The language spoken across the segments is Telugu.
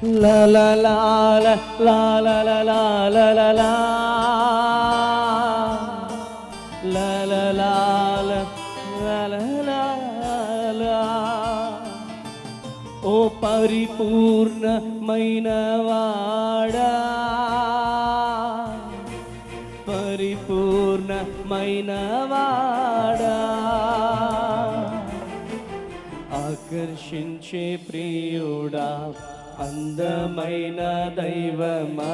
La la la la la la la la la la la La la la la la la la la ఓ పరిపూర్ణమైన వాడా పరిపూర్ణమైన వాడా ఆకర్షించే ప్రియుడా అందమైన దైవమా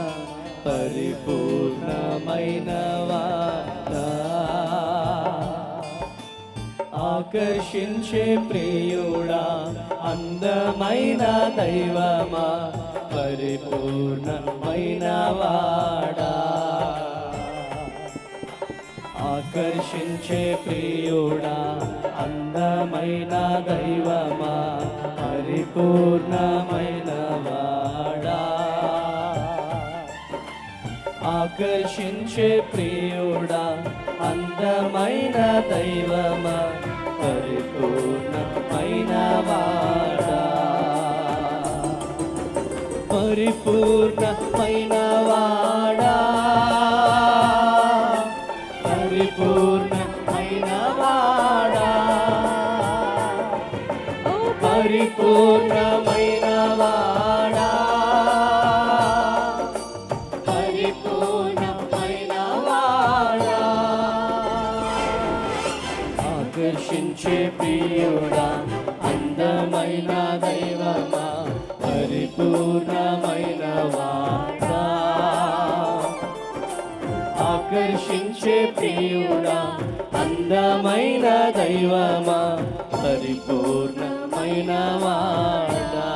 పరిపూర్ణమైన వాడా ఆకర్షించే ప్రియుడా అందమైన దైవమా పరిపూర్ణమైన వాడా ఆకర్షించే ప్రియుడా అందమైన దైవమా పరిపూర్ణమైన వాడా ఆకర్షించే ప్రియుడా అందమైన దైవమా పరిపూర్ణమైన వాడా పరిపూర్ణమైన వాడా పరిపూర్ణమైన వాడా పరిపూర్ణమైన వాడా పరిపూర్ణమైన వాడా ఆకర్షించే ప్రియుడా అందమైన దైవమా పరిపూర్ణమైన వాడా ఆకర్షించే ప్రియుడా అందమైన దైవమా పరిపూర్ణమైన వాడా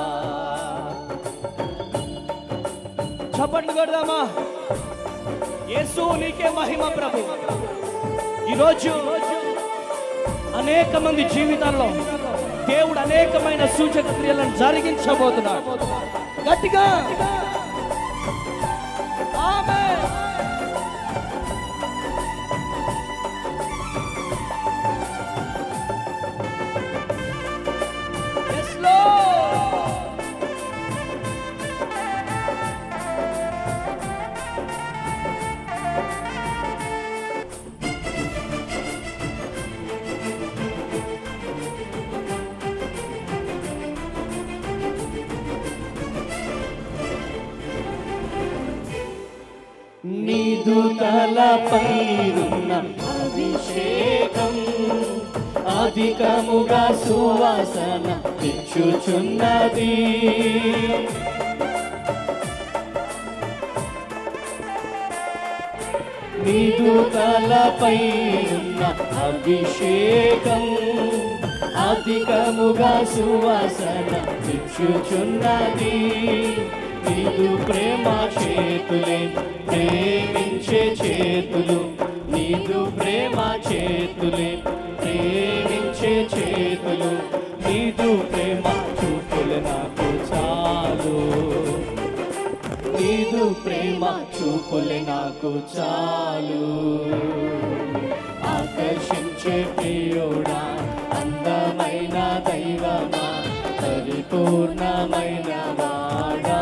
చప్పట్లు కొడదామా యేసు నీకే మహిమ ప్రభు ఈరోజు అనేక మంది జీవితాల్లో దేవుడు అనేకమైన సూచక క్రియలను జరిగించబోతున్నాడు గట్టిగా ఆమేన్. Yes, Lord. నీదు తలపైరున్న అభిషేకం అధికముగా సువాసన తెచ్చుచున్నది నీదు తలపైరున్న అభిషేకం అధికముగా సువాసన తెచ్చుచున్నది నీదు ప్రేమ చేతులే ప్రేమించే చేతులు నీదు ప్రేమ చేతులే ప్రేమించే చేతులు నీదు ప్రేమ చూపులు నాకు చాలు నీదు ప్రేమ చూపులే నాకు చాలు ఆకర్షించే ప్రియుడా అందమైన దైవమా పరిపూర్ణమైన వాడా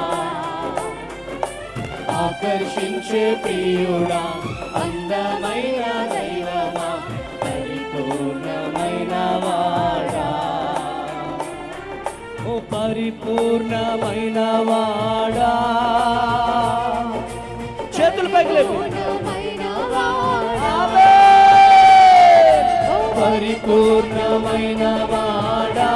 ఆకర్షించే ప్రియుడా అందమైన దైవమా పరిపూర్ణమైన వాడా ఓ పరిపూర్ణమైన వాడా చేతులు పైకి లేపు ఆమేన్. పరిపూర్ణమైన వాడా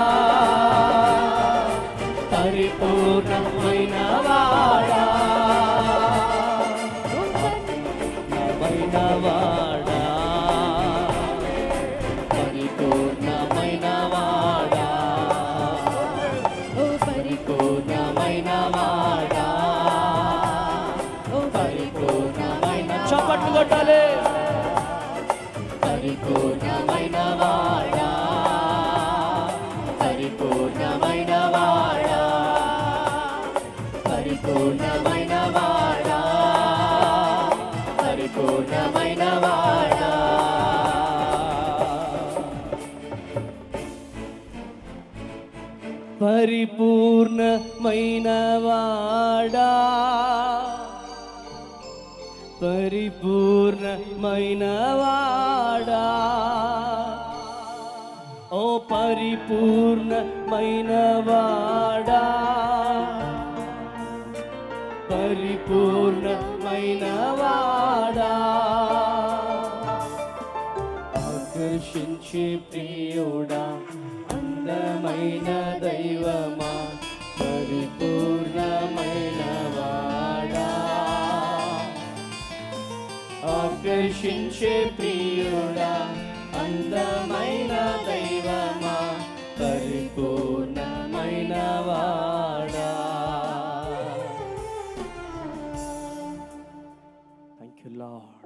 పరిపూర్ణమైన వాడా పరిపూర్ణమైన వాడా పరిపూర్ణమైన వాడా పరిపూర్ణమైన వాడా పరిపూర్ణమైన చప్పట్లు కొట్టాలి పరిపూర్ణమైన వాడా పరిపూర్ణమైన వాడా పరిపూర్ణమైన వాడా పరిపూర్ణమైన వాడా పరిపూర్ణమైన వాడా పరిపూర్ణమైన వాడా ఓ పరిపూర్ణమైన వాడా పరిపూర్ణమైన వాడా ఆకర్షించే ప్రియుడా అందమైన దైవమా పరిపూర్ణమైన వాడా ఆకర్షించే ప్రియుడా అందమైన దైవమా పరిపూర్ణమైన వాడా thank you Lord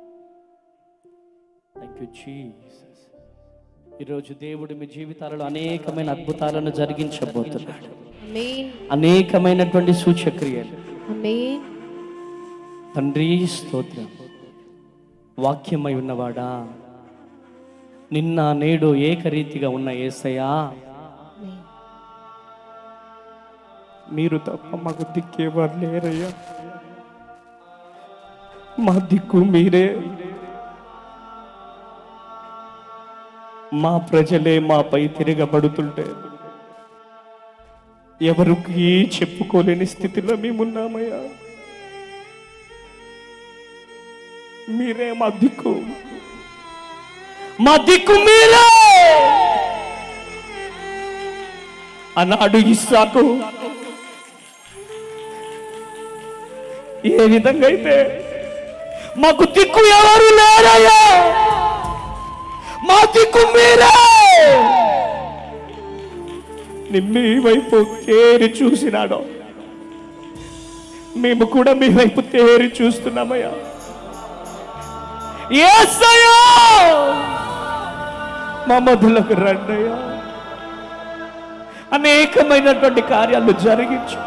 thank you Jesus ఈరోజు దేవుడు మీ జీవితాలలో అనేకమైన అద్భుతాలను జరిగించబోతున్నాడు ఆమేన్ అనేకమైనటువంటి సూచక్రియలు ఆమేన్ తండ్రి స్తోత్రం వాక్యమై ఉన్నవాడా నిన్న నేడు ఏకరీతిగా ఉన్న ఏసయ్యా ఆమేన్ మీరు తప్ప మాకు దిక్కేవారు లేరయ్యా మా దిక్కు మీరే మా ప్రజలే మాపై తిరగబడుతుంటే ఎవరికి చెప్పుకోలేని స్థితిలో మేమున్నామయ్యా మీరే మా దిక్కు మా దిక్కు మీరే అన్నాడు ఇస్సాకు ఏ విధంగా అయితే మాకు దిక్కు ఎవరు లేరయ్యా మా దిక్కు మీరే నిన్ను ఈ వైపు తేరి చూసినాడు మేము కూడా మీ వైపు తేరి చూస్తున్నామయ్యా యేసయ్యా మా మధులకు రండయ్యా అనేకమైనటువంటి కార్యాలు జరిగించు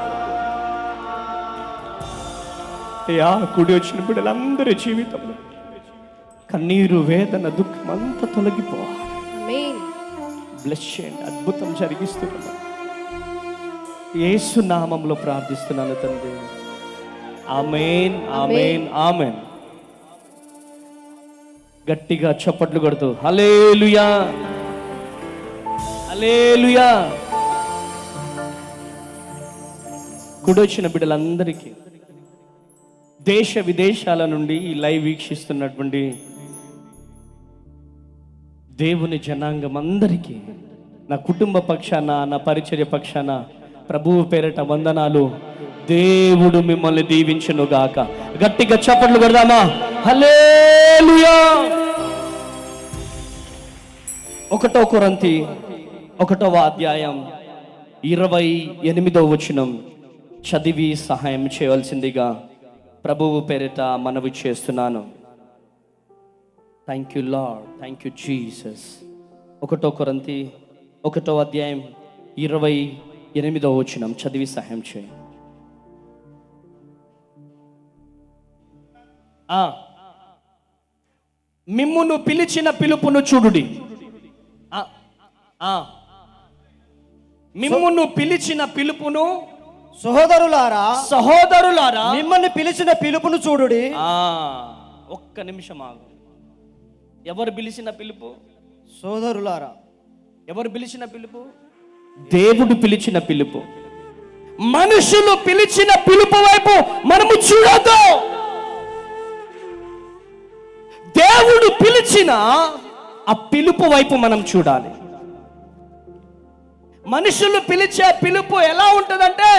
అయ్యా కుడి వచ్చిన బిడ్డలందరి జీవితంలో కన్నీరు వేదన దుఃఖం అంతా తొలగిపోవాలి ఆమేన్ బ్లెస్ చేయండి అద్భుతం జరిగిస్తున్నాను యేసు నామంలో ప్రార్థిస్తున్నాను తండ్రి ఆమెన్ ఆమెన్ ఆమెన్ గట్టిగా చప్పట్లు కొడుతూ హలేలుయా హలేలుయా కుడొచ్చిన బిడ్డలందరికీ దేశ విదేశాల నుండి ఈ లైవ్ వీక్షిస్తున్నటువంటి దేవుని జనాంగం అందరికీ నా కుటుంబ పక్షాన నా పరిచర్య పక్షాన ప్రభువు పేరట వందనాలు దేవుడు మిమ్మల్ని దీవించును గాక గట్టిగా చప్పట్లు కొడదామా హల్లెలూయా ఒకటో కొరంతి ఒకటవ అధ్యాయం ఇరవై ఎనిమిదవ వచనం చదివి సహాయం చేయవలసిందిగా ప్రభువు పేరిట మనవి చేస్తున్నాను thank you Lord thank you Jesus ఒకటో కొరంతి ఒకటో అధ్యాయం ఇరవై ఎనిమిదో వచనం చదివి సహాయం చేయి ఆ, మిమ్మును పిలిచిన పిలుపును చూడుడి ఆ, ఆ. మిమ్మును పిలిచిన పిలుపును సహోదరులారా సహోదరులారా మిమ్మల్ని పిలిచిన పిలుపును చూడుడి ఆ, ఒక్క నిమిషం ఆగు ఎవరు పిలిచిన పిలుపు సోదరులారా ఎవరు పిలిచిన పిలుపు దేవుడు పిలిచిన పిలుపు మనుషులు పిలిచిన పిలుపు వైపు మనము చూడొద్దు దేవుడు పిలిచిన ఆ పిలుపు వైపు మనం చూడాలి మనుషులు పిలిచే పిలుపు ఎలా ఉంటుందంటే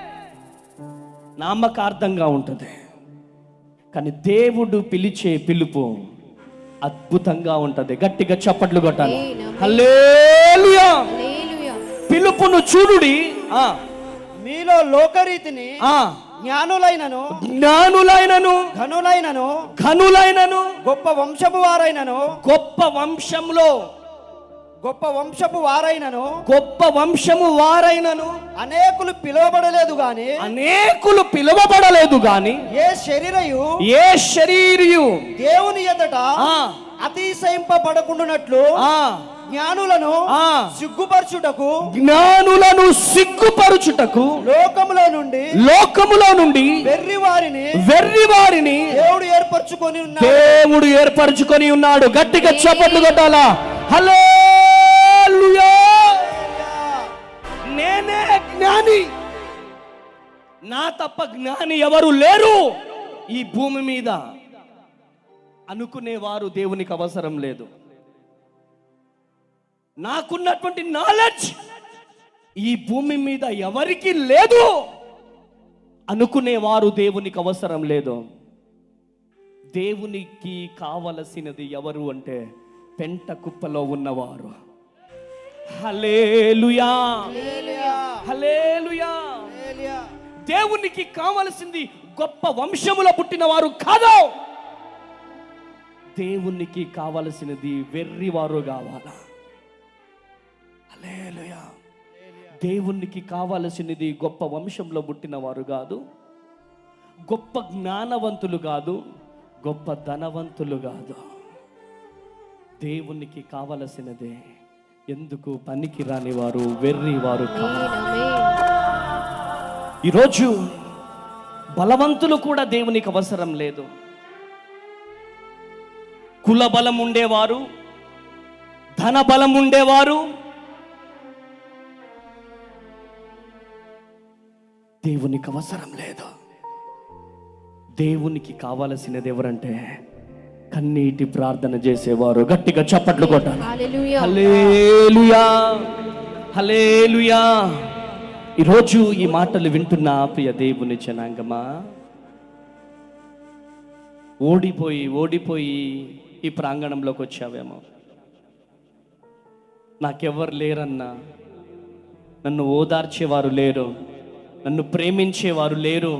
నామకార్థంగా ఉంటుంది కానీ దేవుడు పిలిచే పిలుపు అద్భుతంగా ఉంటది గట్టిగా చప్పట్లు కొట్టాలి ఆమేన్. హల్లెలూయా హల్లెలూయా పిలుపును చూడుడి ఆ మీలో లోకరీతిని ఆ జ్ఞానులైనను జ్ఞానులైనను ఘనులైనను ఘనులైనను గొప్ప వంశపు వారైనను గొప్ప వంశంలో గొప్ప వంశపు వారైనను గొప్ప వంశము వారైనను అనేకులు పిలువబడలేదు గాని అనేకులు పిలువబడలేదు గాని ఏ శరీరయు ఏ శరీరియు దేవుని ఎదుట ఆ అతిశయింపబడకుండానట్లు ఆ జ్ఞానులను ఆ. సిగ్గుపరచుటకు జ్ఞానులను సిగ్గుపరుచుటకు లోకములో నుండి లోకములో నుండి వెర్రి వారిని వెర్రి వారిని దేవుడు ఏర్పరచుకొని ఉన్నాడు దేవుడు ఏర్పరచుకొని ఉన్నాడు గట్టిగా చప్పట్లు కొట్టాలా హలో నేనే జ్ఞాని నా తప్ప జ్ఞాని ఎవరు లేరు ఈ భూమి మీద అనుకునేవారు దేవునికి అవసరం లేదు నాకున్నటువంటి నాలెడ్జ్ ఈ భూమి మీద ఎవరికి లేదు అనుకునేవారు దేవునికి అవసరం లేదు దేవునికి కావలసినది ఎవరు అంటే పెంట కుప్పలో ఉన్నవారు హలేలుయా హలేలుయా దేవునికి కావలసింది గొప్ప వంశములో పుట్టినవారు కాదు దేవునికి కావలసినది వెర్రివారు కావాలా హల్లెలూయా దేవునికి కావలసినది గొప్ప వంశంలో పుట్టినవారు కాదు గొప్ప జ్ఞానవంతులు కాదు గొప్ప ధనవంతులు కాదు దేవునికి కావలసినదే ఎందుకు పనికి రాని వారు వెర్రి వారు కాదు ఈరోజు బలవంతులు కూడా దేవునికి అవసరం లేదు కుల బలం ఉండేవారు ధన బలం ఉండేవారు దేవునికి అవసరం లేదు దేవునికి కావలసినది ఎవరంటే కన్నీటి ప్రార్థన చేసేవారు గట్టిగా చప్పట్లు కొట్టాలి హల్లెలూయా హలేలుయా హలేలుయా ఈరోజు ఈ మాటలు వింటున్న ప్రియ దేవుని జనాంగమా ఓడిపోయి ఓడిపోయి ఈ ప్రాంగణంలోకి వచ్చావేమో నాకెవ్వరు లేరన్నా నన్ను ఓదార్చేవారు లేరు నన్ను ప్రేమించేవారు లేరు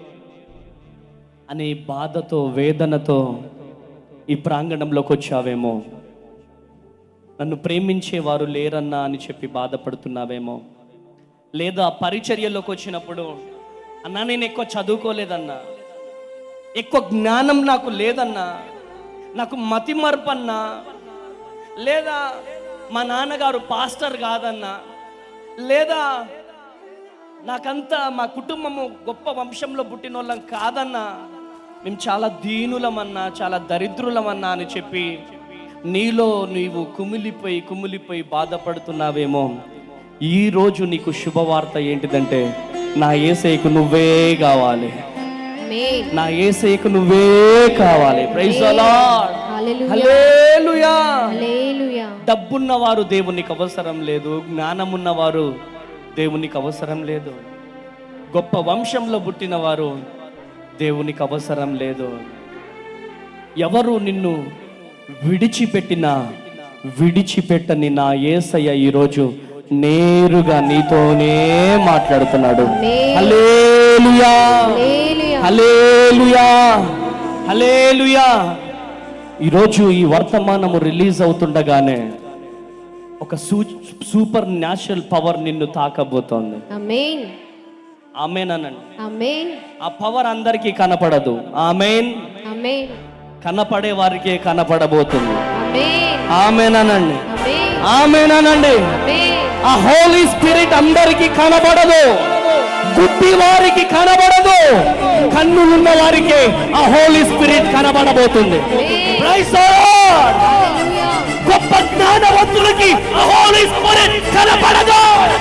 అనే బాధతో వేదనతో ఈ ప్రాంగణంలోకి వచ్చావేమో నన్ను ప్రేమించేవారు లేరన్నా అని చెప్పి బాధపడుతున్నావేమో లేదా పరిచర్యలోకి వచ్చినప్పుడు అన్నా నేను ఎక్కువ చదువుకోలేదన్నా ఎక్కువ జ్ఞానం నాకు లేదన్నా నాకు మతి మరపన్నా లేదా మా నాన్నగారు పాస్టర్ కాదన్నా లేదా నాకంతా మా కుటుంబము గొప్ప వంశంలో పుట్టిన వాళ్ళం కాదన్నా మేము చాలా దీనులమన్నా చాలా దరిద్రులమన్నా అని చెప్పి నీలో నీవు కుమిలిపోయి కుమిలిపోయి బాధపడుతున్నావేమో ఈ రోజు నీకు శుభవార్త ఏంటిదంటే నా ఏసైకు నువ్వే కావాలి ఆమేన్ నా ఏసైకు నువ్వే కావాలి praise the Lord hallelujah hallelujah hallelujah డబ్బున్నవారు దేవునికి అవసరం లేదు జ్ఞానమున్నవారు దేవునికి అవసరం లేదు గొప్ప వంశంలో పుట్టినవారు దేవునికి అవసరం లేదు ఎవరు నిన్ను విడిచిపెట్టినా విడిచిపెట్టని నా ఏసయ్య ఈరోజు నేరుగా నీతోనే మాట్లాడుతున్నాడు ఆమేన్. హల్లెలూయా హల్లెలూయా హలేలుయా హలేలుయా ఈరోజు ఈ వర్తమానము రిలీజ్ అవుతుండగానే ఒక సూ సూపర్ న్యాచురల్ పవర్ నిన్ను తాకబోతోంది ఆమేన్ ఆమెనండి ఆమేన్ ఆ పవర్ అందరికీ కనపడదు ఆమెన్ ఆమేన్ కనపడే వారికే కనపడబోతుంది ఆమేన్ ఆమెనండి ఆమేన్ ఆమెనండి ఆమేన్ ఆ హోలీ స్పిరిట్ అందరికీ కనబడదు గుడ్డి వారికి కనబడదు కన్ను ఉన్న వారికి ఆ హోలీ స్పిరిట్ కనబడబోతుంది Praise the Lord. హల్లెలూయా గొప్ప జ్ఞానవంతులకి ఆ హోలీ స్పిరిట్ కనబడదు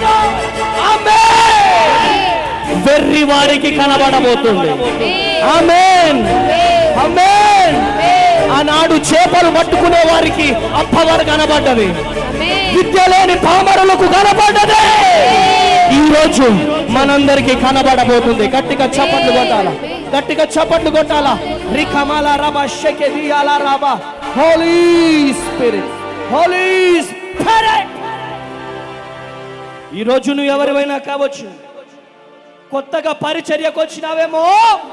Amen. వెర్రి వారికి కనబడబోతుంది ఆమెన్ ఆమెన్ ఆనాడు చేపలు పట్టుకునే వారికి అప్పవారు కనబడ్డది ఆమేన్ విద్య లేని పామరులకు కనబడ్డదే ఈ రోజు మనందరికీ కనబడబోతుంది గట్టిగా చప్పట్లు కొట్టాల గట్టిగా చప్పట్లు కొట్టాల రికమాల రాబా షెకెదియాల రాబా హోలీ స్పిరిట్ హోలీ స్పిరిట్ ఈ రోజు నువ్వు ఎవరివైనా కావచ్చు కొత్తగా పరిచర్యకు వచ్చినావేమో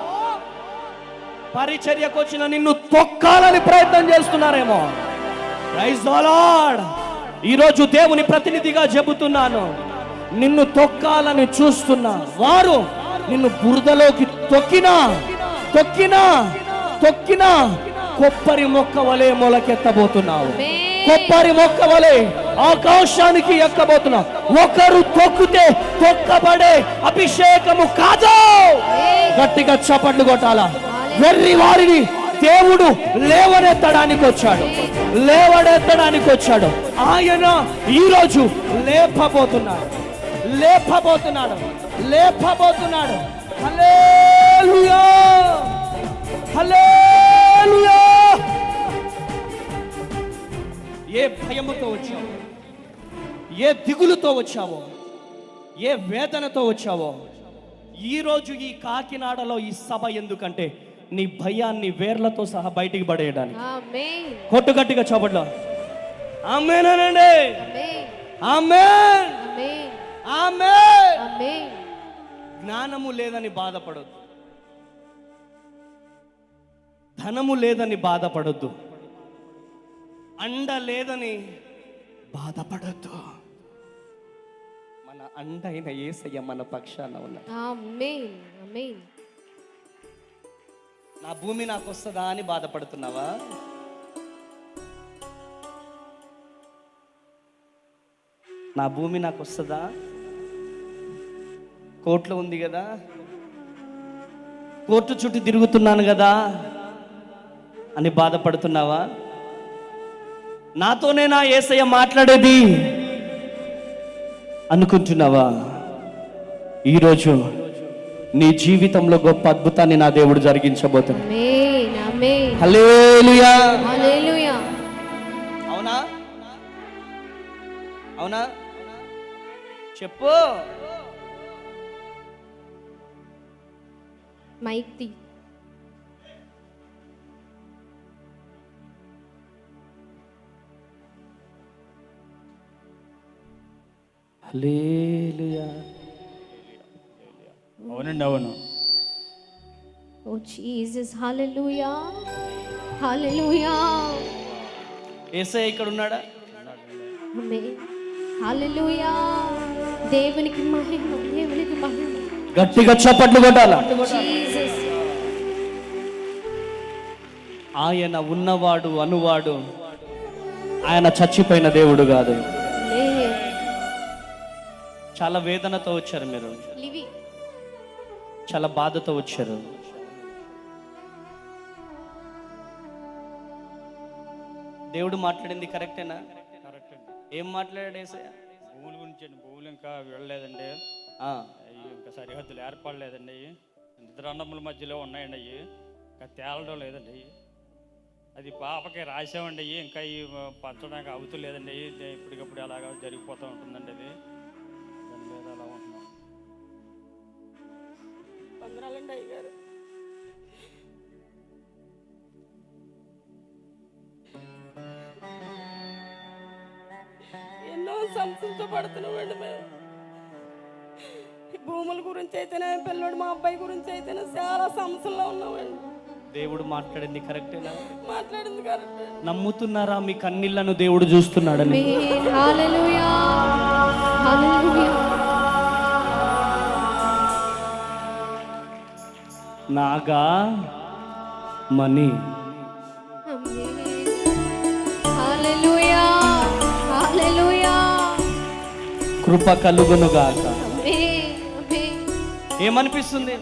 పరిచర్యకు వచ్చిన నిన్ను తొక్కాలని ప్రయత్నం చేస్తున్నారేమో ప్రైజ్ లార్డ్ ఈరోజు దేవుని ప్రతినిధిగా చెబుతున్నాను నిన్ను తొక్కాలని చూస్తున్నా వారు నిన్ను బురదలోకి తొక్కినా తొక్కినా తొక్కినా కొబ్బరి మొక్క వలె మొలకెత్తబోతున్నావు ఆమేన్. కొబ్బరి మొక్క వలె ఆకాశానికి ఎక్కబోతున్నావు ఒకరు తొక్కితే తొక్కబడే అభిషేకము కాదు ఆమేన్. గట్టిగా చప్పట్లు కొట్టాలా వెర్రి వారిని దేవుడు లేవనెత్తడానికి వచ్చాడు లేవనెత్తడానికి వచ్చాడు ఆయన ఈరోజు లేపబోతున్నాడు లేపబోతున్నాడు లేపబోతున్నాడు హల్లెలూయా హల్లెలూయా ఏ భయముతో వచ్చావు ఏ దిగులుతో వచ్చావో ఏ వేదనతో వచ్చావో ఈరోజు ఈ కాకినాడలో ఈ సభ ఎందుకంటే నీ భయాన్ని వేర్లతో సహా బయటికి పడేయడానికి ఆమేన్ కొట్టు గట్టిగా చోపట్లో ఆమెనండి ఆమేన్ ఆమెన్ ఆమేన్ ఆమెన్ ఆమేన్ జ్ఞానము లేదని బాధపడొద్దు ధనము లేదని బాధపడొద్దు అండ లేదని బాధపడొద్దు మన అండ అయిన ఏసయ్య మన పక్షాన ఉన్నాడు ఆమేన్ ఆమేన్ నా భూమి నాకు వస్తుందా అని బాధపడుతున్నావా నా భూమి నాకు వస్తుందా కోర్టులో ఉంది కదా కోర్టు చుట్టూ తిరుగుతున్నాను కదా అని బాధపడుతున్నావా నాతోనే నా ఏసయ్య మాట్లాడేది అనుకుంటున్నావా ఈరోజు నీ జీవితంలో గొప్ప అద్భుతాన్ని నా దేవుడు జరిగించబోతున్నాడు ఆమేన్ ఆమేన్ హల్లెలూయా హల్లెలూయా అవునా అవునా చెప్పు మైక్ తీ హల్లెలూయా అవునండి అవును ఓ జీసస్ హల్లెలూయా హల్లెలూయా ఏసై ఇక్కడ ఉన్నాడా ఆమేన్ హల్లెలూయా దేవునికి మహిమ దేవునికి మహిమ గట్టిగా చప్పట్లు కొట్టాల జీసస్ ఆయన ఉన్నవాడు అనువాడు ఆయన చచ్చిపోయిన దేవుడు కాదు ఆమేన్ చాలా వేదనతో వచ్చారు మీరు లివి చాలా బాధతో వచ్చారు దేవుడు మాట్లాడింది కరెక్టేనా కరెక్ట్ అండి ఏం మాట్లాడాడు ఏసయ్య భూముల గురించి అండి భూములు ఇంకా వెళ్ళలేదండి ఆ, అవి ఇంకా సరిహద్దులు ఏర్పడలేదండి అవి నిద్రాన్నముల మధ్యలో ఉన్నాయండి అవి ఇంకా తేలడం లేదండి అవి అది పాపకి రాసామండి అవి ఇంకా ఈ పంచడానికి అవుతలేదండి అవి ఇప్పటికప్పుడు అలాగా జరిగిపోతూ ఉంటుందండి అది దాని మీద అలా ఉంటున్నాం వందనాలండి అయ్యగారు ఎన్నో సమస్యలతో పడుతున్నామండి మేము ఈ భూముల గురించి అయితేనే పిల్లడు మా అబ్బాయి గురించి అయితేనే చాలా సమస్యల్లో ఉన్నామండి దేవుడు మాట్లాడింది కరెక్టేనా మాట్లాడింది కరెక్ట్ నమ్ముతున్నారా మీ కన్నీళ్లను దేవుడు చూస్తున్నాడని ఆమేన్ హల్లెలూయా హల్లెలూయా నాగా మనీ ఆమేన్ హల్లెలూయా హల్లెలూయా కృప కలుగునుగాక ఆమేన్ ఆమేన్ ఏమనిపిస్తుంది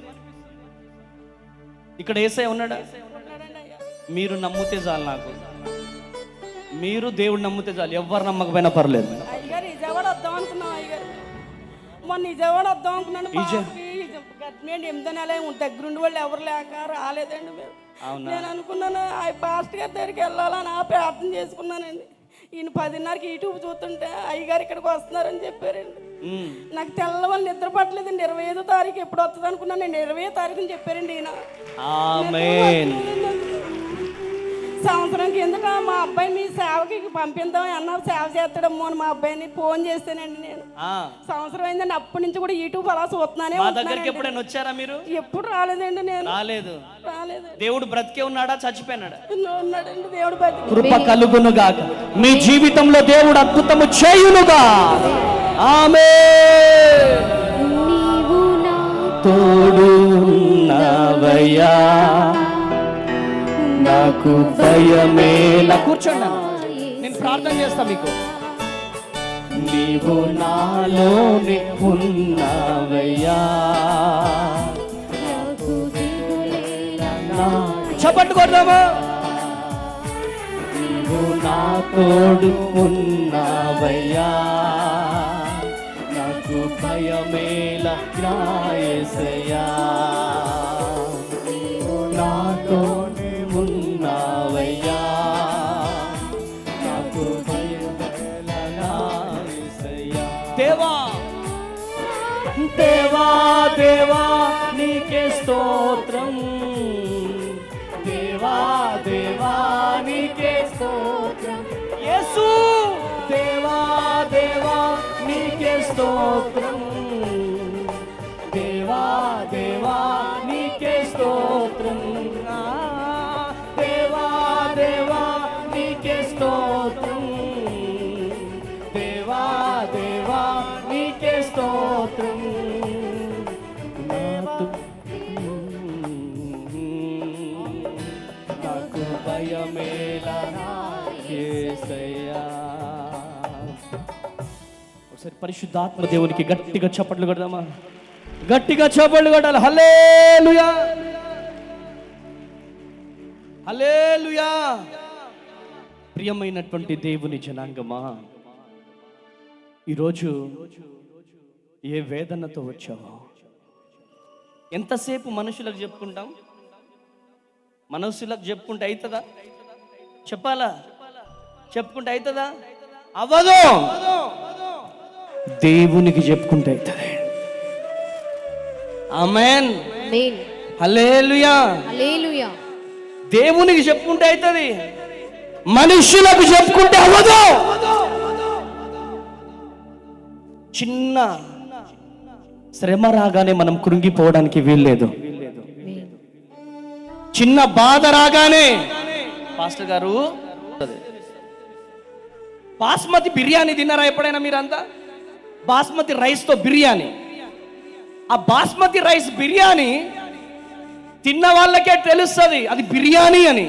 ఇక్కడ ఏసై ఉన్నాడా మీరు నమ్మితే చాలు నాకు మీరు దేవుడు నమ్మితే చాలు ఎవరు నమ్మకపోయినా పర్లేదు అయ్యగారు విజయవాడ వద్దాం అనుకున్నాం అయ్యగారు మొన్న విజయవాడ వద్దాం అనుకున్నాను విజయ- పాపకి గట్టినేంటి ఎనిమిదో నెల దగ్గరుండి వాళ్ళు ఎవరు లేక రాలేదండి మేము అవునా నేను అనుకున్నాను ఆ పాస్ట్ గారి దగ్గరికి వెళ్ళాలని ఆ ప్రార్థన చేసుకున్నానండి ఈయన పదిన్నరకి యూట్యూబ్ చూస్తుంటే అయ్యగారు ఇక్కడికి వస్తున్నారని చెప్పారండి ఉమ్. నాకు తెల్లవాళ్ళు నిద్ర పట్టలేదండి ఇరవై ఐదో తారీఖు ఎప్పుడు వస్తుంది అనుకున్నాను నేను ఇరవై తారీఖుని చెప్పారండి ఈయన ఆమేన్ సంవత్సరం కిందట మా అబ్బాయి మీ సేవకి పంపిద్దాం అన్నారు సేవ చేస్తాడమ్మో అని మా అబ్బాయిని ఫోన్ చేస్తానండి నేను ఆ, సంవత్సరం అయిందండి అప్పటి నుంచి కూడా యూట్యూబ్ అలా చూస్తున్నానే మా ఉంటున్నానండి. దగ్గరికి ఎప్పుడైనా వచ్చారా మీరు ఎప్పుడు రాలేదండి నేను రాలేదు రాలేదండి దేవుడు బ్రతికే ఉన్నాడా చచ్చిపోయినాడా ఉన్నాడండి దేవుడు బతి కృప కలుగునుగాక మీ జీవితంలో దేవుడు అద్భుతము చేయునుగా ఆమె నీవు నా తోడు ఉన్నవయ్యా నాకు భయమేలా కూర్చోండి అన్న. నేను ప్రార్థన చేస్తా మీకు నీవు నాలోనే ఉన్నావయ్యా నాకు దిగులేలా చప్పట్లు కొడదామా నీవు నా తోడు ఉన్నావయ్యా నాకు భయమేలా నాయసయ్యా నీవు నాతోనే ఉన్నావయ్యా నాకు భయమేలా నాయసయ్యా దేవా దేవా దేవా నీకే స్తోత్రం దేవా దేవా నీకే స్తోత్రం యేసు దేవా దేవా నీకే స్తోత్రం దేవా దేవా నీకే స్తోత్రం ఆ, దేవా దేవా నీకే స్తోత్రం దేవా దేవా నీకే స్తోత్రం నాతో నాకు భయమేలా యేసయ్యా ఒకసారి పరిశుద్ధాత్మ దేవునికి గట్టిగా చప్పట్లు కొడదామా గట్టిగా చప్పట్లు కొట్టాలి హల్లెలూయా హల్లెలూయా ప్రియమైనటువంటి దేవుని జనాంగమా ఈరోజు ఏ వేదనతో వచ్చావో ఎంతసేపు మనుషులకు చెప్పుకుంటాం మనసులకు చెప్పుకుంటే అవుతుందా చెప్పాలా చెప్పుకుంటే అవుతుందా అవ్వదు దేవునికి చెప్పుకుంటే అవుతుంది ఆమెన్ ఆమేన్ హల్లెలూయా హల్లెలూయా దేవునికి చెప్పుకుంటే అవుతుంది మనుషులకు చెప్పుకుంటే అవ్వదు చిన్న శ్రమ రాగానే మనం కృంగిపోవడానికి వీల్లేదు ఆమేన్ చిన్న బాధ రాగానే పాస్టర్ గారు బాస్మతి బిర్యానీ తిన్నారా ఎప్పుడైనా మీరంతా బాస్మతి రైస్తో బిర్యానీ ఆ బాస్మతి రైస్ బిర్యానీ తిన్న వాళ్ళకే తెలుస్తుంది అది బిర్యానీ అని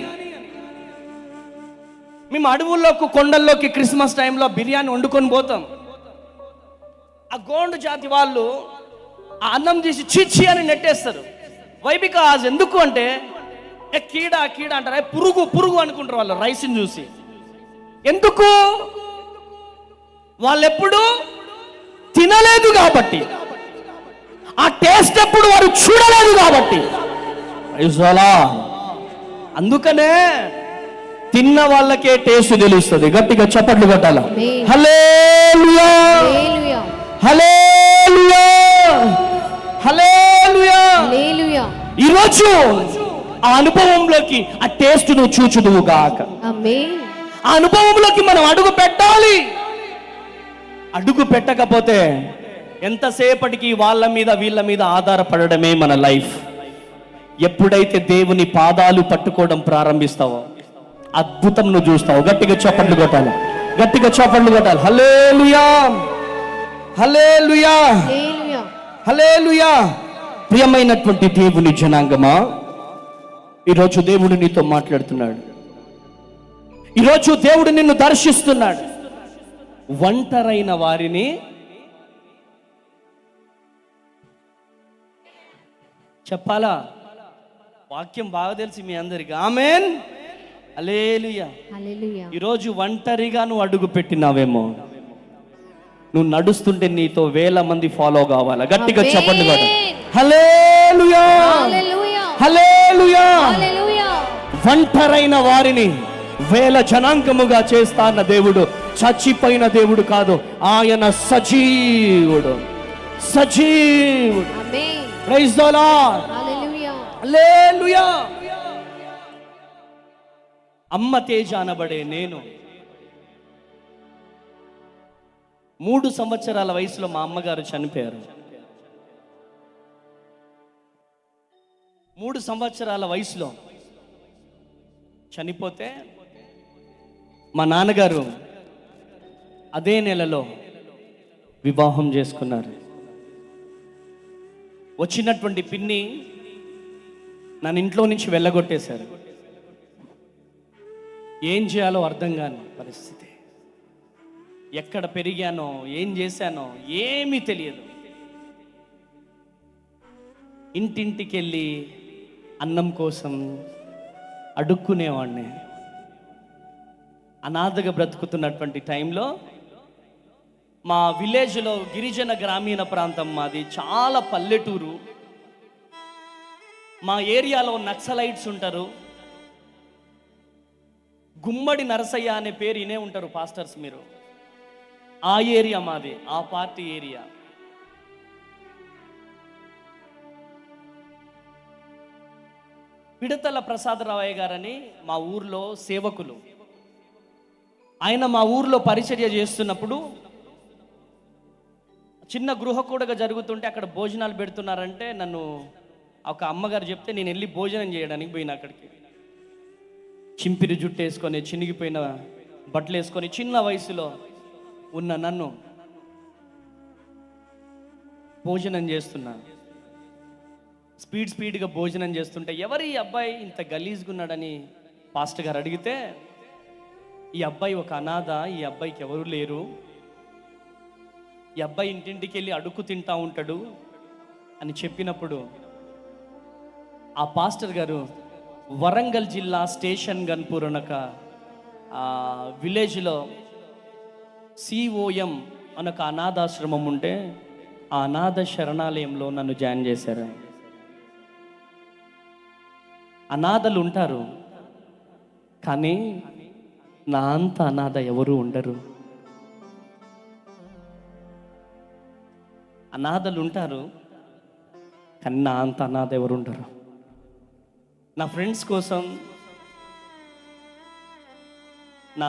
మేము అడవుల్లోకి కొండల్లోకి క్రిస్మస్ టైంలో బిర్యానీ వండుకొని పోతాం ఆ గోండు జాతి వాళ్ళు ఆ అన్నం తీసి చిచ్చి అని నెట్టేస్తారు వై బికాజ్ ఎందుకు అంటే ఏ కీడ కీడ అంటారు ఏ పురుగు పురుగు అనుకుంటారు వాళ్ళు రైస్ని చూసి ఎందుకు వాళ్ళెప్పుడు తినలేదు కాబట్టి ఆ టేస్ట్ ఎప్పుడు వారు చూడలేదు కాబట్టి Praise the Lord. అందుకనే తిన్న వాళ్ళకే టేస్ట్ తెలుస్తుంది గట్టిగా చప్పట్లు కొట్టాల Amen. హల్లెలూయా హల్లెలూయా హల్లెలూయా హల్లెలూయా హల్లెలూయా ఈరోజు ఆ అనుభవంలోకి ఆ టేస్ట్ నువ్వు చూచుదువు గాక ఆమేన్ ఆ అనుభవంలోకి మనం అడుగు పెట్టాలి అడుగు పెట్టకపోతే ఎంతసేపటికి వాళ్ళ మీద వీళ్ళ మీద ఆధారపడడమే మన లైఫ్ ఎప్పుడైతే దేవుని పాదాలు పట్టుకోవడం ప్రారంభిస్తావో అద్భుతం నువ్వు చూస్తావు గట్టిగా చప్పట్లు కొట్టాలి గట్టిగా చప్పట్లు కొట్టాలి హల్లెలూయా హల్లెలూయా హల్లెలూయా హల్లెలూయా ప్రియమైనటువంటి దేవుని జనాంగమా ఈరోజు దేవుడు నీతో మాట్లాడుతున్నాడు ఈరోజు దేవుడు నిన్ను దర్శిస్తున్నాడు ఒంటరైన వారిని చెప్పాలా వాక్యం బాగా తెలిసి మీ అందరికి ఆమెన్ అలేలుయా హల్లెలూయా ఈరోజు ఒంటరిగా నువ్వు అడుగు పెట్టినావేమో నువ్వు నడుస్తుంటే నీతో వేల మంది ఫాలో కావాలా గట్టిగా Amen. చెప్పండి కూడా హల్లెలూయా హల్లెలూయా హల్లెలూయా హల్లెలూయా ఒంటరైన వారిని వేల జనాంగముగా చేస్తా అన్న దేవుడు చచ్చిపోయిన దేవుడు కాదు ఆయన సజీవుడు సజీవుడు amen praise the Lord hallelujah hallelujah అమ్మ తేజ అనబడే నేను మూడు సంవత్సరాల వయసులో మా అమ్మగారు చనిపోయారు మూడు సంవత్సరాల వయసులో చనిపోతే మా నాన్నగారు అదే నెలలో వివాహం చేసుకున్నారు వచ్చినటువంటి పిన్ని నన్ను ఇంట్లో నుంచి వెళ్ళగొట్టేశారు ఏం చేయాలో అర్థం కాని పరిస్థితి ఎక్కడ పెరిగానో ఏం చేశానో ఏమీ తెలియదు ఇంటింటికి వెళ్ళి అన్నం కోసం అడుక్కునేవాడిని అనాథగా బ్రతుకుతున్నటువంటి టైంలో మా విలేజ్లో గిరిజన గ్రామీణ ప్రాంతం మాది చాలా పల్లెటూరు మా ఏరియాలో నక్సలైట్స్ ఉంటారు గుమ్మడి నరసయ్య అనే పేరు వినే ఉంటారు పాస్టర్స్ మీరు ఆ ఏరియా మాది ఆ పార్టీ ఏరియా పిడతల ప్రసాదరావయ్య గారని మా ఊర్లో సేవకులు ఆయన మా ఊర్లో పరిచర్య చేస్తున్నప్పుడు చిన్న గృహ కూడగా జరుగుతుంటే అక్కడ భోజనాలు పెడుతున్నారంటే నన్ను ఒక అమ్మగారు చెప్తే నేను వెళ్ళి భోజనం చేయడానికి పోయిన అక్కడికి చింపిరి జుట్టు వేసుకొని చినిగిపోయిన బట్టలు వేసుకొని చిన్న వయసులో ఉన్న నన్ను భోజనం చేస్తున్నా స్పీడ్ స్పీడ్గా భోజనం చేస్తుంటే ఎవరి ఈ అబ్బాయి ఇంత గలీజ్గా ఉన్నాడని పాస్టర్ గారు అడిగితే ఈ అబ్బాయి ఒక అనాథ ఈ అబ్బాయికి ఎవరు లేరు ఈ అబ్బాయి ఇంటింటికి వెళ్ళి అడుక్కు తింటా ఉంటాడు అని చెప్పినప్పుడు ఆ పాస్టర్ గారు వరంగల్ జిల్లా స్టేషన్ గన్పూర్ అనొక ఆ విలేజ్లో సిఓఎం అనొక అనాథాశ్రమం ఉంటే ఆ అనాథ శరణాలయంలో నన్ను జాయిన్ చేశారు అనాథలు ఉంటారు కానీ నా అంత అనాథ ఎవరు ఉండరు అనాథలు ఉంటారు కానీ నా అంత అనాథ ఎవరు ఉండరు నా ఫ్రెండ్స్ కోసం నా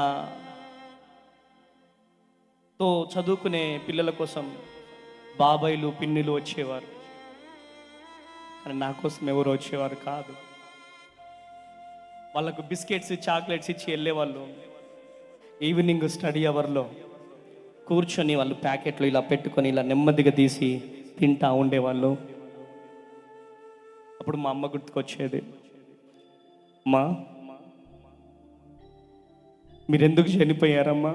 తో చదువుకునే పిల్లల కోసం బాబాయిలు పిన్నిలు వచ్చేవారు కానీ నా కోసం ఎవరు వచ్చేవారు కాదు వాళ్ళకు బిస్కెట్స్ చాక్లెట్స్ ఇచ్చి వెళ్ళేవాళ్ళు ఈవినింగ్ స్టడీ అవర్లో కూర్చొని వాళ్ళు ప్యాకెట్లు ఇలా పెట్టుకొని ఇలా నెమ్మదిగా తీసి తింటా ఉండేవాళ్ళు అప్పుడు మా అమ్మ గుర్తుకొచ్చేది అమ్మా మీరెందుకు చనిపోయారమ్మా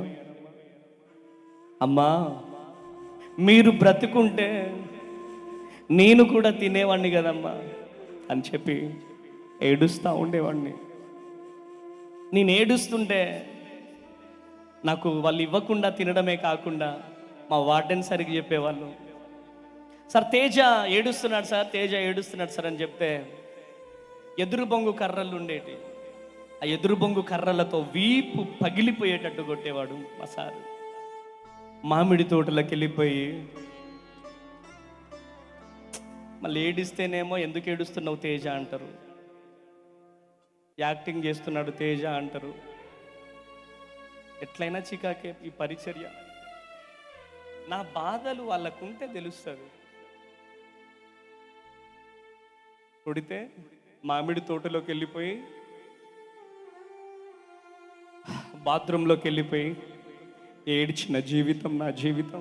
అమ్మా మీరు బ్రతుకుంటే నేను కూడా తినేవాడిని కదమ్మా అని చెప్పి ఏడుస్తూ ఉండేవాడిని నేను ఏడుస్తుంటే నాకు వాళ్ళు ఇవ్వకుండా తినడమే కాకుండా మా వార్డెన్ సరిగ్గా చెప్పేవాళ్ళు సార్ తేజ ఏడుస్తున్నాడు సార్ తేజ ఏడుస్తున్నాడు సార్ అని చెప్తే ఎదురు బొంగు కర్రలు ఉండేటి ఆ ఎదురు బొంగు కర్రలతో వీపు పగిలిపోయేటట్టు కొట్టేవాడు మా సారు మామిడి తోటలోకి వెళ్ళిపోయి మళ్ళీ ఏడిస్తేనేమో ఎందుకు ఏడుస్తున్నావు తేజ అంటారు యాక్టింగ్ చేస్తున్నాడు తేజ అంటారు ఎట్లయినా చికాకే ఈ పరిచర్య నా బాధలు వాళ్ళకుంటే తెలుస్తుంది కొడితే మామిడి తోటలోకి వెళ్ళిపోయి బాత్రూంలోకి వెళ్ళిపోయి ఏడ్చిన జీవితం నా జీవితం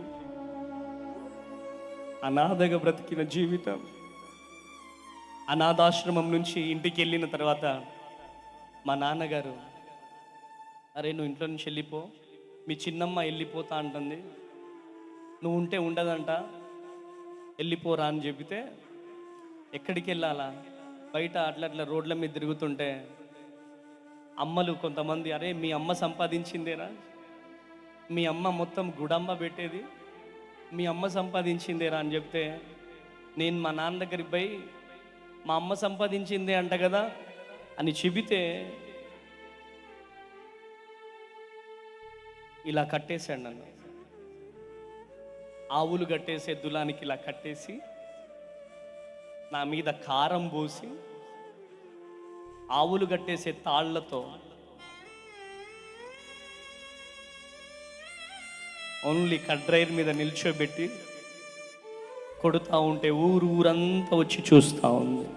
అనాథగా బ్రతికిన జీవితం అనాథాశ్రమం నుంచి ఇంటికి వెళ్ళిన తర్వాత మా నాన్నగారు అరే నువ్వు ఇంట్లో నుంచి వెళ్ళిపో మీ చిన్నమ్మ వెళ్ళిపోతా అంటుంది నువ్వు ఉంటే ఉండదంట వెళ్ళిపోరా అని చెబితే ఎక్కడికి వెళ్ళాలా బయట అట్లా అట్లా రోడ్ల మీద తిరుగుతుంటే అమ్మలు కొంతమంది అరే మీ అమ్మ సంపాదించిందేనా మీ అమ్మ మొత్తం గుడమ్మ పెట్టేది మీ అమ్మ సంపాదించిందేరా అని చెప్తే నేను మా నాన్న దగ్గరికి పోయి మా అమ్మ సంపాదించిందే అంట కదా అని చెబితే ఇలా కట్టేశాడు నన్ను ఆవులు కట్టేసే దులానికి ఇలా కట్టేసి నా మీద కారం పోసి ఆవులు కట్టేసే తాళ్లతో ఓన్లీ కడ్రైర్ మీద నిల్చోబెట్టి కొడుతూ ఉంటే ఊరు ఊరంతా వచ్చి చూస్తూ ఉంది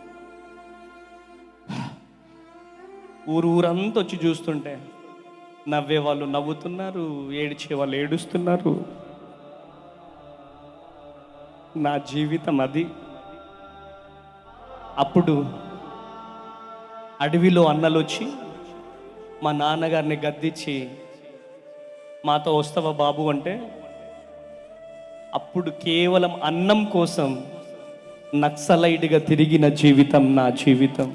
ఊరు ఊరంతా వచ్చి చూస్తుంటే నవ్వే వాళ్ళు నవ్వుతున్నారు ఏడిచే వాళ్ళు ఏడుస్తున్నారు నా జీవితం అది అప్పుడు అడవిలో అన్నలు వచ్చి మా నాన్నగారిని గద్దించి మాతో వస్తావా బాబు అంటే అప్పుడు కేవలం అన్నం కోసం నక్సలైడ్గా తిరిగిన జీవితం నా జీవితం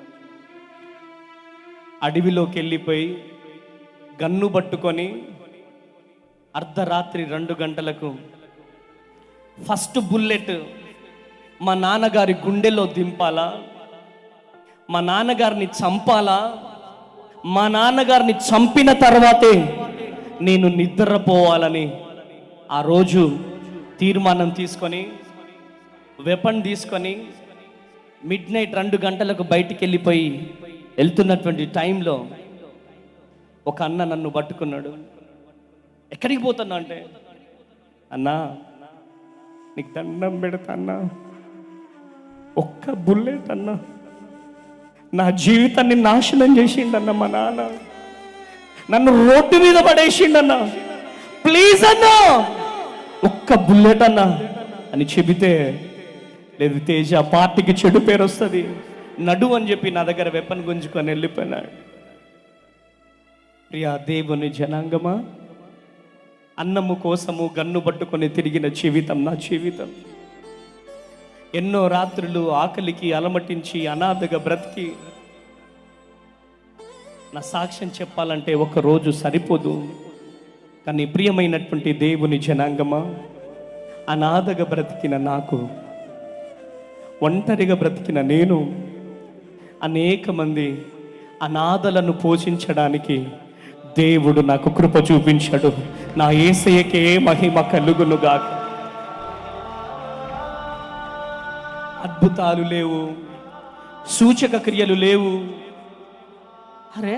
అడవిలోకి వెళ్ళిపోయి గన్ను పట్టుకొని అర్ధరాత్రి రెండు గంటలకు ఫస్ట్ బుల్లెట్ మా నాన్నగారి గుండెలో దింపాలా మా నాన్నగారిని చంపాలా మా నాన్నగారిని చంపిన తర్వాతే నేను నిద్రపోవాలని ఆ రోజు తీర్మానం తీసుకొని వెపన్ తీసుకొని మిడ్ నైట్ రెండు గంటలకు బయటికి వెళ్ళిపోయి వెళ్తున్నటువంటి టైంలో ఒక అన్న నన్ను పట్టుకున్నాడు ఎక్కడికి పోతున్నా అంటే అన్నా నీకు దండం పెడతా అన్నా ఒక్క బుల్లెట్ అన్నా నా జీవితాన్ని నాశనం చేసిండన్న మా నాన్న నన్ను రోడ్డు మీద పడేసిండన్న ప్లీజ్ అన్నా ఒక్క బుల్లెట్ అన్నా అని చెబితే లేదు తేజ పార్టీకి చెడు పేరు వస్తుంది నడు అని చెప్పి నా దగ్గర వెపన్ గుంజుకొని వెళ్ళిపోయినాడు ప్రియా దేవుని జనాంగమా అన్నము కోసము గన్ను పట్టుకొని తిరిగిన జీవితం నా జీవితం ఎన్నో రాత్రులు ఆకలికి అలమటించి అనాథగా బ్రతికి నా సాక్ష్యం చెప్పాలంటే ఒక రోజు సరిపోదు కానీ ప్రియమైనటువంటి దేవుని జనాంగమా అనాథగా బ్రతికిన నాకు ఒంటరిగా బ్రతికిన నేను అనేక మంది అనాథలను పోషించడానికి దేవుడు నాకు కృప చూపించాడు నా ఏసయ్యకే మహిమ కలుగునుగాక అద్భుతాలు లేవు సూచక క్రియలు లేవు అరే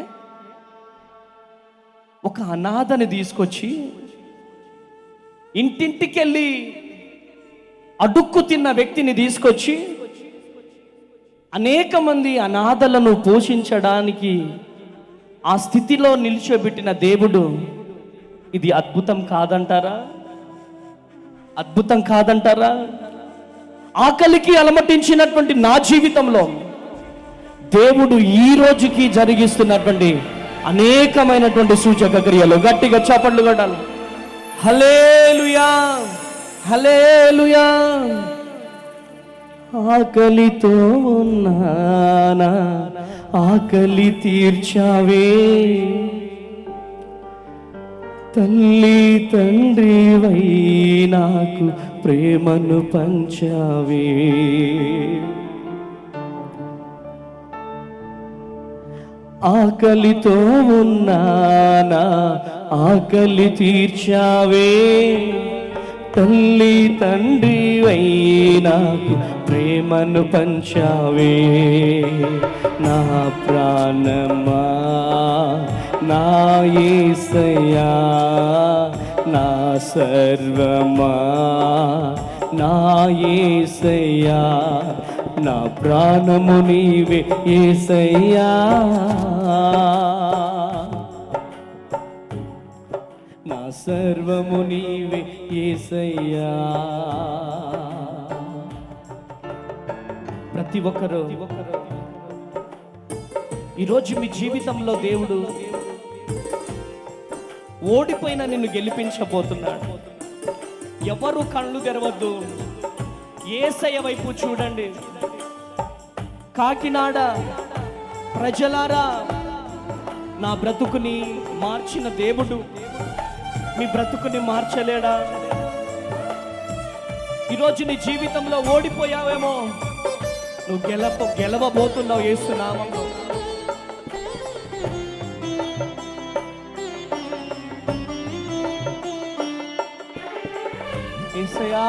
ఒక అనాథని తీసుకొచ్చి ఇంటింటికెళ్ళి అడుక్కు తిన్న వ్యక్తిని తీసుకొచ్చి అనేక మంది అనాథలను పోషించడానికి ఆ స్థితిలో నిలిచోబెట్టిన దేవుడు ఇది అద్భుతం కాదంటారా అద్భుతం కాదంటారా ఆకలికి అలమటించినటువంటి నా జీవితంలో దేవుడు ఈ రోజుకి జరిగిస్తున్నటువంటి అనేకమైనటువంటి సూచక క్రియలు గట్టిగా చప్పట్లు కొట్టాలి హలేలుయా హలేలుయా ఆకలితో ఉన్నానా ఆకలి తీర్చావే తల్లి తండ్రి వై నాకు ప్రేమను పంచావే ఆకలితో ఉన్నానా ఆకలి తీర్చావే తల్లి తండ్రి వై నాకు ప్రేమను పంచావే నా ప్రాణమా నా యేసయ్యా నా సర్వమా నా యేసయ్యా నా ప్రాణము నీవే యేసయ్యా నా సర్వము నీవే యేసయ్యా ప్రతి ఒక్కరు ఈరోజు మీ జీవితంలో దేవుడు ఓడిపోయిన నిన్ను గెలిపించబోతున్నాడు ఎవరు కళ్ళు తెరవద్దు ఏసయ్య వైపు చూడండి కాకినాడ ప్రజలారా నా బ్రతుకుని మార్చిన దేవుడు మీ బ్రతుకుని మార్చలేడా ఈరోజు నీ జీవితంలో ఓడిపోయావేమో నువ్వు గెలప గెలవబోతున్నావు ఏసునామంలో ఏసయ్యా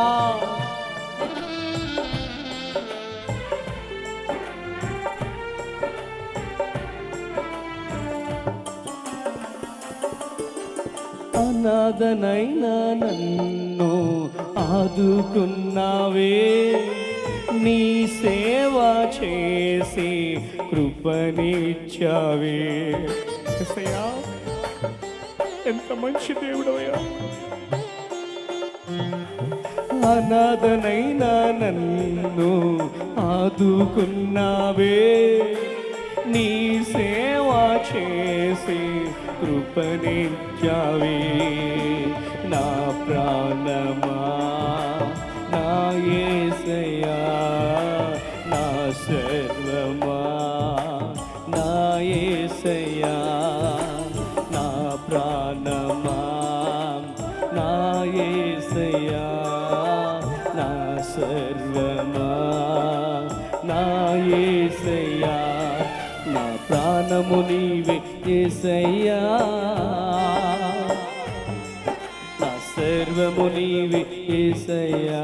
అనాథనైనా నన్ను ఆదుకున్నావే నీ సేవ చేసి కృపనిచ్చావే ఏసయ్యా, ఎంత మంచి దేవుడవయ్యా అనాథనైనా నన్ను ఆదుకున్నావే నీ సేవ చేసి కృపణించావే నా ప్రాణమా నా యేసయ్యా నా సర్వమా నా యేసయ్యా నా ప్రాణమా నా యేసయ్యా నా సర్వమా నా యేసయ్యా నా ప్రాణము నీవే యేసయ్యా నా సర్వము నీవే యేసయ్యా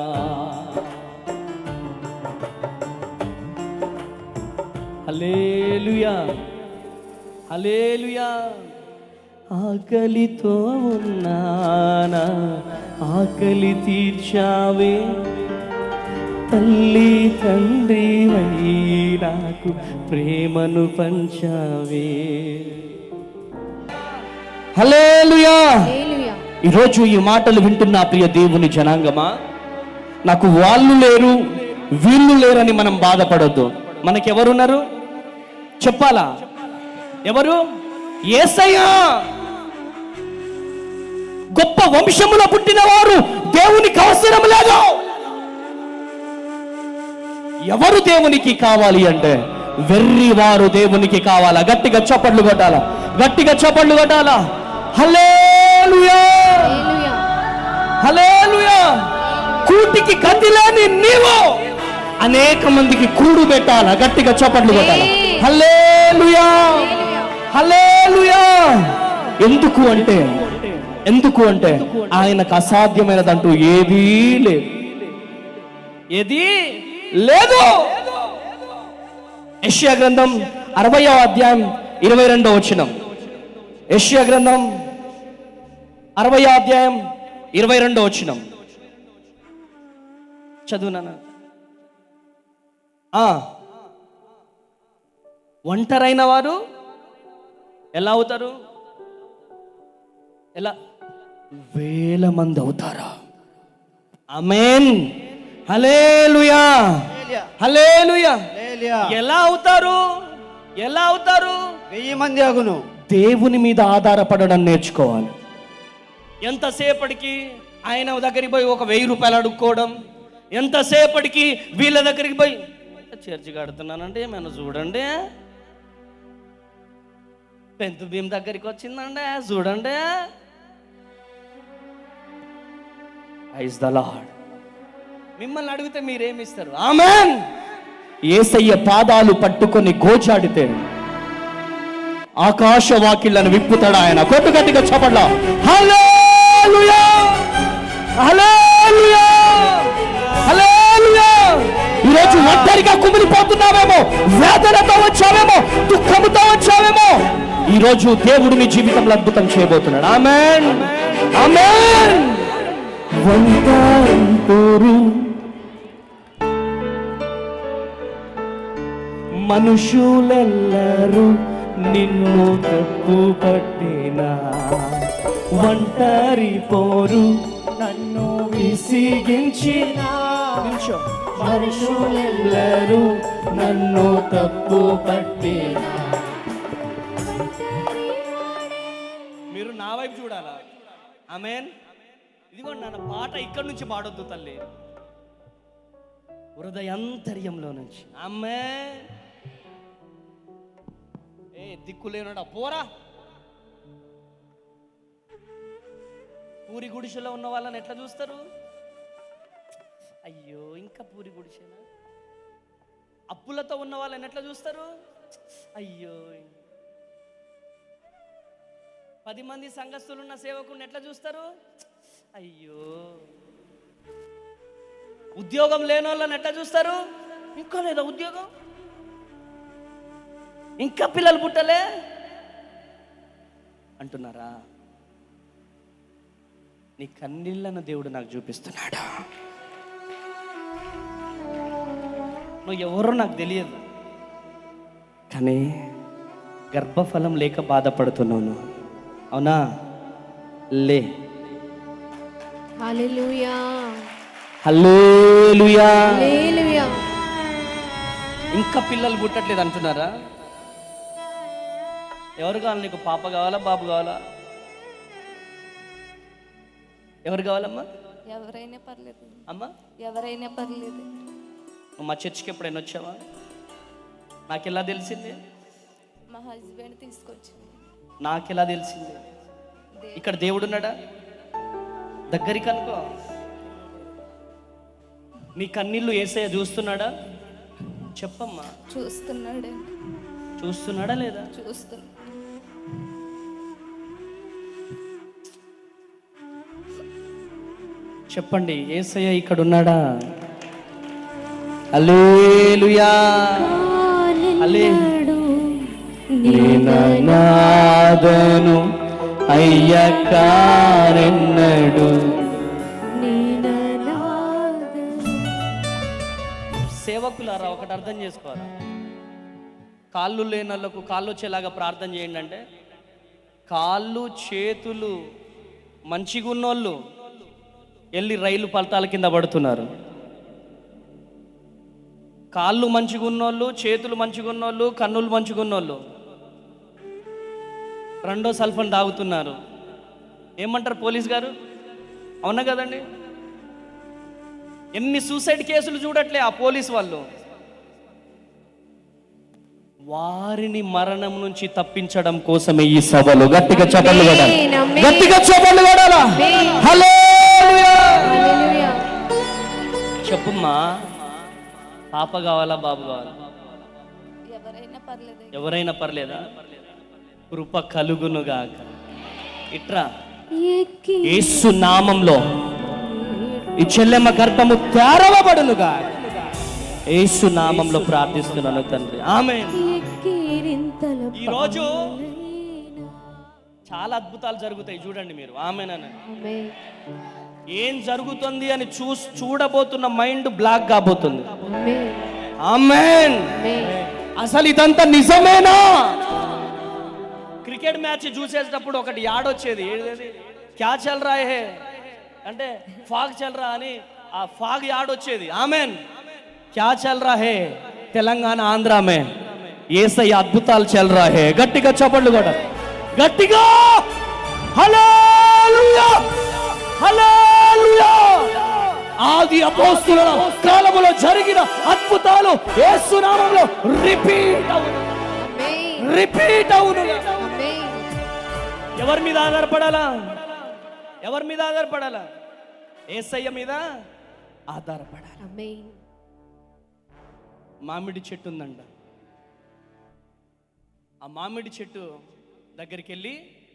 హల్లెలూయా హల్లెలూయా ఆకలితో ఉన్నానా ఆకలి తీర్చావే తల్లి తండ్రి నాకు ప్రేమను పంచావే హల్లెలూయా హల్లెలూయా ఈరోజు ఈ మాటలు వింటున్న ప్రియ దేవుని జనాంగమా నాకు వాళ్ళు లేరు వీళ్ళు లేరని మనం బాధపడొద్దు మనకెవరున్నారు చెప్పాలా ఎవరు ఏసయ్యా గొప్ప వంశములో పుట్టిన వారు దేవునికి అవసరం లేదు ఎవరు దేవునికి కావాలి అంటే వెర్రి వారు దేవునికి కావాలా గట్టిగా చప్పట్లు కొట్టాలా గట్టిగా చప్పట్లు కొట్టాలా హల్లెలూయా హల్లెలూయా హల్లెలూయా కూటికి గతి లేని నీవు అనేక మందికి కూడు పెట్టాలా గట్టిగా చప్పట్లు కొట్టాలా హల్లెలూయా హల్లెలూయా ఎందుకు అంటే ఎందుకు అంటే ఆయనకు అసాధ్యమైనదంటూ ఏదీ లేదు ఏది లేదు యెషయా గ్రంథం అరవయో అధ్యాయం ఇరవై రెండో వచనం యెషయా గ్రంథం అరవయో అధ్యాయం ఇరవై రెండో వచనం చదువునా ఒంటరైన వారు ఎలా అవుతారు ఎలా వేల మంది అవుతారా అమేన్ హలేలుయా హలేలుయా హల్లెలూయా. ఎలా అవుతారు ఎలా అవుతారు వెయ్యి మంది అగును దేవుని మీద ఆధారపడడం నేర్చుకోవాలి ఎంతసేపటికి ఆయన దగ్గరికి పోయి ఒక వెయ్యి రూపాయలు అడుక్కోవడం ఎంతసేపటికి వీళ్ళ దగ్గరికి పోయి చర్చి కడుతున్నానంటే ఏమైనా చూడండి పెంతు భీం దగ్గరికి వచ్చిందండి చూడండి ఐస్ ద లార్డ్ మిమ్మల్ని అడిగితే మీరేమిస్తారు ఆమెన్ ఏసయ్య పాదాలు పట్టుకొని గోచాడితే ఆకాశ వాకిళ్లను విప్పుతాడు ఆయన కొట్టు గట్టిగా చపట్ల హల్లెలూయా హల్లెలూయా హల్లెలూయా ఈరోజు ఒంటరిగా కుమిలిపోతున్నావేమో వేదనతో వచ్చావేమో దుఃఖముతో వచ్చావేమో ఈరోజు దేవుడు నీ జీవితంలో అద్భుతం చేయబోతున్నాడు ఆమెన్ ఆమెన్ వంటారు మనుషులెల్లరూ నిన్ను తప్పు పట్టిన ఒంటరి పోరు నన్ను విసిగించిన మనుషులెల్లరూ నన్ను తప్పు పట్టిన మీరు నా వైపు చూడాలా ఆమెన్ ఇదిగోండి నాన్న పాట ఇక్కడి నుంచి పాడొద్దు తల్లి హృదయాంతర్యంలో నుంచి అమ్మే ఏ దిక్కులేనడా పోరా పూరి గుడిసెలో ఉన్న వాళ్ళని ఎట్లా చూస్తారు అయ్యో ఇంకా పూరి గుడిసెనా అప్పులతో ఉన్న వాళ్ళని ఎట్లా చూస్తారు అయ్యో పది మంది సంఘస్థులు ఉన్న సేవకుని ఎట్లా చూస్తారు అయ్యో ఉద్యోగం లేని వాళ్ళని ఎట్లా చూస్తారు ఇంకా లేదా ఉద్యోగం ఇంకా పిల్లలు పుట్టలే అంటున్నారా నీ కన్నీళ్ళను దేవుడు నాకు చూపిస్తున్నాడా నువ్వు ఎవరో నాకు తెలియదు కానీ గర్భఫలం లేక బాధపడుతున్నావు నువ్వు. అవునా లే హల్లెలూయా హల్లేలుయా హల్లెలూయా ఇంకా పిల్లలు పుట్టట్లేదు అంటున్నారా ఎవరు కావాలి నీకు పాప కావాలా బాబు కావాలా ఎవరు కావాలమ్మా ఎవరైనా పర్లేదు అమ్మా ఎవరైనా పర్లేదు నువ్వు మా చర్చికి ఎప్పుడైనా వచ్చావా నాకెలా తెలిసింది మా హస్బెండ్ తీసుకొచ్చింది నాకెలా తెలిసింది ఇక్కడ దేవుడు ఉన్నాడా దగ్గరికి అనుకో నీ కన్నీళ్ళు ఏసయ్య చూస్తున్నాడా చెప్పమ్మా చూస్తున్నాడు చూస్తున్నాడా లేదా చూస్తున్నాడు చెప్పండి ఏసయ్య ఇక్కడ ఉన్నాడా అల్లేలుయా అలే నాదను అయ్య కారెన్నడు సేవకులారా ఒకటి అర్థం చేసుకోవాలా కాళ్ళు లేని వాళ్ళకు కాళ్ళు వచ్చేలాగా ప్రార్థన చేయండి అంటే కాళ్ళు చేతులు మంచిగా ఉన్నోళ్ళు వెళ్ళి రైలు పలతాల కింద పడుతున్నారు కాళ్ళు మంచిగా ఉన్నోళ్ళు చేతులు మంచిగా ఉన్నోళ్ళు కన్నులు మంచిగా ఉన్నోళ్ళు రెండో సల్ఫన్ తాగుతున్నారు ఏమంటారు పోలీస్ గారు అవునా కదండి ఎన్ని సూసైడ్ కేసులు చూడట్లే ఆ పోలీస్ వాళ్ళు వారిని మరణం నుంచి తప్పించడం కోసమే ఈ సభలు గట్టిగా చపలు కొడాలి Amen, amen. గట్టిగా చపలు కొడాలా హల్లెలూయా హల్లెలూయా చెప్పుమ్మా పాప కావాలా బాబు కావాలా ఎవరైనా పర్లేదు ఎవరైనా పర్లేదా కృప కలుగునుగాక ఇట్రా యేసు నామంలో ఈ చెల్లెమ్మ గర్భము తెరవబడునుగా యేసు నామంలో ప్రార్థిస్తున్నాను తండ్రి ఆమె ఈ రోజు చాలా అద్భుతాలు జరుగుతాయి చూడండి మీరు ఆమెనని ఏం జరుగుతుంది అని చూ చూడబోతున్న మైండ్ బ్లాక్ కాబోతుంది ఆమెన్ అసలు ఇదంతా నిజమేనా క్రికెట్ మ్యాచ్ చూసేటప్పుడు ఒకటి యాడ్ వచ్చేది ఏది క్యా చల్ రా హే అంటే ఫాగ్ చల్ రా అని ఆ ఫాగ్ యాడ్ వచ్చేది ఆమెన్ క్యా చల్ రా హే తెలంగాణ ఆంధ్ర మే ఏసై అద్భుతాలు చల్ రా హే గట్టిగా చప్పట్లు కూడా గట్టిగా హల్లెలూయా హల్లెలూయా ఆది అపోస్తుల కాలములో జరిగిన అద్భుతాలు యేసునామంలో రిపీట్ అవును రిపీట్ అవును ఎవరి మీద ఆధారపడాలా ఎవరి మీద ఆధారపడాలా ఏసయ్య మీద ఆధారపడాలి మామిడి చెట్టు ఉందంట ఆ మామిడి చెట్టు దగ్గరికి వెళ్ళి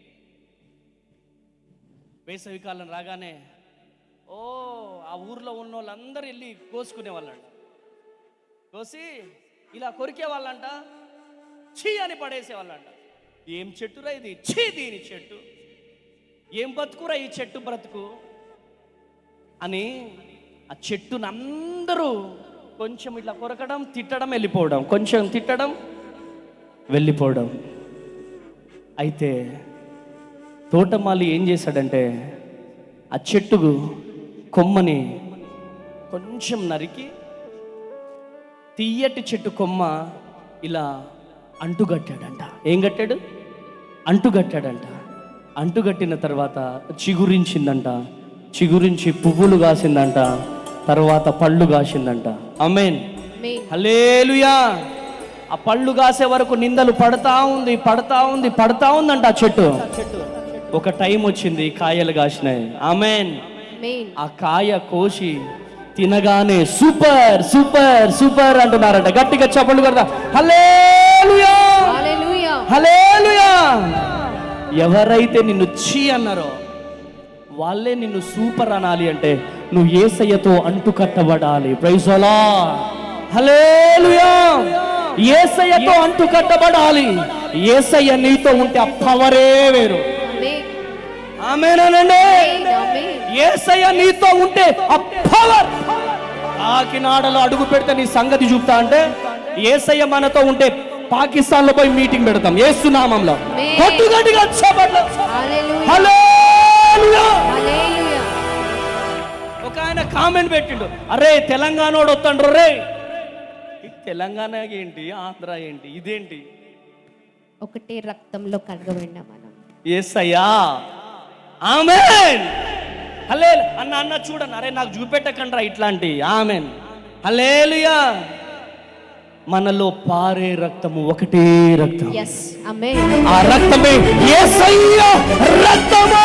వేసవికాలం రాగానే ఓ ఆ ఊర్లో ఉన్న వాళ్ళందరూ వెళ్ళి కోసుకునే వాళ్ళంట కోసి ఇలా కొరికే వాళ్ళంట ఛీ అని పడేసే వాళ్ళంట ఏం చెట్టురా ఇది ఛీ దీని చెట్టు ఏం బతుకురా ఈ చెట్టు బ్రతుకు అని ఆ చెట్టును అందరూ కొంచెం ఇట్లా కొరకడం తిట్టడం వెళ్ళిపోవడం కొంచెం తిట్టడం వెళ్ళిపోవడం అయితే తోటమాలి ఏం చేశాడంటే ఆ చెట్టుకు కొమ్మని కొంచెం నరికి తీయటి చెట్టు కొమ్మ ఇలా అంటుగట్టాడంట ఏం కట్టాడు అంటుగట్టాడంట అంటుగట్టిన తర్వాత చిగురించిందంట చిగురించి పువ్వులు కాసిందంట తర్వాత పళ్ళు కాసిందంట అమేన్ హలేలుయా ఆ పళ్ళు కాసే వరకు నిందలు పడతా ఉంది పడతా ఉంది పడతా ఉందంట ఆ చెట్టు ఒక టైం వచ్చింది కాయలు కాసినాయి ఆమెన్ ఆ కాయ కోసి తినగానే సూపర్ సూపర్ సూపర్ అంటున్నారంట గట్టిగా చప్పట్లు కొడతా హల్లెలూయా హల్లెలూయా హల్లెలూయా ఎవరైతే నిన్ను చీ అన్నారో వాళ్ళే నిన్ను సూపర్ అనాలి అంటే నువ్వు ఏసయ్యతో అంటు కట్టబడాలి ప్రైజోలా హల్లెలూయా ఏసయ్యతో అంటు కట్టబడాలి ఏసయ్య నీతో ఉంటే ఆ పవరే వేరు ఆమెనండి ఏసయ్య నీతో ఉంటే ఆ పవర్ కాకినాడలో అడుగు పెడితే నీ సంగతి చూపుతా అంటే ఏసయ్య మనతో ఉంటే పాకిస్తాన్ లో పోయి మీటింగ్ పెడతాం ఏసునామంలో Amen. కొట్టుగట్టిగా చప్పట్లు. హల్లెలూయా హల్లెలూయా. హల్లెలూయా ఒక ఆయన కామెంట్ పెట్టిండు అరే తెలంగాణోడు వస్తాడు రే ఈ తెలంగాణ ఏంటి ఆంధ్ర ఏంటి ఇదేంటి ఒకటే రక్తంలో కడగబడినా మనం ఏసయ్యా ఆమెన్ హలే అన్న అన్న చూడన్న అరే నాకు చూపెట్టకండ్రా ఇట్లాంటి ఆమెన్ హలేలుయా మనలో పారే రక్తము ఒకటే రక్తం ఎస్ అమ్మే ఆ రక్తమే యేసయ్య రక్తము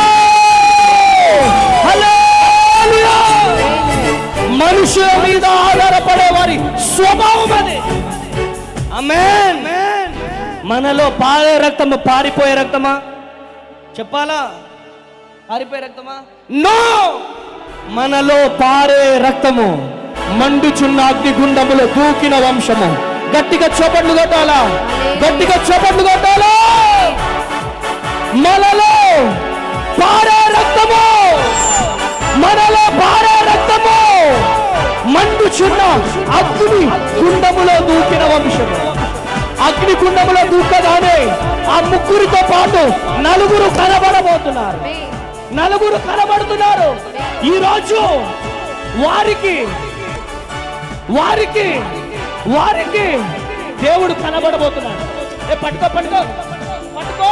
హల్లెలూయా మనుషుల మీద ఆధారపడే వారి స్వభావం అది ఆమేన్ మనలో పారే రక్తము పారిపోయే రక్తమా చెప్పాలా పారిపోయే రక్తమా నో మనలో పారే రక్తము మండుచున్న అగ్నిగుండములో దూకిన వంశము గట్టిగా చోపట్లు కొట్టాలా గట్టిగా చోపట్లు కొట్టాలా మనలో పారే రక్తము మనలో పారే రక్తము మండుచున్న అగ్ని కుండములో దూకిన వంశము అగ్ని కుండములో దూకగానే ఆ ముగ్గురితో పాటు నలుగురు కనబడబోతున్నారు నలుగురు కనబడుతున్నారు ఈ రోజు వారికి వారికి వారికి దేవుడు కనబడబోతున్నాడు ఏ పట్టుకో పట్టుకో పట్టుకో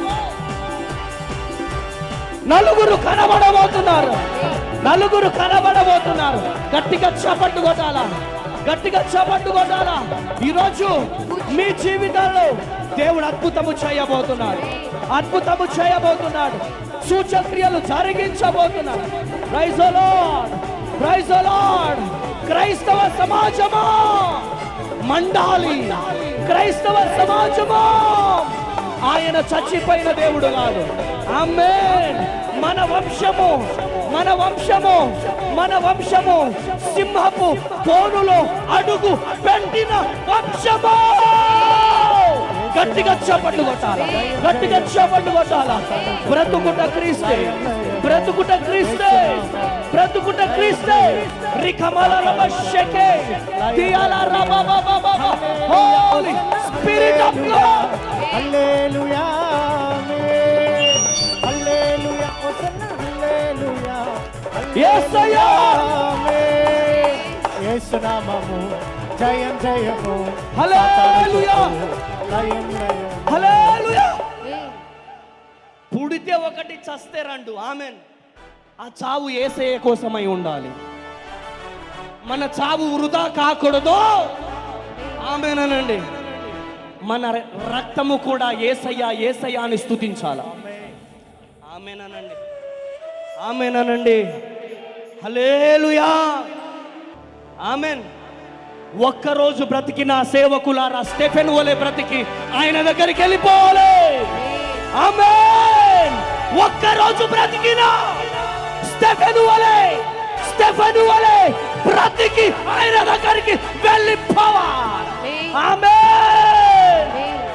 నలుగురు కనబడబోతున్నారు నలుగురు కనబడబోతున్నారు గట్టిగా చపట్టు కొట్టాలా గట్టిగా చపట్టు కొట్టాలా ఈరోజు మీ జీవితాల్లో దేవుడు అద్భుతము చేయబోతున్నాడు అద్భుతము చేయబోతున్నాడు సూచక్రియలు జరిగించబోతున్నాడు ప్రైజ్ లార్డ్ ప్రైజ్ లార్డ్ క్రైస్తవ సమాజమా మండాలి క్రైస్తవ సమాజమా ఆయన చచ్చిపోయిన దేవుడు కాదు ఆమేన్ మన వంశము మన వంశము మన వంశము సింహపు పోనులో అడుగు పెట్టిన వంశము గట్టిగా చప్పట్లు కొట్టాల గట్టిగా చప్పట్లు కొట్టాల బ్రతుకుట క్రీస్తే బ్రతుకుట క్రీస్తే బ్రతుకుట క్రీస్తే రికమల రమ షకే దియాల రమ బబ బబ holy spirit of God hallelujah amen. Hallelujah hosanna hallelujah యేసయ్యా ఆమేన్. యేసునామము జయం జయము హల్లెలూయా జయం జయం హల్లెలూయా పుడితే ఒకటి చస్తే రెండు ఆమెన్ ఆ చావు ఏసయ్య కోసమై ఉండాలి మన చావు వృధా కాకూడదు ఆమెనండి మన ర- రక్తము కూడా ఏసయ్య ఏసయ్య అని స్తుతించాల ఆమెనండి ఆమెనండి హలేలుయా ఆమెన్ ఒక్కరోజు బ్రతికిన సేవకులారా స్టెఫెన్ వలె బ్రతికి ఆయన దగ్గరికి వెళ్ళిపోవాలి ఆమేన్ ఒక్కరోజు బ్రతికిన స్టెఫెన్ వలె స్టెఫెన్ వలె బ్రతికి ఆయన దగ్గరికి వెళ్ళిపోవాలి ఆమేన్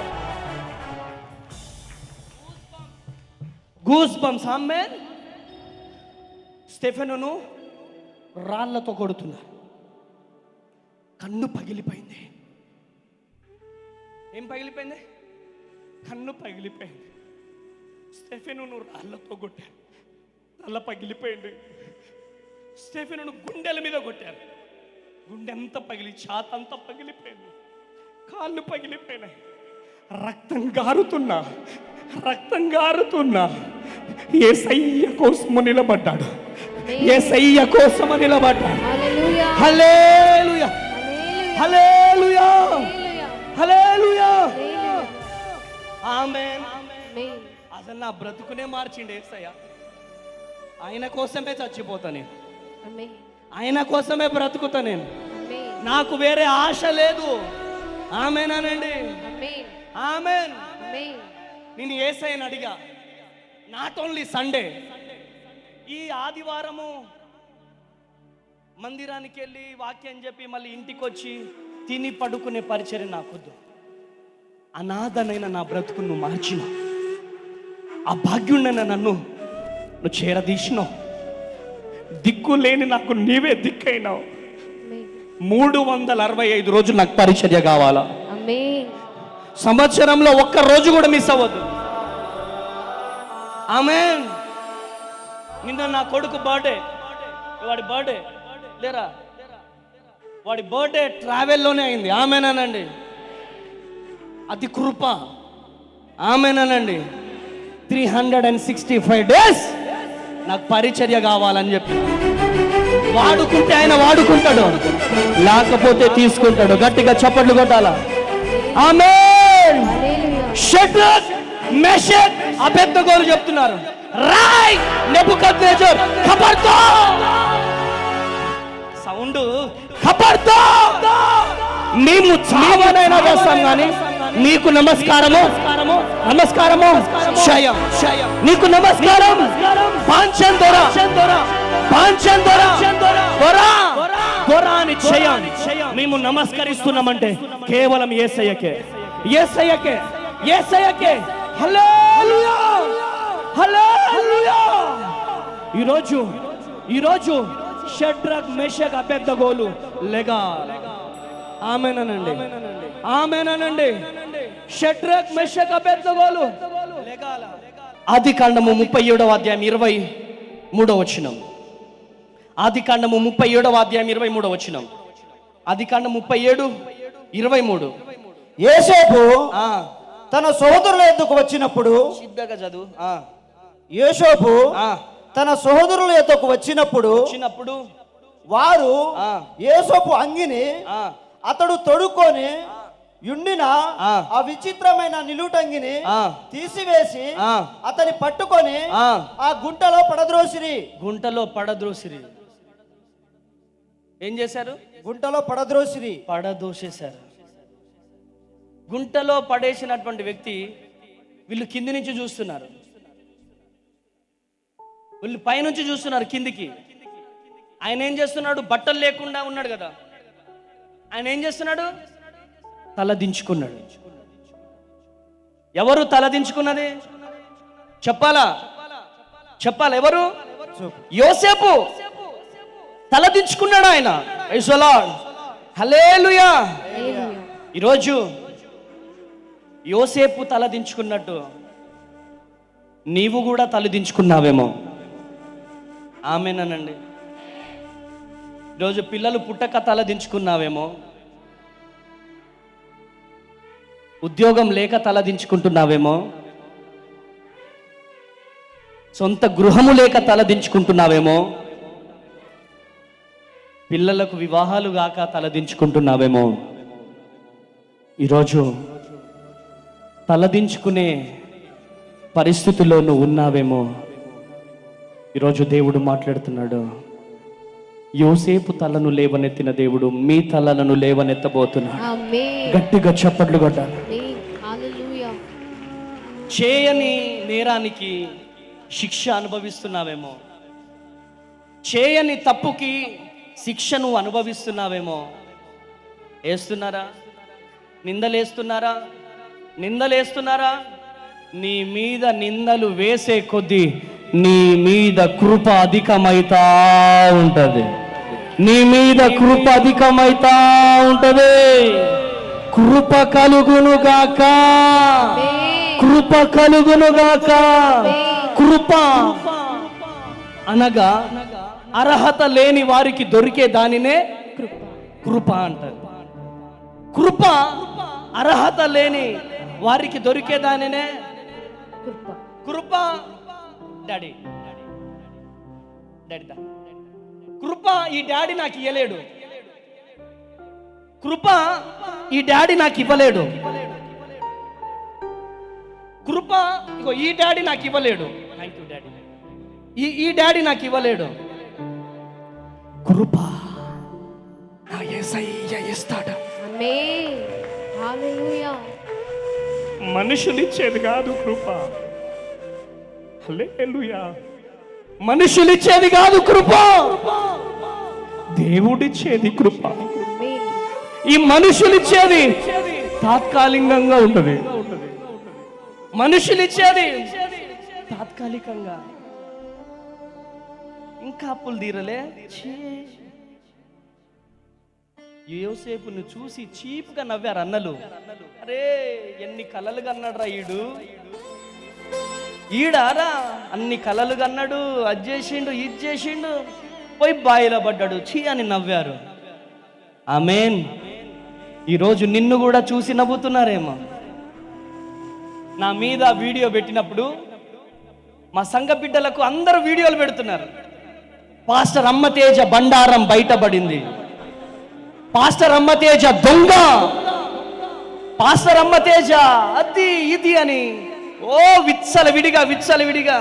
గూస్ బంప్స్ ఆమేన్ స్టెఫెనును రాళ్లతో కొడుతున్నారు కన్ను పగిలిపోయింది ఏం పగిలిపోయింది కన్ను పగిలిపోయింది స్టెఫెను రాళ్లతో కొట్టారు తల పగిలిపోయింది స్టెఫెను గుండెల మీద కొట్టారు గుండె అంతా పగిలి ఛాత అంతా పగిలిపోయింది కాళ్ళు పగిలిపోయినాయి రక్తం గారుతున్నా రక్తం గారుతున్నా ఏ సయ్య కోసము నిలబడ్డాడు ఏ సయ్య కోసము నిలబడ్డాడు హల్లెలూయా హల్లెలూయా హల్లెలూయా హల్లెలూయా హల్లెలూయా హల్లెలూయా ఆమేన్ ఆమేన్ అసలు నా బ్రతుకునే మార్చిండు ఏసయ్య ఆయన కోసమే చచ్చిపోతా నేను ఆమేన్ ఆయన కోసమే బ్రతుకుతా నేను ఆమేన్ నాకు వేరే ఆశ లేదు ఆమెనానండి ఆమేన్ ఆమెన్ ఆమేన్ నేను ఏసయ్యని అడిగా నాట్ ఓన్లీ సండే ఈ ఆదివారము మందిరానికి వెళ్ళి వాక్యం చెప్పి మళ్ళీ ఇంటికి వచ్చి తిని పడుకునే పరిచయం నాకొద్దు అనాథనైన నా బ్రతుకు నువ్వు మార్చినావు ఆ భాగ్యుడైన నన్ను నువ్వు చేరదీసినావు దిక్కు లేని నాకు నీవే దిక్కైనావు ఆమేన్ మూడు వందల అరవై ఐదు రోజులు నాకు పరిచర్య కావాలా ఆమేన్ సంవత్సరంలో ఒక్క రోజు కూడా మిస్ అవ్వద్దు ఆమె నిన్న నా కొడుకు బర్త్డే వాడి బర్త్డే లేరా వాడి బర్త్డే ట్రావెల్లోనే అయింది ఆమెనానండి అది కృప ఆమెనండి three hundred and sixty five days నాకు పరిచర్య కావాలని చెప్పి వాడుకుంటే ఆయన వాడుకుంటాడు లేకపోతే తీసుకుంటాడు గట్టిగా చప్పట్లు కొట్టాలా ఆమె షడ్రక్ మెషక్ అబెద్దగోలు చెప్తున్నారు రాయ్ నెబుకద్నేజర్ ఖబర్తో సౌండ్ ఖబర్తో మేము చావనైనా వేస్తాం కానీ నీకు నమస్కారము నమస్కారము క్షయం నీకు నమస్కారం పాంచన్ దొర పాంచన్ దొర దొర దొర అని క్షయం మేము నమస్కరిస్తున్నామంటే కేవలం ఏసయ్యకే ఏసయ్యకే ఏసయ్యకే హల్లెలూయా హల్లెలూయా ఈరోజు ఈరోజు షడ్రక్ మెషక్ అబెద్దగోలు లెగా ఆమెనండి ఆమెనండి షడ్రక్ మెషక్ అబెద్దగోలు ఆది కాండము ముప్పై ఏడవ అధ్యాయం ఇరవై మూడవ వచనం ఆది కాండము ముప్పై ఏడవ అధ్యాయం ఇరవై మూడవ వచనం ఆది కాండం ముప్పై ఏడు ఇరవై మూడు యేసేపు తన సోదరుల ఎద్దుకు వచ్చినప్పుడు సిద్ధగా చదువు ఆ, యేసోపు ఆ, తన సోదరుల ఎద్దుకు వచ్చినప్పుడు వచ్చినప్పుడు వారు ఆ. యేసోపు అంగిని ఆ, అతడు తొడుక్కొని యుండిన ఆ. ఆ విచిత్రమైన నిలుటంగిని ఆ. తీసివేసి ఆ. అతని పట్టుకొని ఆ. ఆ గుంటలో పడద్రోసిరి గుంటలో పడద్రోసిరి ఏం చేశారు గుంటలో పడద్రోసిరి పడదోసేశారు గుంటలో పడేసినటువంటి వ్యక్తి వీళ్ళు కింది నుంచి చూస్తున్నారు వీళ్ళు పైనుంచి చూస్తున్నారు కిందికి ఆయన ఏం చేస్తున్నాడు బట్టలు లేకుండా ఉన్నాడు కదా ఆయన ఏం చేస్తున్నాడు తల దించుకున్నాడు ఎవరు తల దించుకున్నది చెప్పాలా చెప్పాలా ఎవరు యోసేపు తల దించుకున్నాడు ఆయన హలేలుయా ఈరోజు యోసేపు తల దించుకున్నట్టు నీవు కూడా తల దించుకున్నావేమో ఆమెనండి ఈరోజు పిల్లలు పుట్టక తల దించుకున్నావేమో ఉద్యోగం లేక తల దించుకుంటున్నావేమో సొంత గృహము లేక తల దించుకుంటున్నావేమో పిల్లలకు వివాహాలు గాక తలదించుకుంటున్నావేమో ఈరోజు తలదించుకునే పరిస్థితుల్లో నువ్వు ఉన్నావేమో ఈరోజు దేవుడు మాట్లాడుతున్నాడు యోసేపు తలను లేవనెత్తిన దేవుడు మీ తలలను లేవనెత్తబోతున్నాడు ఆమేన్ గట్టిగా చప్పట్లు కొట్టాలి ఆమేన్ హల్లెలూయా చేయని నేరానికి శిక్ష అనుభవిస్తున్నావేమో చేయని తప్పుకి శిక్షను అనుభవిస్తున్నావేమో వేస్తున్నారా నిందలేస్తున్నారా నిందలేస్తున్నారా నీ మీద నిందలు వేసే కొద్దీ నీ మీద కృప అధికమైతా ఉంటది నీ మీద కృప అధికమైతా ఉంటది కృప కలుగును గాక కృప కలుగును గాక కృప అనగా అర్హత లేని వారికి దొరికే దానినే కృప అంటారు కృప అర్హత లేని వారికి దొరికే దానినే కృప కృప డాడీ డాడీ దా. కృప ఈ డాడీ నాకు ఇవ్వలేడు కృప ఈ డాడీ నాకు ఇవ్వలేడు కృప ఇగో ఈ డాడీ నాకు ఇవ్వలేడు థ్యాంక్ యూ డాడీ ఈ ఈ డాడీ నాకు ఇవ్వలేడు కృప నా యేసయ్య ఇస్తాడు ఆమేన్ హల్లెలూయా మనుషులిచ్చేది కాదు కృప హల్లెలూయా మనుషులిచ్చేది కాదు కృప దేవుడిచ్చేది కృప ఆమేన్ ఈ మనుషులిచ్చేది తాత్కాలికంగా ఉంటుంది మనుషులిచ్చేది తాత్కాలికంగా ఇంకా అప్పులు తీరలే ఛీ. యోసేపును చూసి చీప్గా నవ్వారు అన్నలు అరే ఎన్ని కలలు కన్నాడురా ఈడు ఈడారా అన్ని కలలు కన్నాడు అది చేసిండు ఇది చేసిండు పోయి బాయిలో పడ్డాడు చీ అని నవ్వారు ఆమెన్ ఈరోజు నిన్ను కూడా చూసి నవ్వుతున్నారేమో నా మీద వీడియో పెట్టినప్పుడు మా సంఘ బిడ్డలకు అందరూ వీడియోలు పెడుతున్నారు పాస్టర్ అమ్మతేజ బండారం బయటపడింది పాస్టర్ అమ్మతేజ దొంగ పాస్టర్ అమ్మతేజ అది ఇది అని ఓ విచ్చల విడిగా విచ్చల విడిగా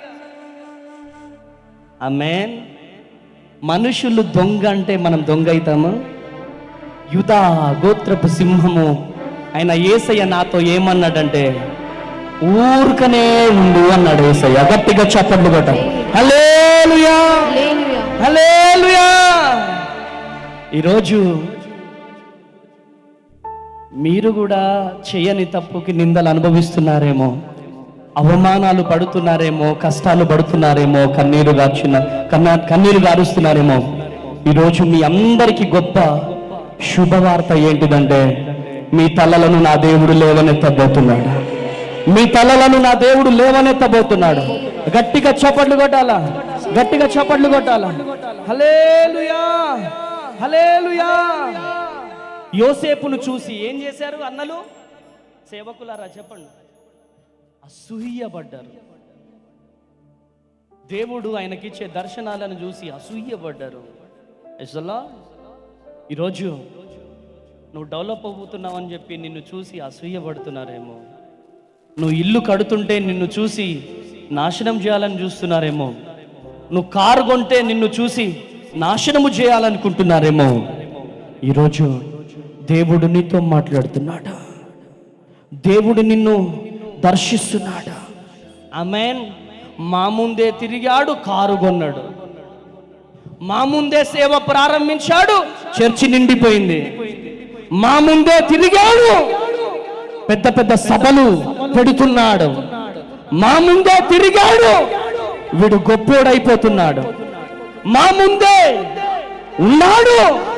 అమేన్ మనుషులు దొంగ అంటే మనం దొంగ అవుతామా యుధా గోత్రపు సింహము ఆయన ఏసయ్య నాతో ఏమన్నాడంటే ఊరుకనే ఉండు అన్నాడు ఏసయ్య గట్టిగా చప్పట్లు కొట్ట హల్లెలూయా హల్లెలూయా హల్లెలూయా ఈరోజు మీరు కూడా చేయని తప్పుకి నిందలు అనుభవిస్తున్నారేమో అవమానాలు పడుతున్నారేమో కష్టాలు పడుతున్నారేమో కన్నీరు గార్చిన కన్నా కన్నీరు గారుస్తున్నారేమో ఈరోజు మీ అందరికీ గొప్ప శుభవార్త ఏంటిదంటే మీ తలలను నా దేవుడు లేవనెత్తబోతున్నాడు మీ తలలను నా దేవుడు లేవనెత్తబోతున్నాడు గట్టిగా చప్పట్లు కొట్టాలా గట్టిగా చప్పట్లు కొట్టాలా హలేలుయా హలేలుయా యోసేపును చూసి ఏం చేశారు అన్నలు సేవకులారా చెప్పండి అసూయపడ్డారు దేవుడు ఆయనకిచ్చే దర్శనాలను చూసి అసూయపడ్డారు ఎసలా ఈరోజు నువ్వు డెవలప్ అవుతున్నావు అని చెప్పి నిన్ను చూసి అసూయపడుతున్నారేమో నువ్వు ఇల్లు కడుతుంటే నిన్ను చూసి నాశనం చేయాలని చూస్తున్నారేమో నువ్వు కారు కొంటే నిన్ను చూసి నాశనము చేయాలనుకుంటున్నారేమో ఈరోజు దేవుడు నీతో మాట్లాడుతున్నాడు దేవుడు నిన్ను దర్శిస్తున్నాడు ఆమెన్ మా ముందే తిరిగాడు కారు కొన్నాడు మా ముందే సేవ ప్రారంభించాడు చర్చి నిండిపోయింది మా ముందే తిరిగాడు పెద్ద పెద్ద సభలు పెడుతున్నాడు మా ముందే తిరిగాడు వీడు గొప్పోడైపోతున్నాడు మా ముందే ఉన్నాడు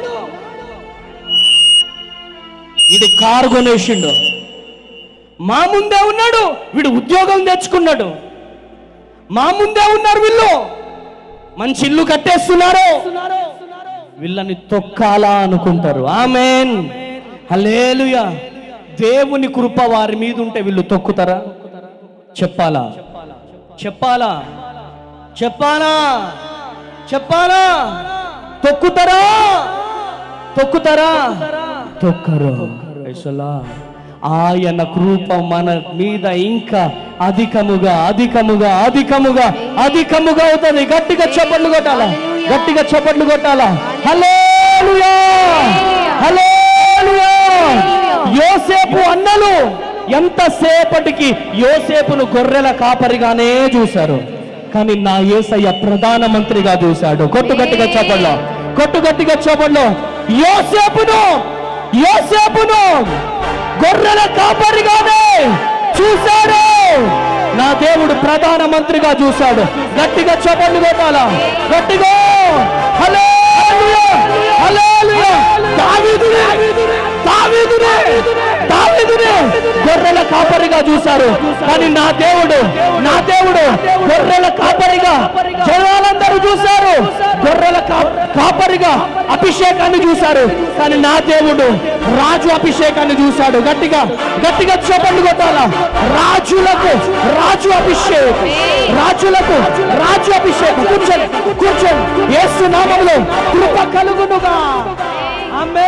వీడు కారు కొనేసిండు మా ముందే ఉన్నాడు వీడు ఉద్యోగం తెచ్చుకున్నాడు మా ముందే ఉన్నారు వీళ్ళు మంచి ఇల్లు కట్టేస్తున్నారు వీళ్ళని తొక్కాలా అనుకుంటారు ఆమెన్ హలేలుయా దేవుని కృప వారి మీద ఉంటే వీళ్ళు తొక్కుతారా చెప్పాలా చెప్పాలా చెప్పాలా చెప్పాలా తొక్కుతారా తొక్కుతారా తొక్కరు యెషలా. ఆయన కృప మన మీద ఇంకా అధికముగా అధికముగా అధికముగా అధికముగా అవుతుంది గట్టిగా చప్పట్లు కొట్టాలా గట్టిగా చప్పట్లు కొట్టాలా హల్లెలూయా హల్లెలూయా యోసేపు అన్నలు ఎంతసేపటికి యోసేపును గొర్రెల కాపరిగానే చూశారు కానీ నా యేసయ్య ప్రధానమంత్రిగా చూశాడు కొట్టు గట్టిగా చప్పట్లో కొట్టు గట్టిగా చప్పట్లో యోసేపును యోసేపును గొర్రెల కాపరిగానే చూశాడు నా దేవుడు ప్రధానమంత్రిగా చూశాడు గట్టిగా చప్పట్లు కొట్టాలా గట్టిగా హల్లెలూయా హల్లెలూయా దావీదునే దావీదునే దావీదునే గొర్రెల కాపరిగా చూశారు కానీ నా దేవుడు నా దేవుడు గొర్రెల కాపరిగా జనాలందరూ చూశారు గొర్రెల కా- కాపరిగా అభిషేకాన్ని చూశారు కానీ నా దేవుడు రాజు అభిషేకాన్ని చూశాడు గట్టిగా గట్టిగా చప్పట్లు కొట్టాలా రాజులకు రాజు అభిషేకం రాజులకు రాజు అభిషేకం కూర్చొని కూర్చొని యేసు నామములో కృప కలుగునుగా ఆమె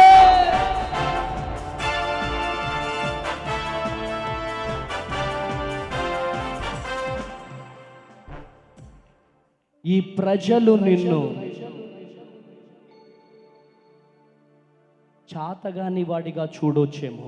ఈ ప్రజలు నిన్ను చాతగాని వాడిగా చూడొచ్చేమో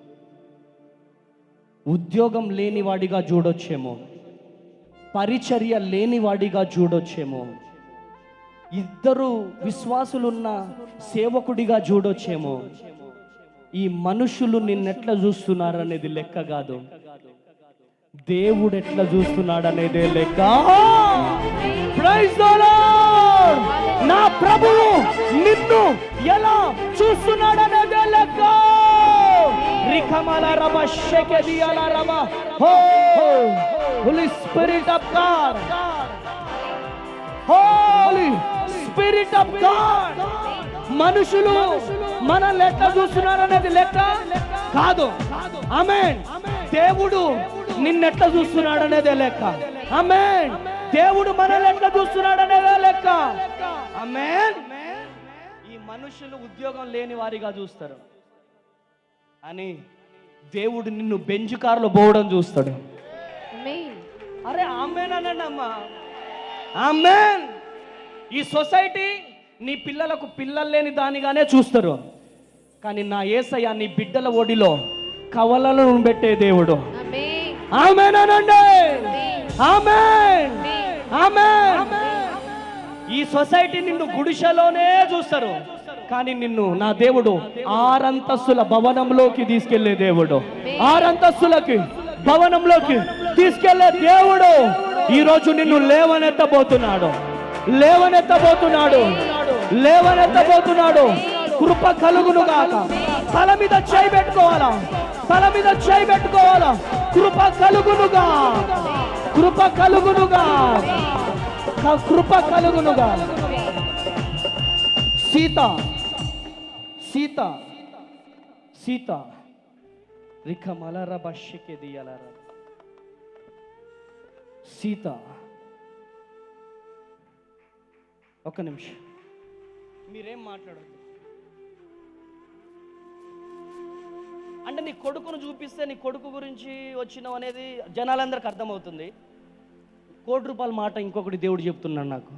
ఉద్యోగం లేని వాడిగా చూడొచ్చేమో పరిచర్య లేని వాడిగా చూడొచ్చేమో ఇద్దరు విశ్వాసులున్న సేవకుడిగా చూడొచ్చేమో ఈ మనుషులు నిన్నెట్లా చూస్తున్నారు అనేది లెక్క కాదు దేవుడు ఎట్లా చూస్తున్నాడు అనేదే లెక్క Praise the Lord! నా ప్రభువు నిన్ను ఎలా చూస్తున్నాడు అనేదే లెక్క రికమల రమ షెకెదియల రమ హో holy spirit of God holy spirit of God మనుషులు మనల్ని ఎట్లా చూస్తున్నారు అనేది లెక్క కాదు ఆమె దేవుడు నిన్నెట్లా చూస్తున్నాడు అనేదే లెక్క ఆమేన్ దేవుడు మనల్ని ఎట్లా చూస్తున్నాడు అనేదే లెక్క ఆమేన్ ఈ మనుషులు ఉద్యోగం లేని వారిగా చూస్తారు అని దేవుడు నిన్ను బెంచ్ కారులో పోవడం చూస్తాడు ఆమేన్ అరే ఆమెన్ అనండి అమ్మా ఆమెన్ ఈ సొసైటీ నీ పిల్లలకు పిల్లలు లేని దానిగానే చూస్తారు కానీ నా ఏసయ్య నీ బిడ్డల ఒడిలో కవలలను పెట్టే దేవుడు ఆమేన్ ఆమెన్ అనండి ఆమెన్ ఆమెన్ ఈ సొసైటీ నిన్ను గుడిసెలోనే చూస్తారు కానీ నిన్ను నా దేవుడు ఆరంతస్తుల భవనంలోకి తీసుకెళ్లే దేవుడు ఆరంతస్తులకి భవనంలోకి తీసుకెళ్లే దేవుడు ఈ రోజు నిన్ను లేవనెత్తబోతున్నాడు లేవనెత్తబోతున్నాడు లేవనెత్తబోతున్నాడు కృప కలుగును గాక తల మీద చేయి పెట్టుకోవాలా తల మీద చేయి పెట్టుకోవాలా కృప కలుగునుగా కృప కలుగునుగా క- కృప కలుగునుగా సీత సీత సీత రిఖ మలర బషికే దియలర సీత ఒక్క నిమిషం మీరేం మాట్లాడద్దు అంటే నీ కొడుకును చూపిస్తే నీ కొడుకు గురించి వచ్చినావు అనేది జనాలందరికి అర్థమవుతుంది కోటి రూపాయల మాట ఇంకొకటి దేవుడు చెప్తున్నాడు నాకు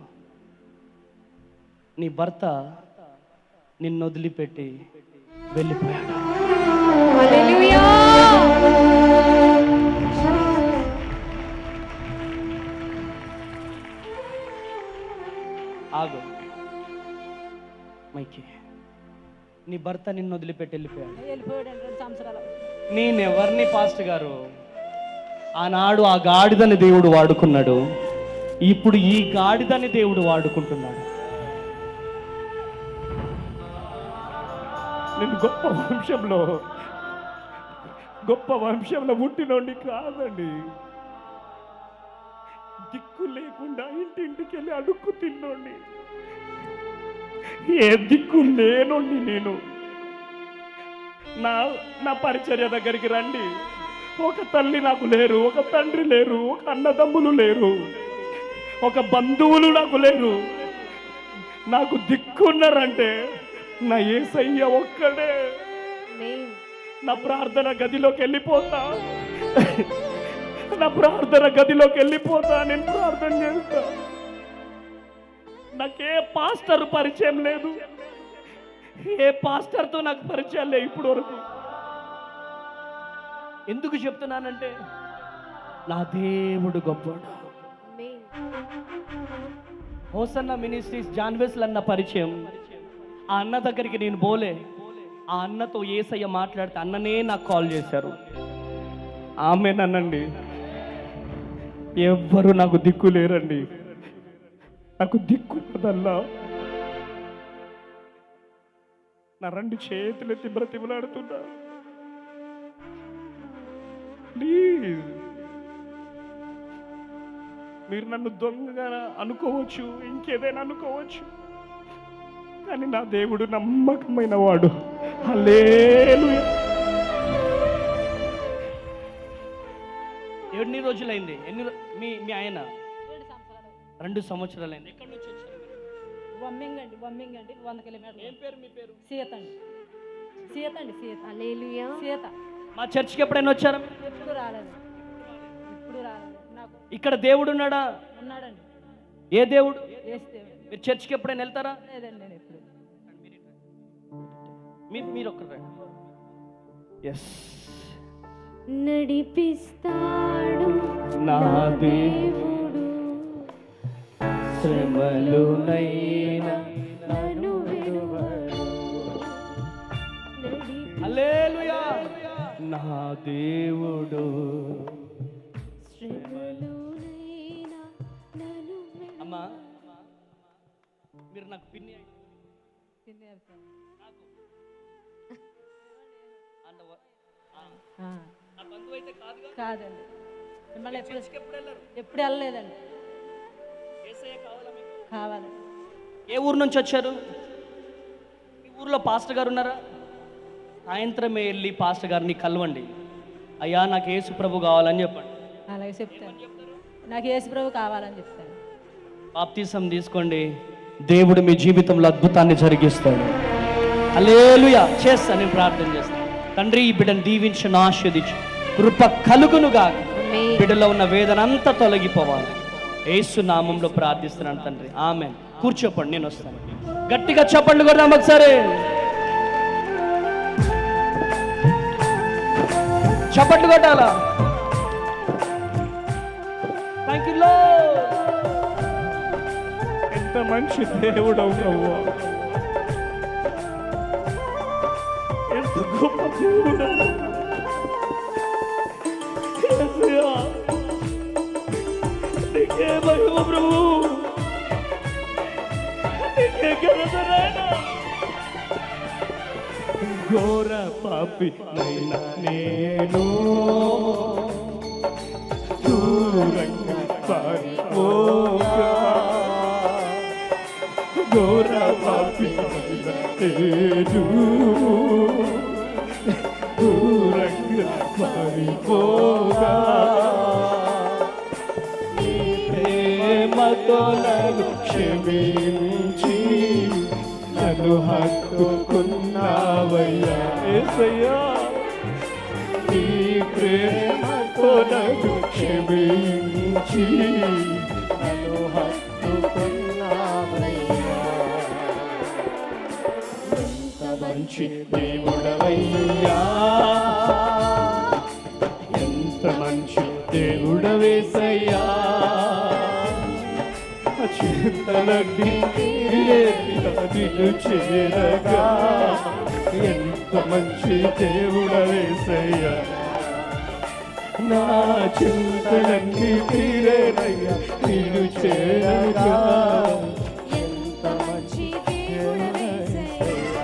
నీ భర్త నిన్ను వదిలిపెట్టి వెళ్ళిపోయాడు హల్లెలూయా ఆగు మైకి నీ భర్త నిన్ను వదిలిపెట్టి వెళ్ళిపోయాడు వెళ్ళిపోయాడండి రెండు సంవత్సరాలు నేనెవరిని పాస్ట్ గారు ఆనాడు ఆ గాడిదని దేవుడు వాడుకున్నాడు ఇప్పుడు ఈ గాడిదని దేవుడు వాడుకుంటున్నాడు నేను గొప్ప వంశంలో గొప్ప వంశంలో పుట్టినోడిని కాదండి దిక్కు లేకుండా ఇంటింటికి వెళ్ళి అడుక్కు తిన్నోడిని ఏ దిక్కు లేనోడిని నేను నా నా పరిచర్య దగ్గరికి రండి ఒక తల్లి నాకు లేరు ఒక తండ్రి లేరు ఒక అన్నదమ్ములు లేరు ఒక బంధువులు నాకు లేరు నాకు దిక్కున్నారంటే నా ఏసయ్య ఒక్కడే ఆమేన్ నా ప్రార్థన గదిలోకి వెళ్ళిపోతా నా ప్రార్థన గదిలోకి వెళ్ళిపోతా నేను ప్రార్థన చేస్తా నాకే పాస్టర్ పరిచయం లేదు ఏ పాస్టర్తో నాకు పరిచయం లేదు ఇప్పుడు వరకు ఎందుకు చెప్తున్నానంటే నా దేవుడు గొప్పడు ఆమేన్ హోసన్న మినిస్ట్రీస్ జాన్వెస్లు అన్న పరిచయం ఆ అన్న దగ్గరికి నేను పోలే ఆ అన్నతో ఏసయ్య మాట్లాడితే అన్ననే నాకు కాల్ చేశారు ఆమెనండి ఎవ్వరు నాకు దిక్కు లేరండి నాకు దిక్కు ఉన్నదల్లా నా రెండు చేతులు ఎత్తి బ్రతిమలాడుతున్నా ప్లీజ్ మీరు నన్ను దొంగగా అనుకోవచ్చు ఇంకేదైనా అనుకోవచ్చు కానీ నా దేవుడు నమ్మకమైన వాడు హల్లెలూయా ఎన్ని రోజులైంది ఎన్ని రో- మీ మీ ఆయన ఏడు సంవత్సరాలు రెండు సంవత్సరాలైంది ఎక్కడి నుంచి వచ్చారు మీరు? వమ్మింగ్ అండి వమ్మింగ్ అండి వంద కిలోమీటర్లు ఏం పేరు మీ పేరు సీత అండి సీత అండి సీత హల్లెలూయా సీత మా చర్చికి ఎప్పుడైనా వచ్చారా ఎప్పుడు రాలేదు ఎప్పుడు రాలేదు నాకు ఇక్కడ దేవుడు ఉన్నాడా ఉన్నాడండి ఏ దేవుడు వేస్తే మీరు చర్చికి ఎప్పుడైనా వెళ్తారా లేదండి నేను ఎప్పుడు మీ మీరు ఒక్కరు ఎస్ నడిపిస్తాడు నా దేవుడు శ్రమలునైనా నన్ను విడువడు నడి హల్లెలూయా నా దేవుడు శ్రమలోనైనా నన్ను విడు- అమ్మా మీరు నాకు పిన్ని అయి- కింద వేస్తాను. అన్న వ- ఆ, ఆ, నా బంధువు అయితే కాదుగా కాదండి మిమ్మల్ని ఎప్పుడు చర్చికి ఎప్పుడు వెళ్ళరు ఎప్పుడు వెళ్ళలేదండి యేసయ్య కావాలా మీకు కావాలండి ఏ ఊరు నుంచి వచ్చారు ఈ ఊర్లో పాస్టర్ గారు ఉన్నారా సాయంత్రమే వెళ్ళి పాస్టర్ గారిని కలవండి అయ్యా నాకు యేసు ప్రభు కావాలని చెప్పండి అలాగే చెప్తాను నాకు యేసు ప్రభు కావాలని చెప్తాను బాప్తీసం తీసుకోండి దేవుడు మీ జీవితంలో అద్భుతాన్ని జరిగిస్తాడు అలేలుయా చేస్తా నేను ప్రార్థన చేస్తాను తండ్రి ఈ బిడ్డను దీవించిన ఆస్వాదించు కృప కలుగునుగా బిడ్డలో ఉన్న వేదన అంతా తొలగిపోవాలి యేసు నామంలో ప్రార్థిస్తున్నాను తండ్రి ఆమె కూర్చోపండి నేను వస్తాను గట్టిగా చెప్పండి కూడా ఒకసారి చప్పట్లు కొట్టాలా థ్యాంక్ యూ లో ఎంత మంచి దేవుడు ప్రభు ఎంత గొప్ప దేవుడు యేసయ్యా, నీకే మహిమ ప్రభు నీకే ఘనత నాయనా. ఘోర పాపి నైనా నేను దూరంగా పారిపోగా ఘోర పాపి నైనా నేను దూరంగా పారిపోగా నీ ప్రేమతో నన్ను క్షమించి నన్ను హత్తుకున్నావయ్యా ఏసయ్యా నీ ప్రేమతో నన్ను క్షమించి నన్ను హత్తుకున్నావయ్యా ఎంత మంచి దేవుడవయ్యా ఎంత మంచి దేవుడవేసయ్యా చింతలన్నీ నిన్ను చేరగా ఎంత మంచి దేవుడవేసయ్యా నా చింతలన్నీ తీరేనయ్యా నిన్ను చేరగా ఎంత మంచి దేవుడవేసయ్యా.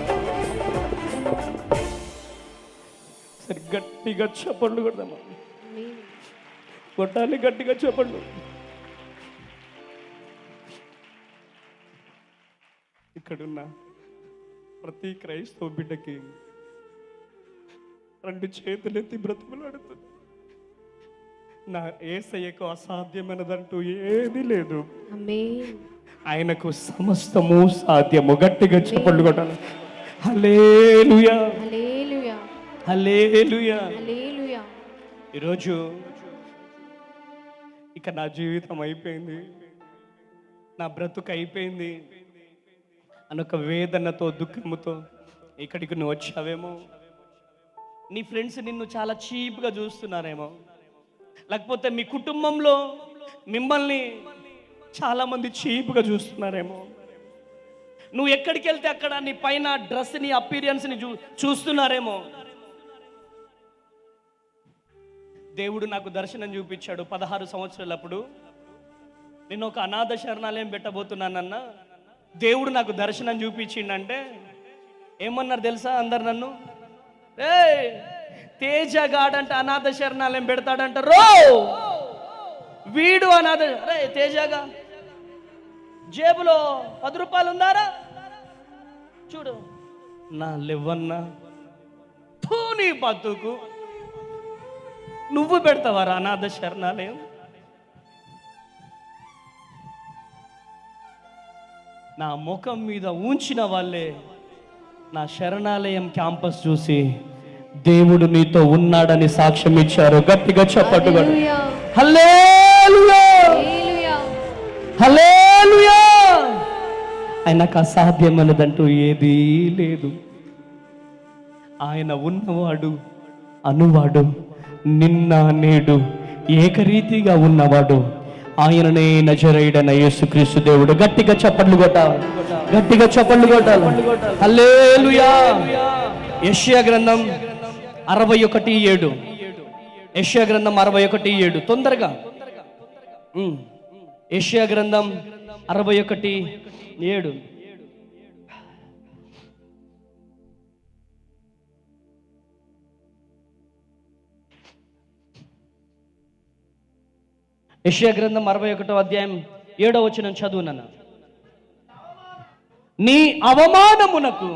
సరే గట్టిగా చప్పట్లు కొడదామా ఆమేన్. కొట్టాలి గట్టిగా చెప్పండు ఇక్కడున్న ప్రతి క్రైస్తవ బిడ్డకి రెండు చేతులెత్తి బ్రతుకులాడుతుంది నా ఏసయ్యకు అసాధ్యమైనదంటూ ఏది లేదు ఆమేన్. ఆయనకు సమస్తము సాధ్యము గట్టిగా చెప్పండు కొట్టాలి హలేలుయా హల్లెలూయా హలేలుయా హల్లెలూయా ఈరోజు ఇక నా జీవితం అయిపోయింది నా బ్రతుకు అయిపోయింది అనొక వేదనతో దుఃఖముతో ఇక్కడికి నువ్వు వచ్చావేమో నీ ఫ్రెండ్స్ నిన్ను చాలా చీప్గా చూస్తున్నారేమో లేకపోతే మీ కుటుంబంలో మిమ్మల్ని చాలామంది చీప్గా చూస్తున్నారేమో నువ్వు ఎక్కడికి వెళ్తే అక్కడ నీ పైన డ్రెస్ని అపీరియన్స్ని చూ చూస్తున్నారేమో దేవుడు నాకు దర్శనం చూపించాడు పదహారు సంవత్సరాలప్పుడు నేను ఒక అనాథ శరణాలయం పెట్టబోతున్నానన్న దేవుడు నాకు దర్శనం చూపించిండంటే ఏమన్నారు తెలుసా అందరు నన్ను ఏ తేజ గాడంట అనాథ శరణాలయం పెడతాడంట రో వీడు అనాథ రే తేజగా జేబులో పది రూపాయలు ఉందారా చూడు నా లెవ్వన్నా థూ నీ బతుకు నువ్వు పెడతావారా అనాథ శరణాలయం నా ముఖం మీద ఉంచిన వాళ్ళే నా శరణాలయం క్యాంపస్ చూసి దేవుడు నీతో ఉన్నాడని సాక్ష్యం ఇచ్చారు గట్టిగా చెప్పట్టు హల్లెలూయా హల్లేలుయా హల్లెలూయా హల్లేలుయా ఆయనకు అసాధ్యమైనదంటూ ఏదీ లేదు ఆయన ఉన్నవాడు అనువాడు నిన్న నేడు ఏకరీతిగా ఉన్నవాడు ఆయననే నజరైడన యేసుక్రీస్తు దేవుడు గట్టిగా చప్పట్లు కొట్టాలి గట్టిగా చప్పట్లు కొట్టాలి హల్లేలుయా యెషయా గ్రంథం అరవై ఒకటి ఏడు యెషయా గ్రంథం అరవై ఒకటి ఏడు తొందరగా ఉమ్. యెషయా గ్రంథం అరవై ఒకటి ఏడు యెషయా గ్రంథం అరవై ఒకటో అధ్యాయం ఏడో వచ్చిన చదువునన్న నీ అవమానమునకు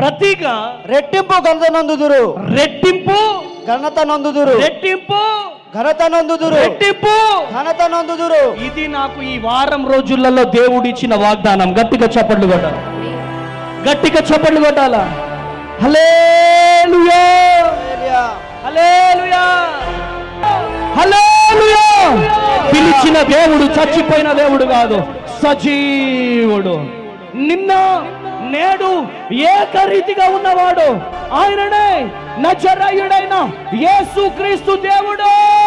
ప్రతిగా రెట్టింపు ఘనత నందుదురు రెట్టింపు ఘనత నందుదురు రెట్టింపు ఘనత నందుదురు రెట్టింపు ఘనత నందుదురు ఇది నాకు ఈ వారం రోజులలో దేవుడిచ్చిన వాగ్దానం గట్టిగా చప్పట్లు కొట్టాలి గట్టిగా చప్పట్లు కొట్టాలా హల్లెలూయా హల్లెలూయా హల్లెలూయా పిలిచిన దేవుడు చచ్చిపోయిన దేవుడు కాదు సజీవుడు నిన్న నేడు ఏకరీతిగా ఉన్నవాడు ఆయననే నజరయుడైన యేసు క్రీస్తు దేవుడు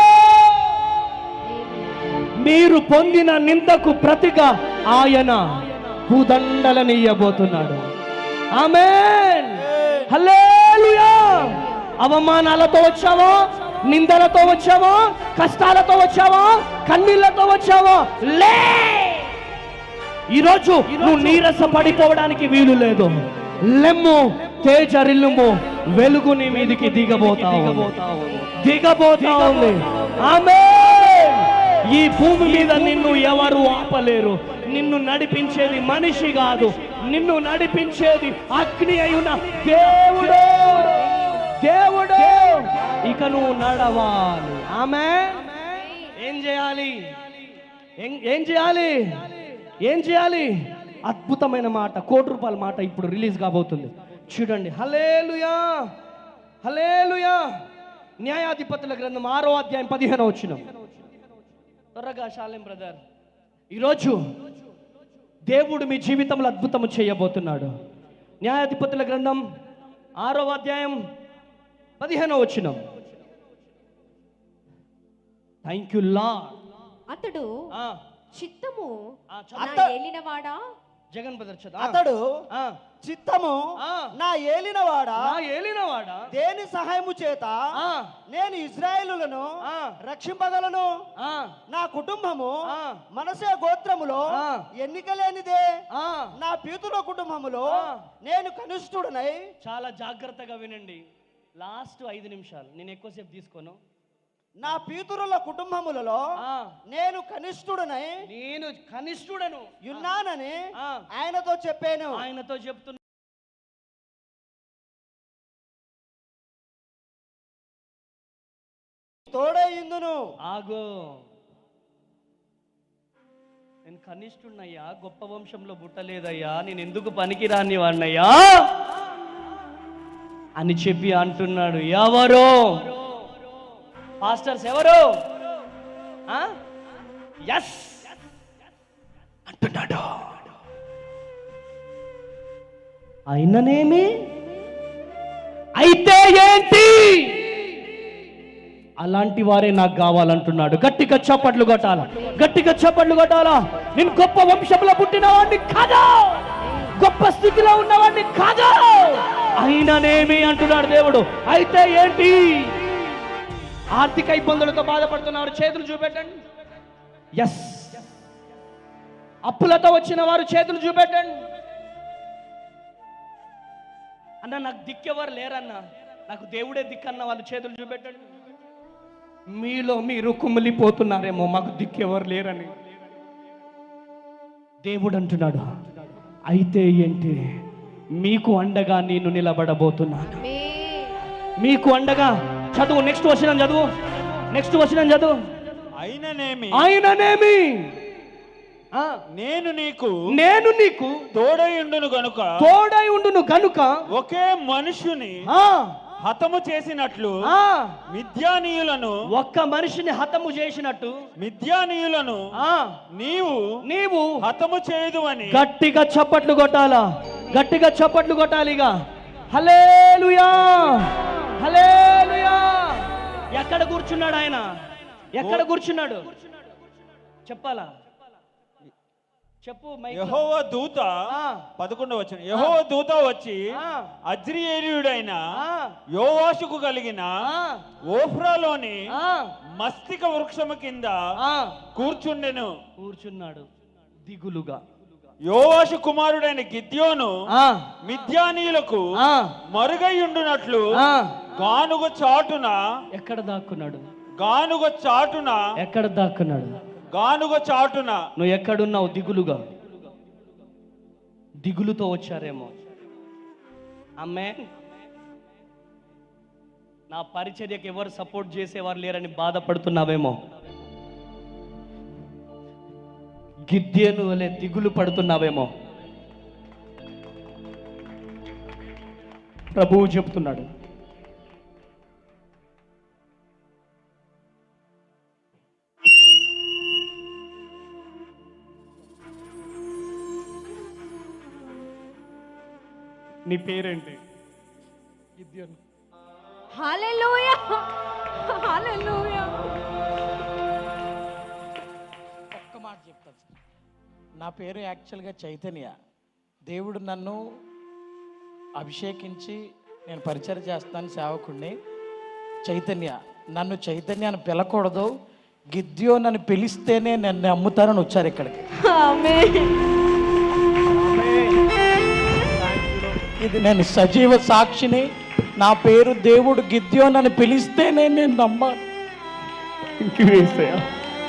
మీరు పొందిన నిందకు ప్రతిగా ఆయన భూదండలనియ్యబోతున్నాడు ఆమేన్ హల్లెలూయా అవమానాలతో వచ్చావా నిందలతో వచ్చావా కష్టాలతో వచ్చావా కన్నీళ్లతో వచ్చావా లే ఈరోజు నువ్వు నీరస పడిపోవడానికి వీలు లేదు లెమ్ము తేజరిల్లుము వెలుగు నీ మీదికి దిగబోతా ఉంది. దిగబోతా ఉంది ఆమె ఈ భూమి మీద నిన్ను ఎవరు ఆపలేరు నిన్ను నడిపించేది మనిషి కాదు నిన్ను నడిపించేది అగ్ని అయున దేవుడు దేవుడు ఇక నువ్వు నడవాలి ఆమె ఏం చేయాలి ఏం- ఏం చేయాలి ఏం చేయాలి అద్భుతమైన మాట కోటి రూపాయల మాట ఇప్పుడు రిలీజ్ కాబోతుంది చూడండి హలేలుయా హలేలుయా న్యాయాధిపతుల గ్రంథం ఆరో అధ్యాయం పదిహేను వచ్చిన త్వరగా శాలెం బ్రదర్ ఈరోజు దేవుడు మీ జీవితంలో అద్భుతము చేయబోతున్నాడు న్యాయాధిపతుల గ్రంథం ఆరో అధ్యాయం పదిహేనో వచ్చిన థ్యాంక్ యూ లా అతడు చిత్తము ఆ, చదువు. నా ఏలినవాడా జగన్ బ్రదర్ చదువు. ఆ. అతడు ఆ. చిత్తము ఆ. నా ఏలినవాడా నా ఏలినవాడా దేని సహాయము చేత ఆ. నేను ఇజ్రాయేలులను ఆ. రక్షింపగలను ఆ. నా కుటుంబము ఆ. మనసే గోత్రములో ఆ. ఎన్నిక లేనిదే ఆ. నా పీతుల కుటుంబములో ఆ. నేను కనిష్ఠుడనై చాలా జాగ్రత్తగా వినండి లాస్ట్ ఐదు నిమిషాలు నేను ఎక్కువసేపు తీసుకోను నా పీతురుల కుటుంబములలో ఆ. నేను కనిష్ఠుడనై నేను కనిష్ఠుడను ఉన్నానని ఆ. ఆయనతో చెప్పాను ఆయనతో చెప్తున్నా తోడై ఇందును ఆగో నేను కనిష్ఠున్నయ్యా గొప్ప వంశంలో పుట్టలేదయ్యా నేను ఎందుకు పనికిరాని వాడినయ్యా అని చెప్పి అంటున్నాడు ఎవరు పాస్టర్స్ ఎవరు ఎస్ అంటున్నాడు అయిననేమి అయితే ఏంటి అలాంటి వారే నాకు కావాలంటున్నాడు గట్టిగా చప్పట్లు కొట్టాల గట్టిగా చప్పట్లు కొట్టాలా నేను గొప్ప వంశంలో పుట్టిన వాడిని కాదా గొప్ప స్థితిలో ఉన్నవాడిని కాదా అయిననేమి అంటున్నాడు దేవుడు అయితే ఏంటి ఆర్థిక ఇబ్బందులతో బాధపడుతున్నవారు చేతులు చూపెట్టండి ఎస్ అప్పులతో వచ్చిన వారు చేతులు చూపెట్టండి అన్న నాకు దిక్కెవరు లేరన్నా నాకు దేవుడే దిక్కన్న వాళ్ళు చేతులు చూపెట్టండి మీలో మీరు కుమిలిపోతున్నారేమో మాకు దిక్కెవరు లేరని దేవుడు అంటున్నాడు అయితే ఏంటి మీకు అండగా నేను నిలబడబోతున్నాను మే మీకు అండగా చదువు నెక్స్ట్ వచనం చదువు నెక్స్ట్ వచనం చదువు అయిననేమి ఆయననేమి ఆ, నేను నీకు నేను నీకు తోడయుండును గనుక తోడై ఉండును కనుక ఒకే మనుషుని ఆ, హతము చేసినట్లు ఆ, మిథ్యానీయులను ఒక్క మనిషిని హతము చేసినట్టు మిథ్యానీయులను ఆ నీవు నీవు హతము చేయదు అని గట్టిగా చప్పట్లు కొట్టాలా గట్టిగా చప్పట్లు కొట్టాలిగా హలేలుయా హలేలుయా ఎక్కడ కూర్చున్నాడు ఆయన ఎక్కడ కూర్చున్నాడు చెప్పాలా చెప్పు మైక్ యహోవ దూత ఆ. పదకొండవ వచ్చిన యహోవ దూత వచ్చి ఆ. అజ్రియేయుడైన ఆ, యోవాషుకు కలిగిన ఆ, ఓఫ్రాలోని ఆ, మస్తిక వృక్షము కింద ఆ. కూర్చుండెను కూర్చున్నాడు దిగులుగా యోవాషు కుమారుడైన గిద్యోను ఆ, మిథ్యానీయులకు ఆ, మరుగైయుండునట్లు ఆ. గానుగ చాటున ఎక్కడ దాక్కున్నాడు గానుగ చాటున ఎక్కడ దాక్కున్నాడు గానుగ చాటున నువ్వు ఎక్కడున్నావు దిగులుగా దిగులుతో వచ్చారేమో అమ్మే నా పరిచర్యకు ఎవరు సపోర్ట్ చేసేవారు లేరని బాధపడుతున్నావేమో గిద్యను వలె దిగులు పడుతున్నావేమో ప్రభువు చెప్తున్నాడు నీ పేరేంటి హల్లెలూయా హల్లెలూయా ఒక్క మాట చెప్తాను సార్ నా పేరు యాక్చువల్గా చైతన్య దేవుడు నన్ను అభిషేకించి నేను పరిచయం చేస్తాను సేవకుడిని చైతన్య నన్ను చైతన్య అని పిలకూడదు గిద్యో నన్ను పిలిస్తేనే నన్ను అమ్ముతానని వచ్చారు ఇక్కడికి ఆమేన్ ఇది నేను సజీవ సాక్షిని నా పేరు దేవుడు గిద్యో నన్ను పిలిస్తేనే నేను నమ్మాను ఇంకేసయా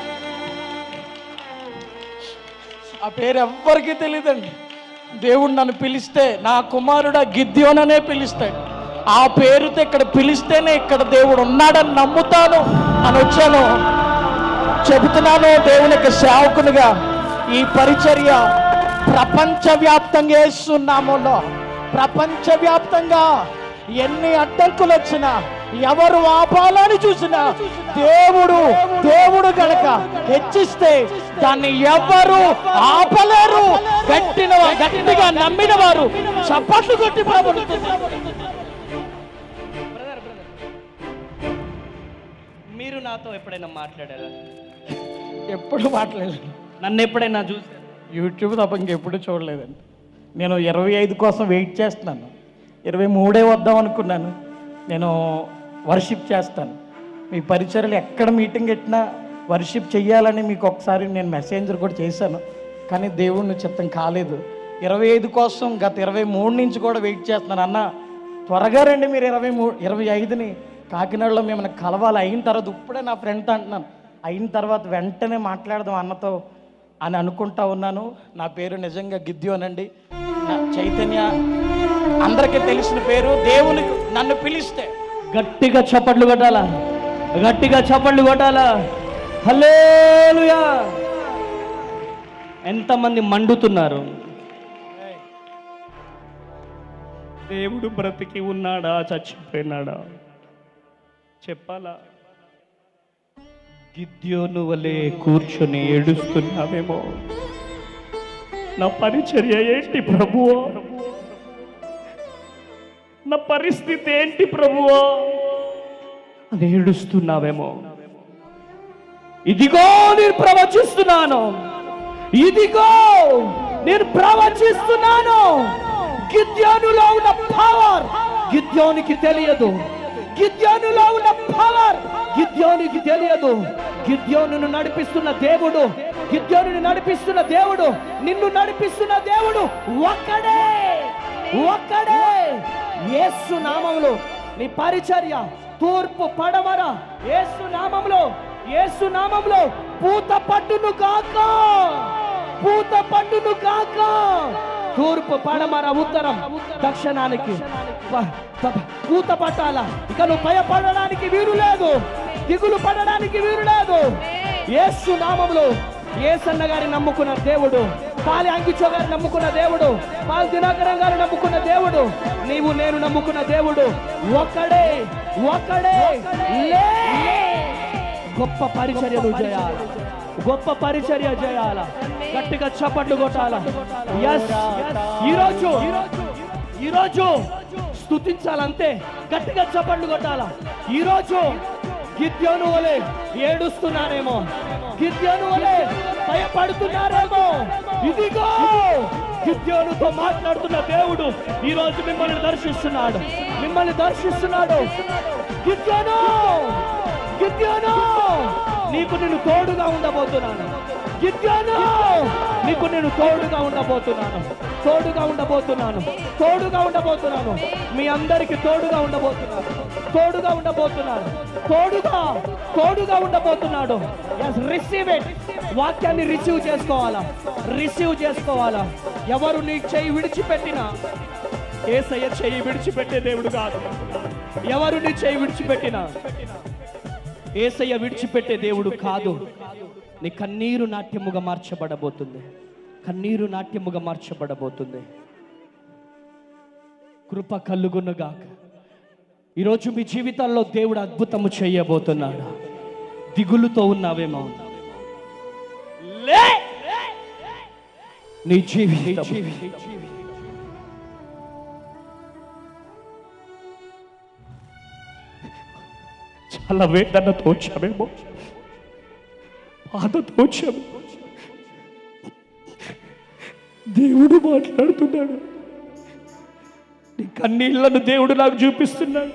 ఆ పేరు ఎవ్వరికీ తెలియదండి దేవుడు నన్ను పిలిస్తే నా కుమారుడు గిద్యోననే పిలుస్తాడు ఆ పేరుతో ఇక్కడ పిలిస్తేనే ఇక్కడ దేవుడు ఉన్నాడని నమ్ముతాను అని వచ్చాను చెబుతున్నాను దేవుని యొక్క సేవకునిగా ఈ పరిచర్య ప్రపంచవ్యాప్తంగా వేస్తున్నాములో ప్రపంచవ్యాప్తంగా ఎన్ని అడ్డంకులు వచ్చినా ఎవరు ఆపాలని చూసినా దేవుడు దేవుడు గనక హెచ్చిస్తే దాన్ని ఎవరు ఆపలేరు గట్టిన గట్టిగా నమ్మిన వారు చప్పట్లు కొట్టి ప్రభుత్వం మీరు నాతో ఎప్పుడైనా మాట్లాడారా ఎప్పుడు మాట్లాడలేదు నన్ను ఎప్పుడైనా చూసారా యూట్యూబ్ తప్ప ఇంకెప్పుడు చూడలేదండి నేను ఇరవై ఐదు కోసం వెయిట్ చేస్తున్నాను ఇరవై మూడే వద్దాం అనుకున్నాను నేను వర్షిప్ చేస్తాను మీ పరిచయలు ఎక్కడ మీటింగ్ పెట్టినా వర్షిప్ చెయ్యాలని మీకు ఒకసారి నేను మెసేంజర్ కూడా చేశాను కానీ దేవుడిని చిత్తం కాలేదు ఇరవై ఐదు కోసం గత ఇరవై మూడు నుంచి కూడా వెయిట్ చేస్తున్నాను అన్న త్వరగా రండి మీరు ఇరవై మూడు ఇరవై ఐదుని కాకినాడలో మిమ్మల్ని కలవాలి అయిన తర్వాత ఇప్పుడే నా ఫ్రెండ్తో అంటున్నాను అయిన తర్వాత వెంటనే మాట్లాడదాం అన్నతో అని అనుకుంటా ఉన్నాను నా పేరు నిజంగా గిద్యోనండి నా చైతన్య అందరికీ తెలిసిన పేరు దేవునికి నన్ను పిలిస్తే గట్టిగా చప్పట్లు కొట్టాలా గట్టిగా చప్పట్లు కొట్టాలా హల్లేలుయా ఎంతమంది మండుతున్నారు దేవుడు బ్రతికి ఉన్నాడా చచ్చిపోయినాడా చెప్పాలా గిద్యోను వలె కూర్చొని ఏడుస్తున్నావేమో నా పరిచర్య ఏంటి ప్రభువో నా పరిస్థితి ఏంటి ప్రభువా అని ఏడుస్తున్నావేమో ఇదిగో నేను ప్రవచిస్తున్నాను ఇదిగో నేను ప్రవచిస్తున్నాను గిద్యోనులో ఉన్న పవర్ గిద్యోనికి తెలియదు గిద్యోనులో ఉన్న పవర్ గిద్యోనికి తెలియదు గిద్యోనును నడిపిస్తున్న దేవుడు గిద్యోనుని నడిపిస్తున్న దేవుడు నిన్ను నడిపిస్తున్న దేవుడు ఒక్కడే ఒక్కడే యేసు నామములో నీ పరిచర్య తూర్పు పడమర యేసు నామములో యేసు నామములో పూత పట్టును కాక పూత పట్టును కాక తూర్పు పడమర ఉత్తరం దక్షిణానికి ప- ప- పూత పట్టాల ఇక నువ్వు భయపడడానికి వీలు లేదు దిగులు పడడానికి వీలు లేదు యేసు నామములో ఏసన్న గారి నమ్ముకున్న దేవుడు పాలి అంకిచో గారి నమ్ముకున్న దేవుడు పాలి దినాకరం గారు నమ్ముకున్న దేవుడు నీవు నేను నమ్ముకున్న దేవుడు ఒక్కడే ఒక్కడే లే గొప్ప పరిచర్యలు చేయాలి గొప్ప పరిచర్య చేయాల గట్టిగా చప్పట్లు కొట్టాల ఎస్ ఈరోజు ఈరోజు స్తుతించాలంతే గట్టిగా చప్పట్లు కొట్టాల ఈరోజు గిద్యోను వలె ఏడుస్తున్నారేమో గిద్యోను వలె భయపడుతున్నారేమో ఇదిగో గిద్యోనుతో మాట్లాడుతున్న దేవుడు ఈ రోజు మిమ్మల్ని దర్శిస్తున్నాడు మిమ్మల్ని దర్శిస్తున్నాడు గిద్యోను గిద్యోను నీకు నేను తోడుగా ఉండబోతున్నాను గిద్యోను నీకు నేను తోడుగా ఉండబోతున్నాను తోడుగా ఉండబోతున్నాను తోడుగా ఉండబోతున్నాను మీ అందరికి తోడుగా ఉండబోతున్నాను తోడుగా ఉండబోతున్నాను తోడుగా తోడుగా ఉండబోతున్నాడు రిసీవ్ ఇట్ వాక్యాన్ని రిసీవ్ చేసుకోవాలా రిసీవ్ చేసుకోవాలా ఎవరు నీ చెయ్యి విడిచిపెట్టినా ఏసయ్య చెయ్యి విడిచిపెట్టే దేవుడు కాదు ఎవరు నీ చేయి విడిచిపెట్టినా ఏసయ్య విడిచిపెట్టే దేవుడు కాదు నీ కన్నీరు నాట్యముగా మార్చబడబోతుంది కన్నీరు నాట్యముగా మార్చబడబోతుంది కృప కలుగునుగాక ఈరోజు మీ జీవితాల్లో దేవుడు అద్భుతము చేయబోతున్నాడు దిగులుతో ఉన్నావేమో లే నీ జీవితం చాలా వేదనతో వచ్చామేమో బాధతో వచ్చాము దేవుడు మాట్లాడుతున్నాడు నీ కన్నీళ్లను దేవుడు నాకు చూపిస్తున్నాడు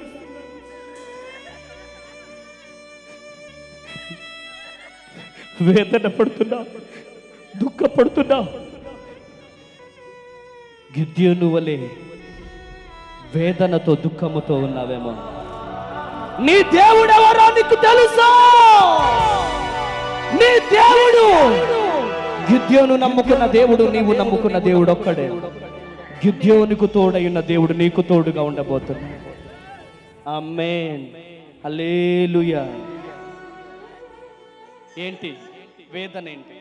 వేదన పడుతున్నా దుఃఖపడుతున్నా గిద్యోను వలె వేదనతో దుఃఖముతో ఉన్నావేమో నీ దేవుడు ఎవరో నీకు తెలుసా నీ దేవుడు గిద్యోను నమ్ముకున్న దేవుడు నీవు నమ్ముకున్న దేవుడు ఒక్కడే గిద్యోనుకు తోడైన దేవుడు నీకు తోడుగా ఉండబోతున్నా అమ్మేన్ హల్లెలూయా ఏంటి వేదన ఏంటి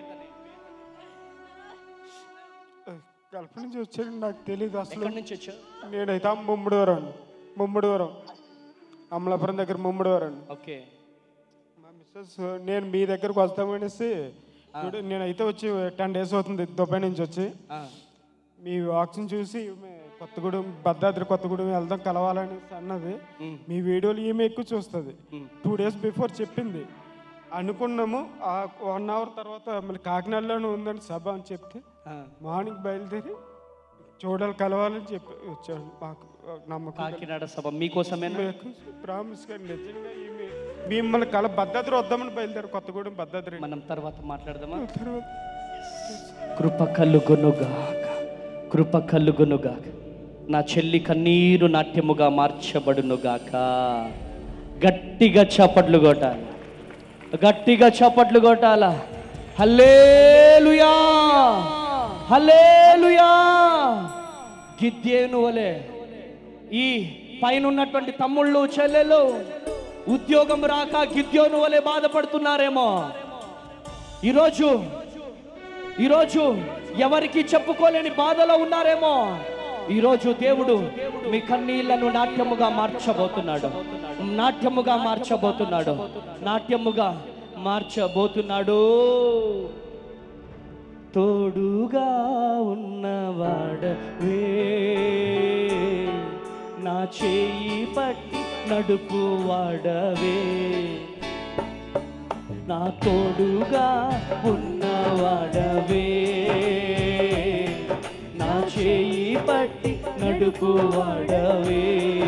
కల్పన నుంచి వచ్చాడు నాకు తెలియదు అసలు ఎక్కడి నుంచి వచ్చా నేనైతే ఆ ముమ్మడివరం ముమ్మడివరం అమలాపురం దగ్గర ముమ్మడివరం ఓకే మా మిస్సెస్ నేను మీ దగ్గరకు వస్తామనేసి ఇప్పుడు నేనైతే వచ్చి టెన్ డేస్ అవుతుంది దుబాయ్ నుంచి వచ్చి మీ వాక్స్ని చూసి ఈమె కొత్తగూడెం భద్రాద్రి కొత్తగూడెం వెళ్దాం కలవాలనేసి అన్నది మీ వీడియోలు ఈమె ఎక్కువ చూస్తుంది టూ డేస్ బిఫోర్ చెప్పింది అనుకున్నాము ఆ వన్ అవర్ తర్వాత మళ్ళీ కాకినాడలోనే ఉందండి సభ అని చెప్తే మార్నింగ్ బయలుదేరి చూడాలి కలవాలని చెప్పి వచ్చాడు మాకు నమ్మకం కాకినాడ సభ మీకోసమేనా ప్రామిస్ గారు నిజంగా ఈమె మిమ్మల్ని కల భద్రాద్రి వద్దామని బయలుదేరి కొత్తగూడెం భద్రాద్రి మనం తర్వాత మాట్లాడదామా తర్వాత కృప కలుగునుగాక కృప కలుగునుగాక నా చెల్లి కన్నీరు నాట్యముగా మార్చబడునుగాక గట్టిగా చప్పట్లు కొట్టాలి గట్టిగా చప్పట్లు కొట్టాల హల్లేలుయా హల్లేలుయా గిద్యేను వలే ఈ పైన ఉన్నటువంటి తమ్ముళ్ళు చెల్లెలు ఉద్యోగం రాక గిద్యోను వలె బాధపడుతున్నారేమో ఈరోజు ఈరోజు ఎవరికి చెప్పుకోలేని బాధలో ఉన్నారేమో ఈరోజు దేవుడు మీ కన్నీళ్లను నాట్యముగా మార్చబోతున్నాడు నాట్యముగా మార్చబోతున్నాడు నాట్యముగా మార్చబోతున్నాడు తోడుగా ఉన్నవాడవే నా చేయి పట్టి నడుపు వాడవే నా తోడుగా ఉన్నవాడవే నా చేయి పట్టి నడుపు వాడవే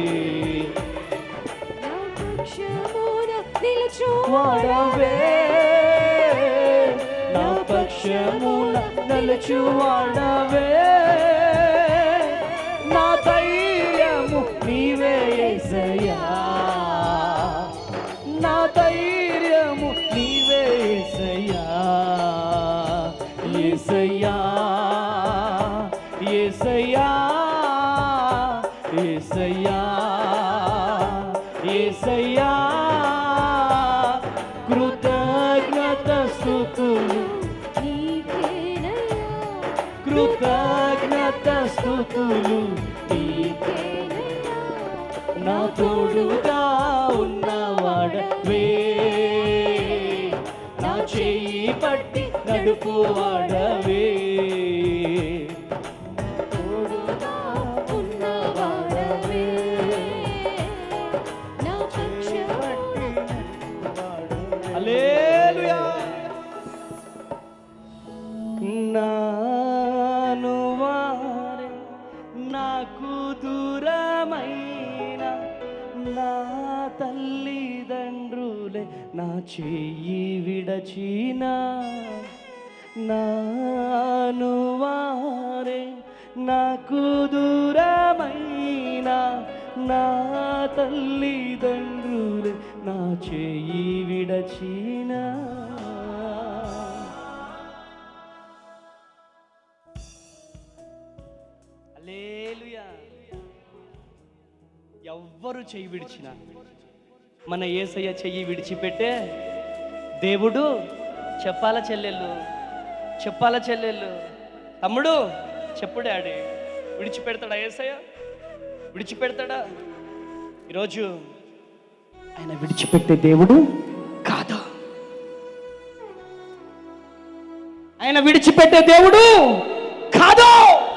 వాడవే నా పక్షమున నలుచు వాడవే నా ధైర్యము నీవే యేసయ్యా నా ధైర్యము నీవే యేసయ్యా యేసయ్యా యేసయ్యా యేసయ్యా యేసయ్యా కృతజ్ఞత స్థుతులు కృతజ్ఞత స్థుతులు నా తోడుగా ఉన్నవాడవే నా చేయి పట్టి నడుపు వాడవే తోడుగా ఉన్నవాడవే హల్లెలూయా నాను వారే నాకు దూరమైన నా తల్లిదండ్రులే నా చెయ్యి విడచిన నాను వారే నాకు దూరమైన నా తల్లిదండ్రులే నా చెయ్యి విడచిన హల్లెలూయా ఎవ్వరు చెయ్యి విడిచిన మన ఏసయ్య చెయ్యి విడిచిపెట్టే దేవుడు చెప్పాల చెల్లెళ్ళు చెప్పాల చెల్లెళ్ళు తమ్ముడు చెప్పు డాడీ విడిచిపెడతాడా ఏసయ్య విడిచిపెడతాడా ఈరోజు ఆయన విడిచిపెట్టే దేవుడు కాదు ఆయన విడిచిపెట్టే దేవుడు కాదు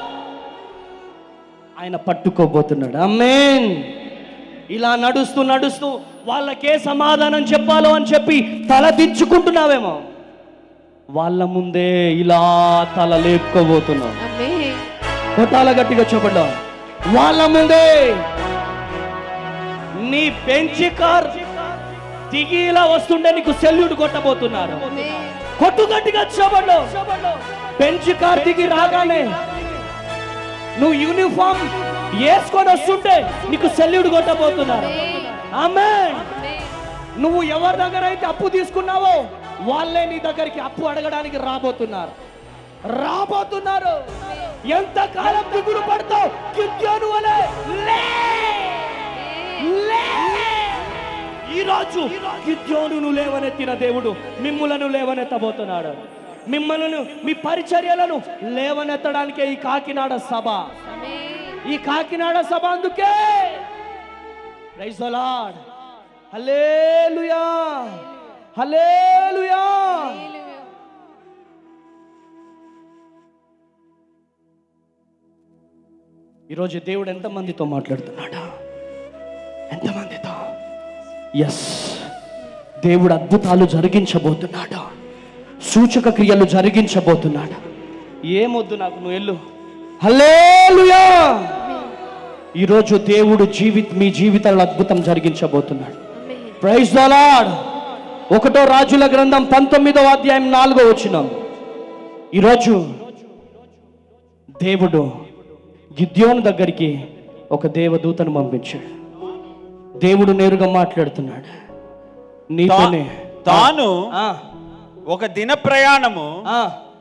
ఆయన పట్టుకోబోతున్నాడు అమ్మేన్ ఇలా నడుస్తూ నడుస్తూ వాళ్ళకే సమాధానం చెప్పాలో అని చెప్పి తల దించుకుంటున్నావేమో వాళ్ళ ముందే ఇలా తల లేపుకోబోతున్నావు కొట్టాల గట్టిగా చెప్పండి వాళ్ళ ముందే నీ బెంచి కార్ దిగి ఇలా వస్తుండే నీకు సెల్యూట్ కొట్టబోతున్నారు కొట్టు గట్టిగా చెప్పండు బెంచి కార్ దిగి రాగానే నువ్వు యూనిఫామ్ వేసుకొని వస్తుంటే నీకు సెల్యూట్ కొట్టబోతున్నారు ఆమె నువ్వు ఎవరి దగ్గర అయితే అప్పు తీసుకున్నావో వాళ్ళే నీ దగ్గరికి అప్పు అడగడానికి రాబోతున్నారు రాబోతున్నారు ఎంత కాలం దిగులు పడతావు గిద్యోను వలె లే! లే! ఈరోజు గిద్యోనును లేవనెత్తిన దేవుడు మిమ్ములను లేవనెత్తబోతున్నాడు మిమ్మల్ని మీ పరిచర్యలను లేవనెత్తడానికే ఈ కాకినాడ సభ ఈ కాకినాడ సభ అందుకే praise the Lord hallelujah hallelujah ఈరోజు దేవుడు ఎంతమందితో మాట్లాడుతున్నాడా ఎంతమందితో ఎస్ దేవుడు అద్భుతాలు జరిగించబోతున్నాడు సూచక క్రియలు జరిగించబోతున్నాడు ఏమొద్దు నాకు నువ్వు వెళ్ళు హల్లేలుయా ఈరోజు దేవుడు జీవిత మీ జీవితంలో అద్భుతం జరిగించబోతున్నాడు ప్రైజ్ ద లార్డ్ ఒకటో రాజుల గ్రంథం పంతొమ్మిదవ అధ్యాయం నాలుగో వచ్చినాం ఈరోజు దేవుడు గిద్యోను దగ్గరికి ఒక దేవదూతను పంపించాడు దేవుడు నేరుగా మాట్లాడుతున్నాడు నీతోనే తాను ఆ, ఒక దిన ప్రయాణము ఆ,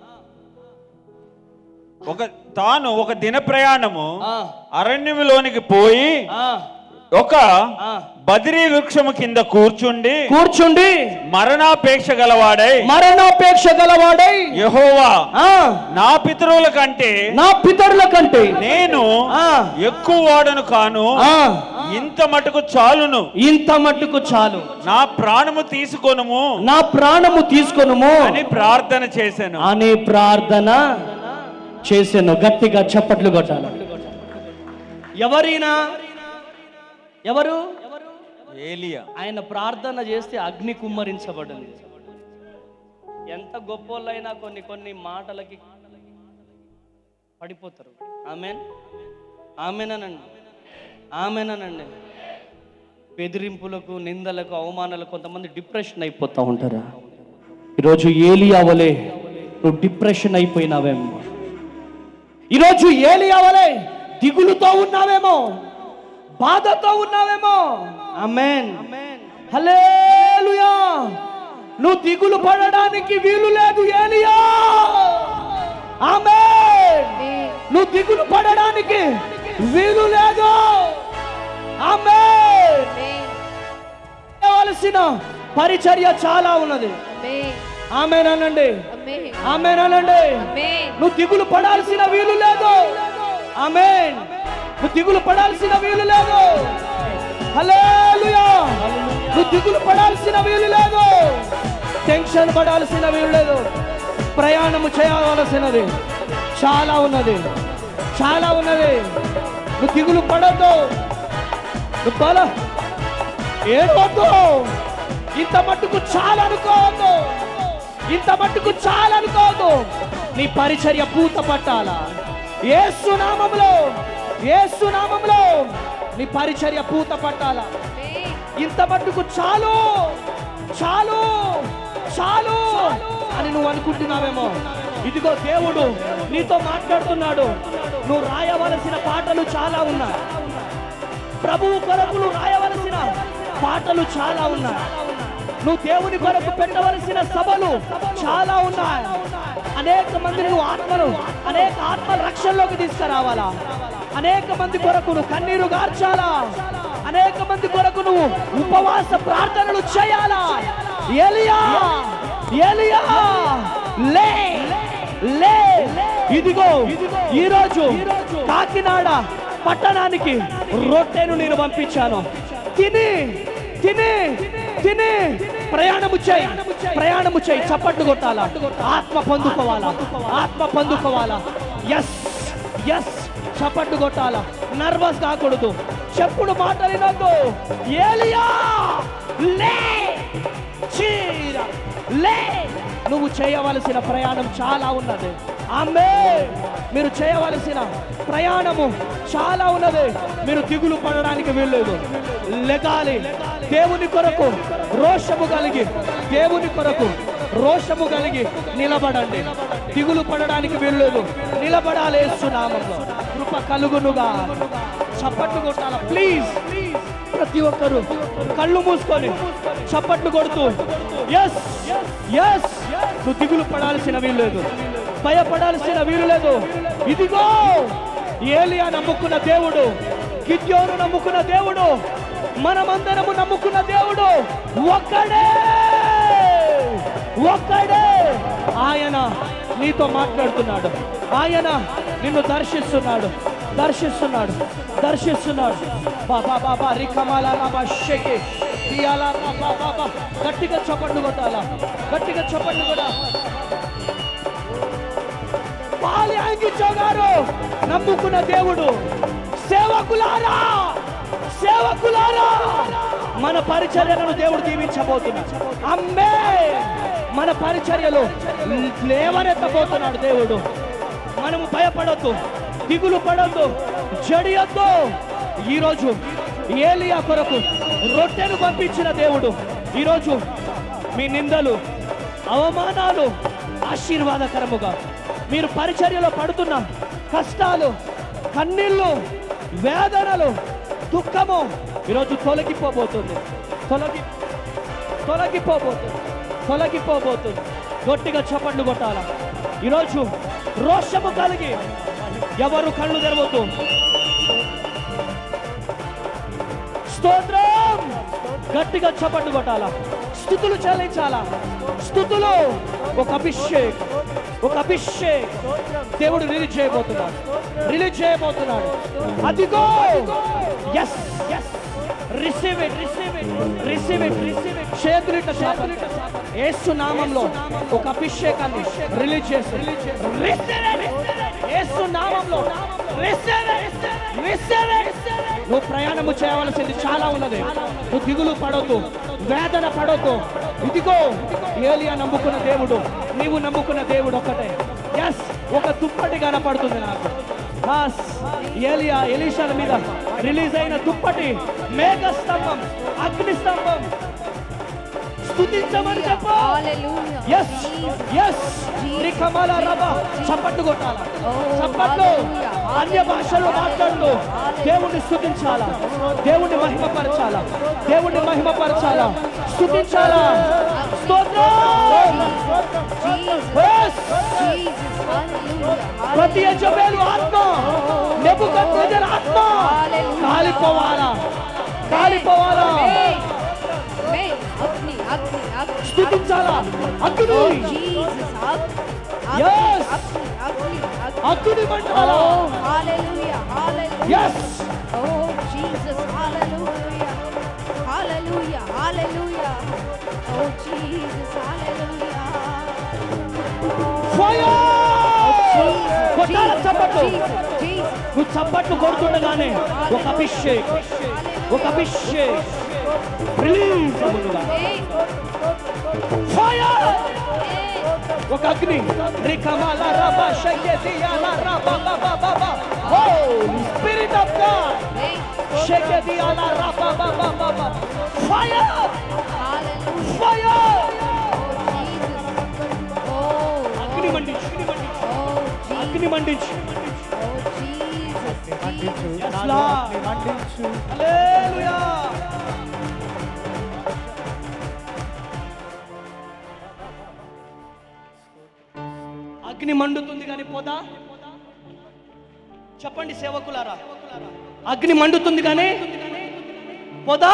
ఒక తాను ఒక దిన ప్రయాణము ఆ, అరణ్యములోనికి పోయి ఆ, ఒక ఆ. బదిరీ వృక్షము కింద కూర్చుండి కూర్చుండి మరణాపేక్ష గలవాడై మరణాపేక్ష గలవాడై యెహోవా ఆ, నా పితరుల కంటే నా పితరుల కంటే నేను ఆ, ఎక్కువ వాడను కాను ఆ, ఇంత మటుకు చాలును ఇంత మట్టుకు చాలు నా ప్రాణము తీసుకొనుము నా ప్రాణము తీసుకొనుము అని ప్రార్థన చేశాను అనే ప్రార్థన చేశాను గట్టిగా చప్పట్లు కొట్టాలి ఎవరైనా ఎవరు ఏలియా ఆయన ప్రార్థన చేస్తే అగ్ని కుమ్మరించబడింది ఎంత గొప్పోళ్ళైనా కొన్ని కొన్ని మాటలకి పడిపోతారు ఆమెన్ ఆమెనండి ఆమెనండి బెదిరింపులకు నిందలకు అవమానాలకు కొంతమంది డిప్రెషన్ అయిపోతూ ఉంటారా ఈరోజు ఏలి అవలే నువ్వు డిప్రెషన్ అయిపోయినావేమో ఈరోజు ఏలి అవలే దిగులుతో ఉన్నావేమో బాధతో ఉన్నావేమో అమెన్ హల్లెలూయా నువ్వు దిగులు పడడానికి వీలు లేదు ఏలియా ఆమేన్ నువ్వు దిగులు పడడానికి వీలు లేదు ఆమేన్ చేయవలసిన పరిచర్య చాలా ఉన్నది ఆమెన్ అనండి ఆమెన్ అనండి నువ్వు దిగులు పడాల్సిన వీలు లేదు ఆమేన్ నువ్వు దిగులు పడాల్సిన వీలు లేదు హల్లెలూయా నువ్వు దిగులు పడాల్సిన వీలు లేదు టెన్షన్ పడాల్సిన వీలు లేదు ప్రయాణము చేయవలసినది చాలా ఉన్నది చాలా ఉన్నది నువ్వు దిగులు పడద్దు నువ్వు బల ఏడవద్దు ఇంత మట్టుకు చాలా అనుకోవద్దు ఇంత మట్టుకు చాలా అనుకోవద్దు నీ పరిచర్య పూత పట్టాలా ఏసు నామంలో ఏసు నామంలో నీ పరిచర్య పూత పట్టాలా ఇంత మట్టుకు చాలు చాలు చాలు అని నువ్వు అనుకుంటున్నావేమో ఇదిగో దేవుడు నీతో మాట్లాడుతున్నాడు నువ్వు రాయవలసిన పాటలు చాలా ఉన్నాయి ప్రభువు కొరకు నువ్వు రాయవలసిన పాటలు చాలా ఉన్నాయి నువ్వు దేవుని కొరకు పెట్టవలసిన సభలు చాలా ఉన్నాయి అనేక మందిని నువ్వు ఆత్మను అనేక ఆత్మ రక్షణలోకి తీసుకురావాలా అనేక మంది కొరకు నువ్వు కన్నీరు గార్చాలా అనేక మంది కొరకు నువ్వు ఉపవాస ప్రార్థనలు చేయాలా ఏలియా ఏలియా లే లే ఇదిగో ఈరోజు కాకినాడ పట్టణానికి రొట్టెను నేను పంపించాను తిని తిని తిని ప్రయాణము చేయి ప్రయాణము చేయి చప్పట్లు కొట్టాలా ఆత్మ పొందుకోవాలా ఆత్మ పొందుకోవాలా ఎస్ ఎస్ చప్పట్లు కొట్టాలా నర్వస్ కాకూడదు చెప్పుడు మాటలు వినొద్దు ఏలియా లే చీర లే నువ్వు చేయవలసిన ప్రయాణం చాలా ఉన్నది ఆమె మీరు చేయవలసిన ప్రయాణము చాలా ఉన్నది మీరు దిగులు పడడానికి వీల్లేదు లెగాలి దేవుని కొరకు రోషము కలిగి దేవుని కొరకు రోషము కలిగి నిలబడండి దిగులు పడడానికి వీల్లేదు నిలబడాలి యేసునామంలో కృప కలుగునుగా చప్పట్లు కొట్టాల ప్లీజ్ ప్రతి ఒక్కరు కళ్ళు మూసుకొని చప్పట్లు కొడుతూ ఎస్ ఎస్ నువ్వు దిగులు పడాల్సిన వీలు లేదు భయపడాల్సిన వీలు లేదు ఇదిగో ఏలియా నమ్ముకున్న దేవుడు గిద్యోను నమ్ముకున్న దేవుడు మనమందరము నమ్ముకున్న దేవుడు ఒక్కడే ఒక్కడే ఆయన నీతో మాట్లాడుతున్నాడు ఆయన నిన్ను దర్శిస్తున్నాడు దర్శిస్తున్నాడు దర్శిస్తున్నాడు బాబా బాబా రికమాల బాబా షెకి తీయాలా బాబా బాబా గట్టిగా చప్పట్లు కొట్టాలా గట్టిగా చప్పట్లు కూడా పాలి అంకించో గారు నమ్ముకున్న దేవుడు సేవకులారా సేవకులారా మన పరిచర్యలను దేవుడు దీవించబోతున్నాడు అమ్మే మన పరిచర్యలు లేవనెత్తబోతున్నాడు దేవుడు మనము భయపడొద్దు దిగులు పడొద్దు జడియొద్దు ఈరోజు ఏలియా కొరకు రొట్టెను పంపించిన దేవుడు ఈరోజు మీ నిందలు అవమానాలు ఆశీర్వాదకరముగా మీరు పరిచర్యలో పడుతున్న కష్టాలు కన్నీళ్ళు వేదనలు దుఃఖము ఈరోజు తొలగిపోబోతుంది తొలగి తొలగిపోబోతుంది తొలగిపోబోతుంది గట్టిగా చప్పట్లు కొట్టాల ఈరోజు రోషము కలిగి ఎవరు కళ్ళు తెరవద్దు స్తోత్రం గట్టిగా చప్పట్లు కొట్టాలా స్థుతులు చెల్లించాలా స్థుతులు ఒక అభిషేక్ ఒక అభిషేక్ దేవుడు రిలీజ్ చేయబోతున్నాడు రిలీజ్ చేయబోతున్నాడు అదిగో yes yes receive it receive it receive it receive it చేతులు ఇట్లా చేతులు యేసు నామంలో ఒక అభిషేకాన్ని రిలీజ్ చేసి రిసీవ్ ఇట్ యేసు నామంలో రిసీవ్ ఇట్ రిసీవ్ ఇట్ నువ్వు ప్రయాణము చేయవలసింది చాలా ఉన్నది నువ్వు దిగులు పడొద్దు వేదన పడొద్దు ఇదిగో ఏలియా నమ్ముకున్న దేవుడు నీవు నమ్ముకున్న దేవుడు ఒక్కటే ఎస్ ఒక దుప్పటి కనపడుతుంది నాకు బాస్ ఏలియా ఎలీషాల మీద రిలీజ్ అయిన దుప్పటి మేఘ స్తంభం అగ్ని స్తంభం స్తుతించమని చెప్పు Hallelujah. ఎస్ ఎస్ రికమాల రబ చప్పట్లు కొట్టాల చప్పట్లు అన్య భాషలో మాట్లాడుతూ దేవుణ్ణి స్తుతించాలా దేవుణ్ణి మహిమపరచాలా దేవుణ్ణి మహిమపరచాలా స్తుతించాలా స్తోత్రం Yes. ప్రతి యజమేలు ఆత్మ నెబుకద్నెజర్ ఆత్మ కాలిపోవాలా కాలిపోవాలా స్తుతించాలా అగ్ని Yes. అగ్ని మండాలా ఎస్ ఫైర్ కొట్టాల చప్పట్లు నువ్వు చప్పట్లు కొడుతుండగానే ఒక అభిషేక్ ఒక అభిషేక్ రిలీజ్ అవ్వనుగా ఫైర్ ఒక అగ్ని రికమాల రబ షయ్యదియాల రబ బబ బబ హోలీ స్పిరిట్ ఆఫ్ గాడ్ షయ్యదియాల రబ బబ బబ ఫైర్ ఫైర్ అగ్ని మండించు అగ్ని మండించు Yes, Lord. Hallelujah. అగ్ని మండుతుంది కానీ పోదా చెప్పండి సేవకులారా అగ్ని మండుతుంది కానీ పొదా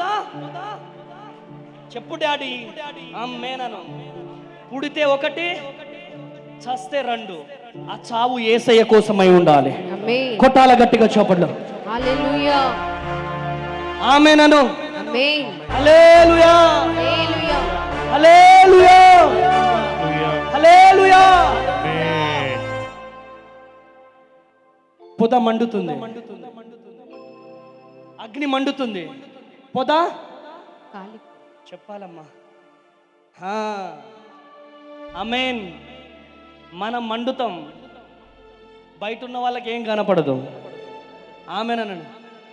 చెప్పు డాడీ అమ్మేనను పుడితే ఒకటి చస్తే రెండు ఆ చావు ఏసయ్య కోసమై ఉండాలి ఆమేన్ కొట్టాల గట్టిగా చోపడ్లు హల్లెలూయా ఆమెనను ఆమేన్ హల్లెలూయా హల్లెలూయా హల్లెలూయా హల్లెలూయా పొద మండుతుంది అగ్ని మండుతుంది పొద కాలి చెప్పాలమ్మా అమేన్ మనం మండుతాం బయట ఉన్న వాళ్ళకి ఏం కనపడదు ఆమెనండి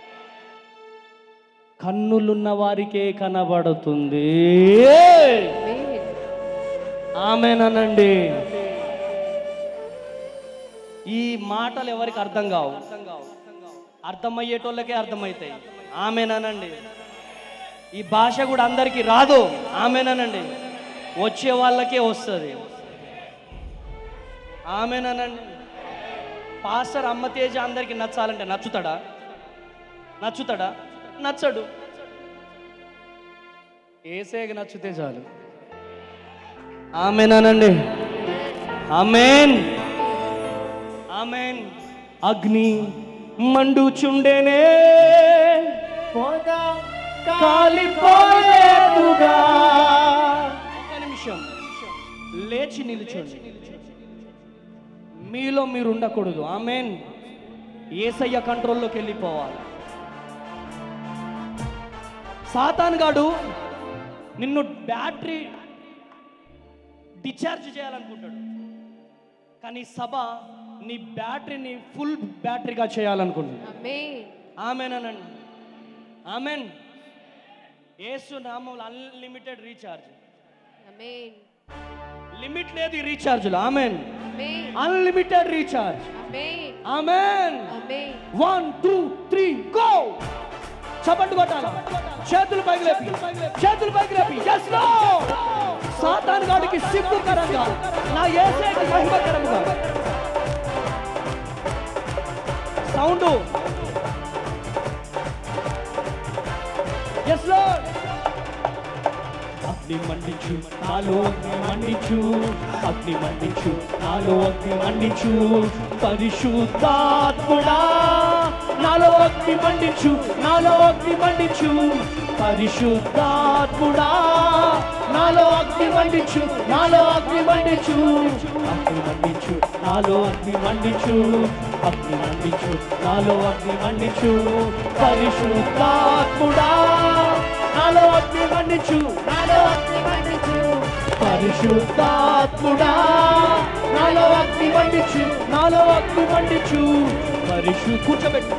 కన్నులున్న వారికే కనబడుతుంది ఆమేన్ ఆమెనండి ఈ మాటలు ఎవరికి అర్థం కావు అర్థమయ్యేటోళ్ళకే అర్థమవుతాయి ఆమెనండి ఈ భాష కూడా అందరికీ రాదు ఆమెనండి వచ్చే వాళ్ళకే వస్తుంది ఆమెనండి పాస్టర్ అమ్మ తేజ అందరికి నచ్చాలంటే నచ్చుతాడా నచ్చుతాడా నచ్చడు ఏసేకి నచ్చితే చాలు ఆమెనానండి ఆమెన్ ఆమెన్ అగ్ని మండుచుండేనే కాలిపోలేదుగా ఒక్క నిమిషం లేచి నిలుచోండి మీలో మీరు ఉండకూడదు ఆమెన్ ఏసయ్య కంట్రోల్లోకి వెళ్ళిపోవాలి సాతాన్ గాడు నిన్ను బ్యాటరీ డిశ్చార్జ్ చేయాలనుకుంటాడు కానీ సభ నీ బ్యాటరీని ఫుల్ బ్యాటరీగా చేయాలనుకుంటుంది ఆమేన్ ఆమెనండి ఆమెన్ ఏసు నామంలో అన్లిమిటెడ్ రీఛార్జ్ ఆమేన్ లిమిట్ లేదు ఈ రీఛార్జ్లో amen amen unlimited recharge amen amen amen one two three go చప్పట్లు కొట్టాలి చేతులు పైకి లేపి చేతులు పైకి లేపి ఎస్ నో సాతాన్ గాడికి సిగ్గుకరంగా నా ఏసేకి మహిమకరంగా సౌండ్ ఎస్ లార్డ్ అగ్ని మండించు నాలో అగ్ని మండించు అగ్ని మండించు నాలో అగ్ని మండించు పరిశుద్ధాత్ముడా నాలో అగ్ని మండించు నాలో అగ్ని మండించు పరిశుద్ధాత్ముడా నాలో అగ్ని మండించు నాలో అగ్ని మండించు అగ్ని మండించు నాలో అగ్ని మండించు అగ్ని మండించు నాలో అగ్ని మండించు పరిశుద్ధాత్ముడా నాలో అగ్ని మండించు నాలో అగ్ని మండించు పరిశుద్ధాత్ముడా నాలో అగ్ని మండించు నాలో అగ్ని మండించు పరిశు కూర్చోబెట్టు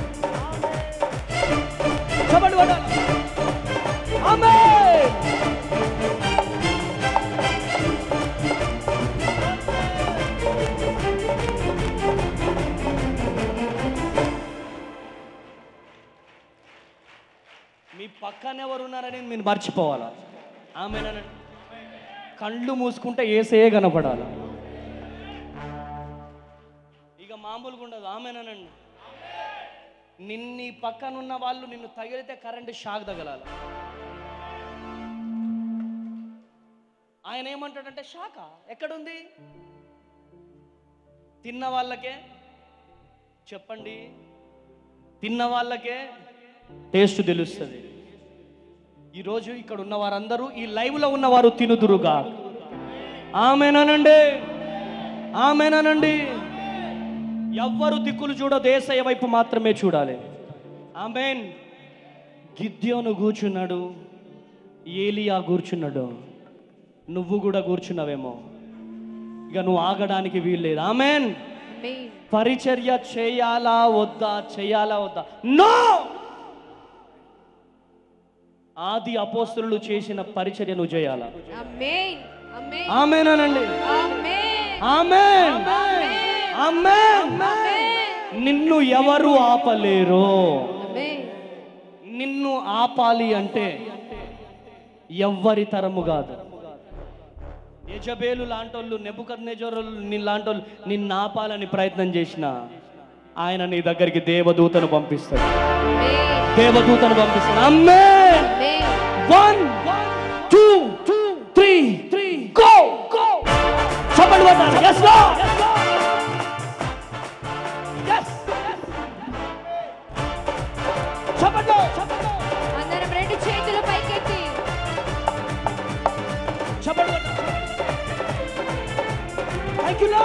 చప్పట్లు కొట్టాలి. ఆమేన్. మీ పక్కన ఎవరు ఉన్నారని మీరు మర్చిపోవాలా ఆమెనండి కళ్ళు మూసుకుంటే ఏసే కనపడాలి ఇక మామూలుగా ఉండదు ఆమెనండి నిన్ని పక్కన ఉన్న వాళ్ళు నిన్ను తగిలితే కరెంటు షాక్ తగలాలి ఆయన ఏమంటాడంటే షాక ఎక్కడుంది తిన్న వాళ్ళకే చెప్పండి తిన్న వాళ్ళకే టేస్ట్ తెలుస్తుంది ఈరోజు ఇక్కడ ఉన్న వారందరూ ఈ లైవ్లో ఉన్నవారు తినుదురుగా ఆమెనానండి ఆమెనానండి ఎవ్వరు దిక్కులు చూడ దేశయ్య వైపు మాత్రమే చూడాలి ఆమెన్ గిద్యోను కూర్చున్నాడు ఏలియా కూర్చున్నాడు నువ్వు కూడా కూర్చున్నావేమో ఇక నువ్వు ఆగడానికి వీల్లేదు ఆమెన్ ఆమేన్ పరిచర్య చేయాలా వద్దా చేయాలా వద్దా నో ఆది అపోస్తులు చేసిన పరిచర్య నువ్వు చేయాలా ఆమేన్ ఆమేన్ ఆమెనానండి ఆమేన్ ఆమెన్ ఆమెన్ ఆమేన్ నిన్ను ఎవరు ఆపలేరు ఆమేన్ నిన్ను ఆపాలి అంటే ఎవ్వరి తరము కాదు యజబేలు లాంటోళ్ళు నెబుకద్నెజోరులు నీ లాంటోళ్ళు నిన్ను ఆపాలని ప్రయత్నం చేసిన ఆయన నీ దగ్గరికి దేవదూతను పంపిస్తాడు Amen. దేవదూతను పంపిస్తాడు అమ్మే Amen. One two three three go go చెప్పండి కొట్టాలి ఎస్ గో చెప్పండి అందరం రెండు చేతులు పైకెత్తి చెప్పండి థ్యాంక్ యూ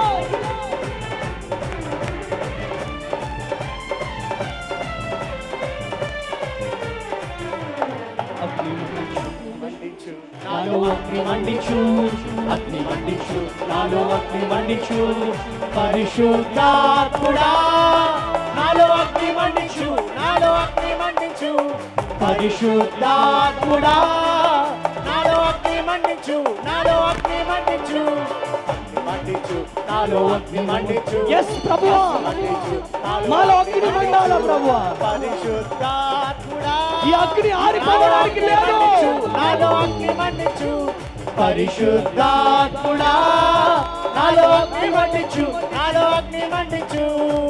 నాలో అగ్ని మండించు అగ్ని మండించు నాలో అగ్ని మండించు పరిశుద్ధాత్ముడా నాలో అగ్ని మండించు నాలో అగ్ని మండించు పరిశుద్ధాత్ముడా నాలో అగ్ని మండించు నాలో అగ్ని మండించు మండించు నాలో అగ్ని మండించు ఎస్ ప్రభువా మాలో అగ్ని మండాల ప్రభువా పరిశుద్ధాత్ముడా ఈ అగ్ని ఆరిపోవడానికి లేదు నాలో అగ్ని మండించు పరిశుద్ధాత్ముడా నాలో అగ్ని మండించు నాలో అగ్ని మండించు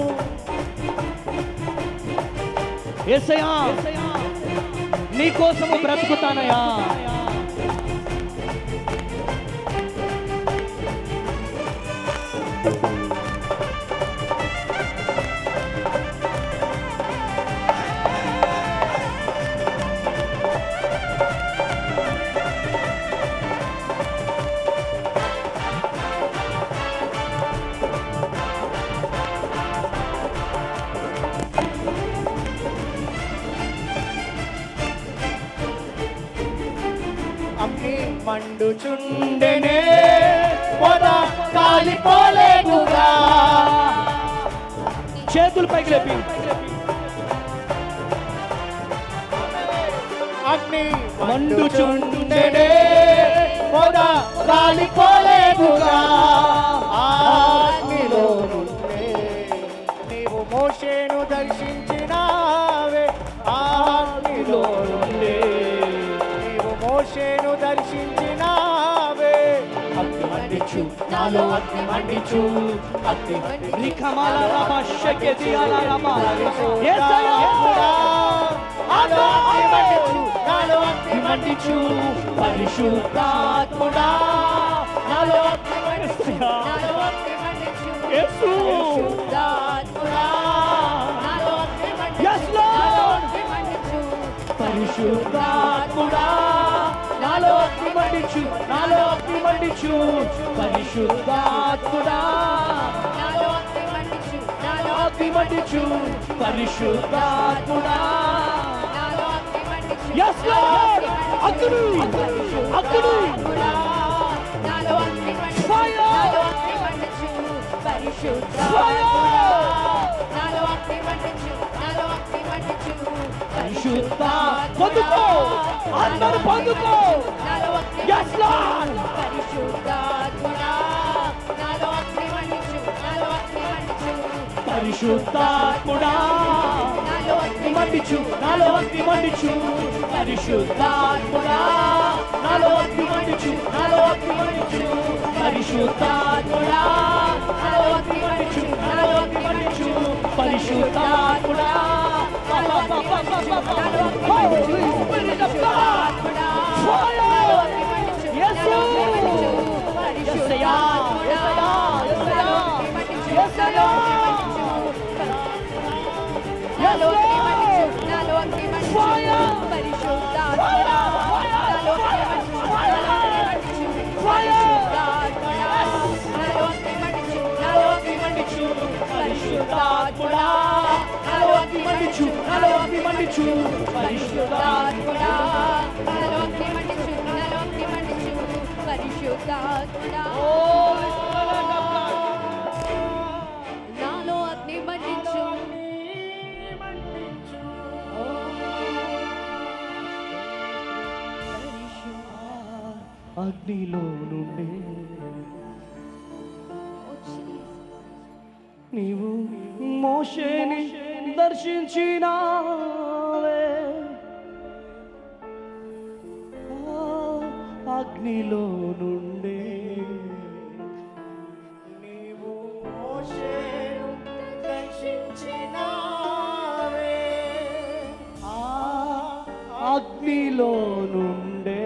ఏసయ్యా నీ కోసము బ్రతుకుతానయ్యా అగ్ని మండుచుండెనే పొద కాలిపోలేదుగా చేతులు పైకి లేపి అగ్ని మండుచుండెనే పొద కాలిపోలేదుగా ఆ అగ్నిలో నుండే నీవు మోషేను దర్శించినావే ఆ అగ్నిలో నుండే నీవు మోషేను దర్శించినావే అగ్ని మండించు నాలో అగ్ని మండించు అగ్ని రిఖమాల రమ శక్తి అల రమ యేసయ్యా నాలో అగ్ని మండించు నాలో అగ్ని మండించు పరిశుద్ధాత్ముడా నాలో అగ్ని మండించు నాలో అగ్ని మండించు. యేసు పరిశుద్ధాత్ముడా, నాలో అగ్ని మండించు. Yes, Lord. నాలో అగ్ని మండించు. పరిశుద్ధాత్ముడా నాలో అగ్ని మండించు నాలో అగ్ని మండించు పరిశుద్ధాత్ముడా నాలో అగ్ని మండించు. నాలో అగ్ని మండించు పరిశుద్ధాత్ముడా నాలో అగ్ని మండించు. Yes, Lord. అగ్ని అగ్ని పరిశుద్ధాత్ముడా, నాలో అగ్ని మండించు. Fire. నాలో అగ్ని మండించు. పరిశుద్ధాత్ముడా, నాలో అగ్ని మండించు. నాలో అగ్ని మండించు. పరిశుద్ధ పొందుకో అందరూ పొందుకో నాలో అగ్ని Yes, Lord. పరిశుద్ధాత్ముడా, నాలో అగ్ని మండించు. నాలో అగ్ని మండించు. పరిశుద్ధాత్ముడా నాలో అగ్ని మండించు నాలో అగ్ని మండించు పరిశుద్ధాత్ముడా నాలో అగ్ని మండించు నాలో అగ్ని మండించు పరిశుద్ధాత్ముడా నాలో అగ్ని మండించు నాలో అగ్ని మండించు పరిశుద్ధాత్ముడా Holy Spirit of God! Fire! Yes, Jesaya, Jesaya, Jesaya, Jesaya. Yes, Lord. Fire! పరిశుద్ధాత్ముడా నాలో అగ్ని మండించు నాలో అగ్ని మండించు పరిశుద్ధాత్ముడా నాలో అగ్ని మండించు నాలో అగ్ని మండించు పరిశుద్ధాత్ముడా నాలో అగ్ని మండించు అగ్నిలో నుండి నీవు మోషేని దర్శించినావే ఆ అగ్నిలో నుండి నీవు మోషేను దర్శించినావే అగ్నిలో నుండే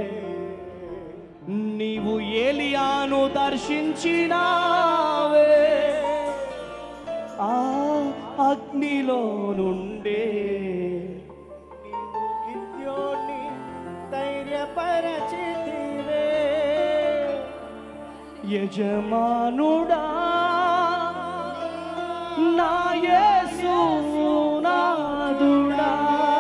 నీవు ఏలియాను దర్శించినావే ఆ అగ్నిలో నుండే గిద్యోని ధైర్యపరచితివే యజమానుడా నా యేసునాదుడా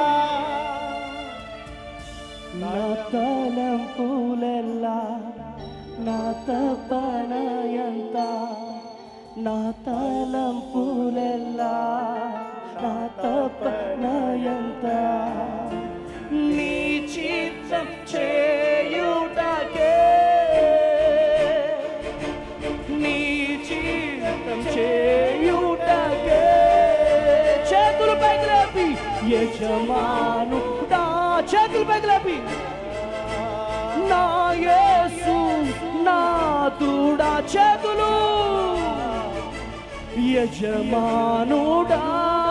నా తలంపులెల్లా నా తపనయంత నా తలంపులెల్లా నా తపనయంత నీ చిత్తం చేయుటకే నీ చిత్తం చేయుటకే చేతులు పైకి లేపి యజమాను నా చేతులు పైకి లేపి నా యేసు నా తుడా చేతులు యజమానుడా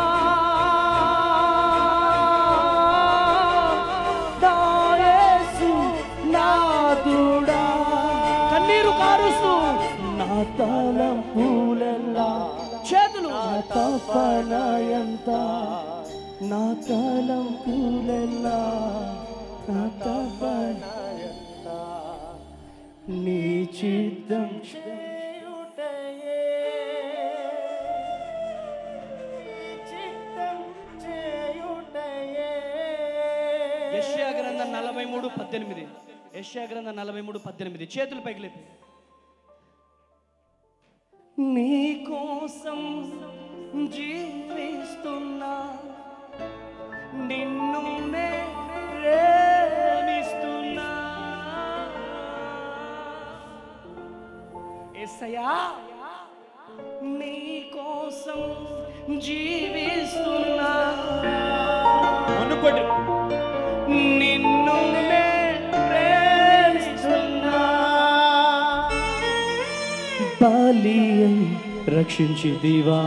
నా యేసు నా తుడా కన్నీరు కారుస్తూ నా తలంపులెల్లా చేతులు నా తపనయంత నా తలంపులెల్లా నా తపనయంత నీ చిత్తం చేయుటయే చిత్తం చేయుటయే యెషయా గ్రంథం నలభై మూడు పద్దెనిమిది యెషయా గ్రంథం నలభై మూడు పద్దెనిమిది చేతులు పైకి లేపి నీ కోసం జీవిస్తున్నా నిన్ను నే ప్రేమిస్తున్నా ఎస్సయా నీ కోసం జీవిస్తున్నా మునుపటి నిన్ను నే ప్రేమిస్తున్నా బలి రక్షించి దివా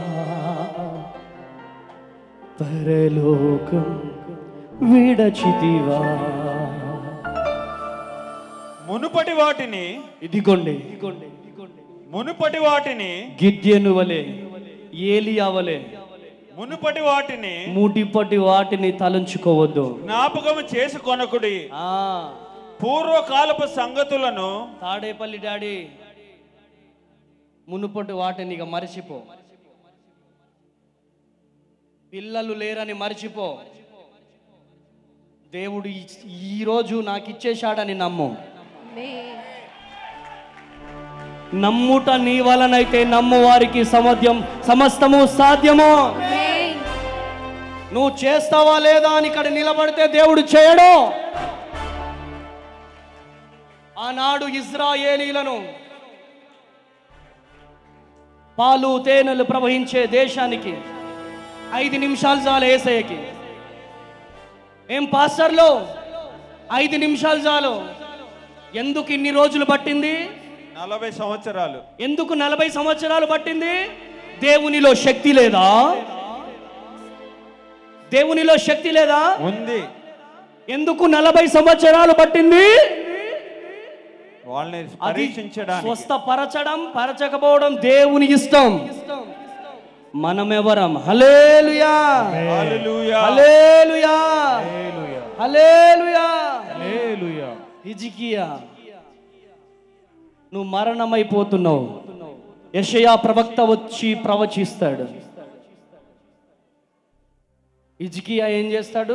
పరలోకం విడచితివా మునుపటి వాటిని ఇదిగోండి ఇదిగోండి ఇదిగోండి మునుపటి వాటిని గిద్యను వలె ఏలియా వలె మునుపటి వాటిని మూటిపటి వాటిని తలంచుకోవద్దు జ్ఞాపకం చేసుకొనకుడి ఆ పూర్వకాలపు సంగతులను తాడేపల్లి డాడీ మునుపటి వాటిని ఇక మరిచిపో పిల్లలు లేరని మర్చిపో దేవుడు ఈ- ఈరోజు నాకు ఇచ్చేశాడని నమ్ము నమ్ముట నీ వలనైతే నమ్ము వారికి సమధ్యం సమస్తము సాధ్యము నువ్వు చేస్తావా లేదా అని ఇక్కడ నిలబడితే దేవుడు చేయడు ఆనాడు ఇజ్రాయేలీలను పాలు తేనెలు ప్రవహించే దేశానికి ఐదు నిమిషాలు చాలు ఏసయ్యకి ఏం పాస్టర్లో ఐదు నిమిషాలు చాలు ఎందుకు ఇన్ని రోజులు పట్టింది నలభై సంవత్సరాలు ఎందుకు నలభై సంవత్సరాలు పట్టింది దేవునిలో శక్తి లేదా దేవునిలో శక్తి లేదా ఉంది ఎందుకు నలభై సంవత్సరాలు పట్టింది వాళ్ళని అది పరీక్షించడానికి స్వస్థపరచడం పరచకపోవడం దేవుని ఇష్టం మనమెవరం హలేలుయా హల్లెలూయా. హలేలుయా హలేలుయా హిజికియా నువ్వు మరణమైపోతున్నావు యషయా ప్రవక్త వచ్చి ప్రవచిస్తాడు హిజికియా ఏం చేస్తాడు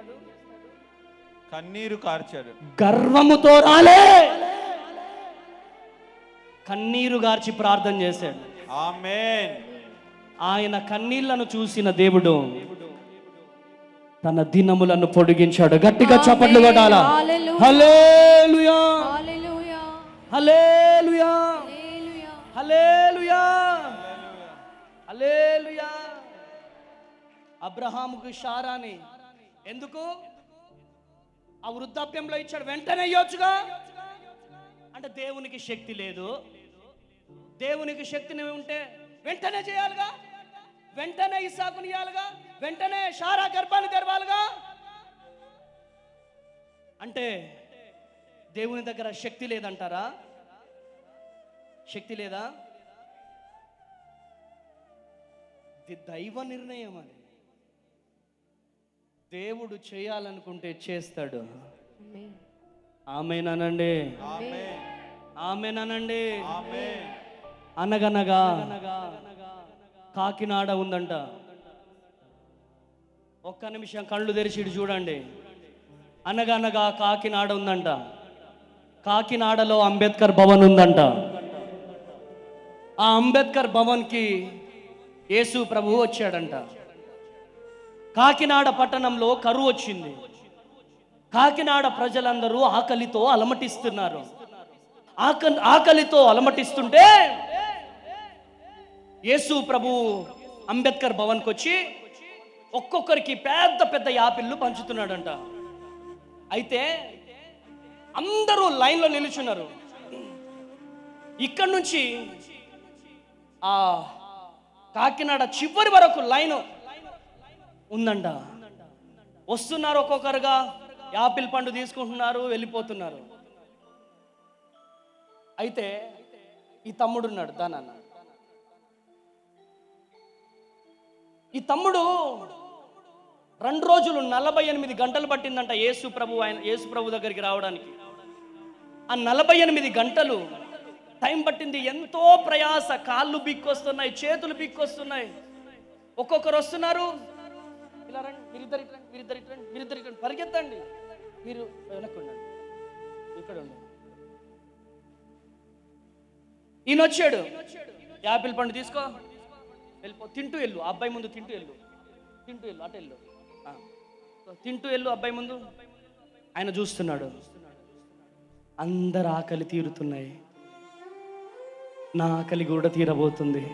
కన్నీరు కార్చాడు గర్వముతో రాలే కన్నీరు గార్చి ప్రార్థన చేశాడు ఆమేన్ ఆయన కన్నీళ్లను చూసిన దేవుడు తన దినములను పొడిగించాడు గట్టిగా చప్పట్లు కొట్టాలా హల్లెలూయా. Hallelujah hallelujah hallelujah hallelujah hallelujah హల్లెలూయా అబ్రహాముకు షారాని ఎందుకు ఆ వృద్ధాప్యంలో ఇచ్చాడు వెంటనే ఇవ్వచ్చుగా అంటే దేవునికి శక్తి లేదు దేవునికి శక్తిని ఉంటే వెంటనే చేయాలిగా వెంటనే ఇసాకుని ఇవ్వాలిగా వెంటనే షారా గర్భాన్ని తెరవాలిగా అంటే దేవుని దగ్గర శక్తి లేదంటారా శక్తి లేదా ఇది దైవ నిర్ణయం అది దేవుడు చేయాలనుకుంటే చేస్తాడు ఆమెనానండి ఆమెనానండి అనగనగా కాకినాడ ఉందంట ఒక్క నిమిషం కళ్ళు తెరిచి ఇటు చూడండి అనగనగా కాకినాడ ఉందంట కాకినాడలో అంబేద్కర్ భవన్ ఉందంట ఆ అంబేద్కర్ భవన్కి యేసు ప్రభువు వచ్చాడంట కాకినాడ పట్టణంలో కరువు వచ్చింది కాకినాడ ప్రజలందరూ ఆకలితో అలమటిస్తున్నారు ఆక ఆకలితో అలమటిస్తుంటే యేసు ప్రభు అంబేద్కర్ భవన్కి వచ్చి ఒక్కొక్కరికి పెద్ద పెద్ద యాపిళ్ళు పంచుతున్నాడంట అయితే అందరూ లైన్లో నిలుచున్నారు ఇక్కడి నుంచి ఆ కాకినాడ చివరి వరకు లైన్ ఉందంట వస్తున్నారు ఒక్కొక్కరుగా యాపిల్ పండు తీసుకుంటున్నారు వెళ్ళిపోతున్నారు అయితే ఈ తమ్ముడు ఉన్నాడు దానన్న ఈ తమ్ముడు రెండు రోజులు నలభై ఎనిమిది గంటలు పట్టిందంట యేసు ప్రభు ఆయన యేసు ప్రభు దగ్గరికి రావడానికి ఆ నలభై ఎనిమిది గంటలు టైం పట్టింది ఎంతో ప్రయాస కాళ్ళు బిక్కొస్తున్నాయి చేతులు బిక్కొస్తున్నాయి ఒక్కొక్కరు వస్తున్నారు ఇలా రండి మీరిద్దరు ఇటు రండి మీరిద్దరు ఇటు రండి మీరిద్దరు ఇటు రండి పరిగెత్తండి మీరు వెనక్కి ఉండండి ఇక్కడ ఉండండి ఈయన వచ్చాడు యాపిల్ పండు తీసుకో వెళ్ళిపో తింటూ వెళ్ళు ఆ అబ్బాయి ముందు తింటూ వెళ్ళు తింటూ వెళ్ళు అటు వెళ్ళు ఆ. తింటూ వెళ్ళు అబ్బాయి ముందు ఆయన చూస్తున్నాడు అందరు ఆకలి తీరుతున్నాయి నా ఆకలి కూడా తీరబోతుంది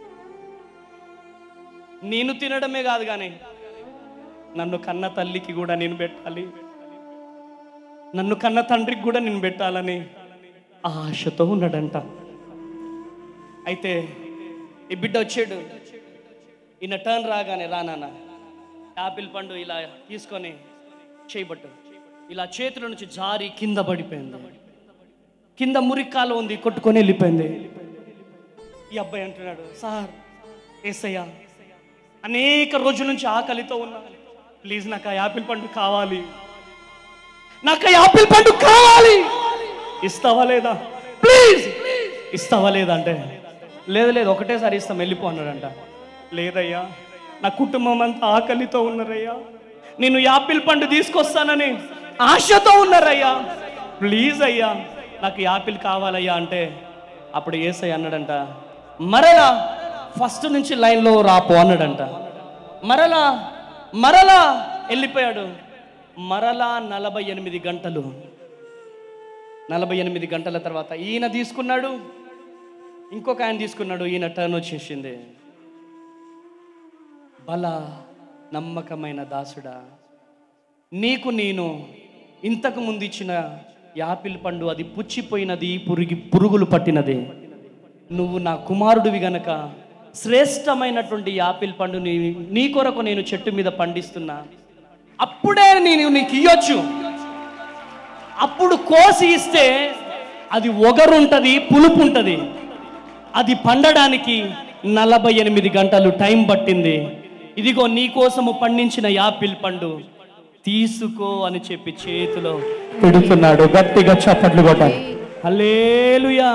నేను తినడమే కాదు కానీ నన్ను కన్న తల్లికి కూడా నేను పెట్టాలి నన్ను కన్న తండ్రికి కూడా నేను పెట్టాలని ఆశతో ఉన్నాడంట అయితే ఈ బిడ్డ వచ్చాడు ఈయన టర్న్ రాగానే రానాన్న యాపిల్ పండు ఇలా తీసుకొని చేయబట్టు ఇలా చేతుల నుంచి జారి కింద పడిపోయింది కింద మురిక్కాలు ఉంది కొట్టుకొని వెళ్ళిపోయింది ఈ అబ్బాయి అంటున్నాడు సార్ ఏసయ్యా అనేక రోజుల నుంచి ఆకలితో ఉన్నా ప్లీజ్ నాకు ఆ యాపిల్ పండు కావాలి నాకు ఆ యాపిల్ పండు కావాలి ఇస్తావా లేదా ప్లీజ్ ఇస్తావా లేదా అంటే లేదు లేదు ఒకటేసారి ఇస్తాం వెళ్ళిపో అన్నాడంట లేదయ్యా నా కుటుంబం అంతా ఆకలితో ఉన్నారయ్యా నేను యాపిల్ పండు తీసుకొస్తానని ఆశతో ఉన్నారయ్యా ప్లీజ్ అయ్యా నాకు యాపిల్ కావాలయ్యా అంటే అప్పుడు ఏసయ్య అన్నాడంట మరలా ఫస్ట్ నుంచి లైన్లో రాపో అన్నాడంట మరలా మరలా వెళ్ళిపోయాడు మరలా నలభై ఎనిమిది గంటలు నలభై ఎనిమిది గంటల తర్వాత ఈయన తీసుకున్నాడు ఇంకొక ఆయన తీసుకున్నాడు ఈయన టర్న్ వచ్చేసింది బల నమ్మకమైన దాసుడా నీకు నేను ఇంతకు ముందు ఇచ్చిన యాపిల్ పండు అది పుచ్చిపోయినది పురుగి పురుగులు పట్టినది నువ్వు నా కుమారుడివి గనక శ్రేష్టమైనటువంటి యాపిల్ పండుని నీ కొరకు నేను చెట్టు మీద పండిస్తున్నా అప్పుడే నేను నీకు ఇయ్యొచ్చు అప్పుడు కోసి ఇస్తే అది ఒగరుంటది పులుపు ఉంటుంది అది పండడానికి నలభై ఎనిమిది గంటలు టైం పట్టింది ఇదిగో నీ కోసము పండించిన యాపిల్ పండు తీసుకో అని చెప్పి చేతిలో పెడుతున్నాడు గట్టిగా చప్పట్లు కొట్టాలి hallelujah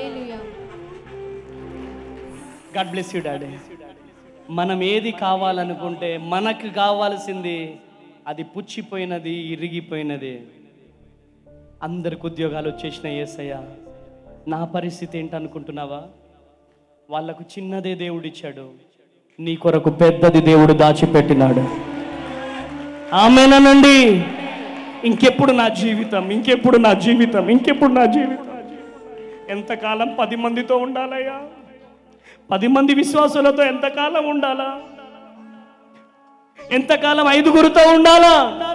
God bless you daddy మనం ఏది కావాలనుకుంటే మనకు కావాల్సింది అది పుచ్చిపోయినది ఇరిగిపోయినది అందరికి ఉద్యోగాలు వచ్చేసిన ఏసయ్య నా పరిస్థితి ఏంటనుకుంటున్నావా వాళ్ళకు చిన్నదే దేవుడిచ్చాడు నీ కొరకు పెద్దది దేవుడు దాచిపెట్టినాడు ఆమెనండి ఇంకెప్పుడు నా జీవితం ఇంకెప్పుడు నా జీవితం ఇంకెప్పుడు నా జీవితం ఎంతకాలం పది మందితో ఉండాలయ్యా పది మంది విశ్వాసులతో ఎంతకాలం ఉండాలా ఎంతకాలం ఐదుగురితో ఉండాలా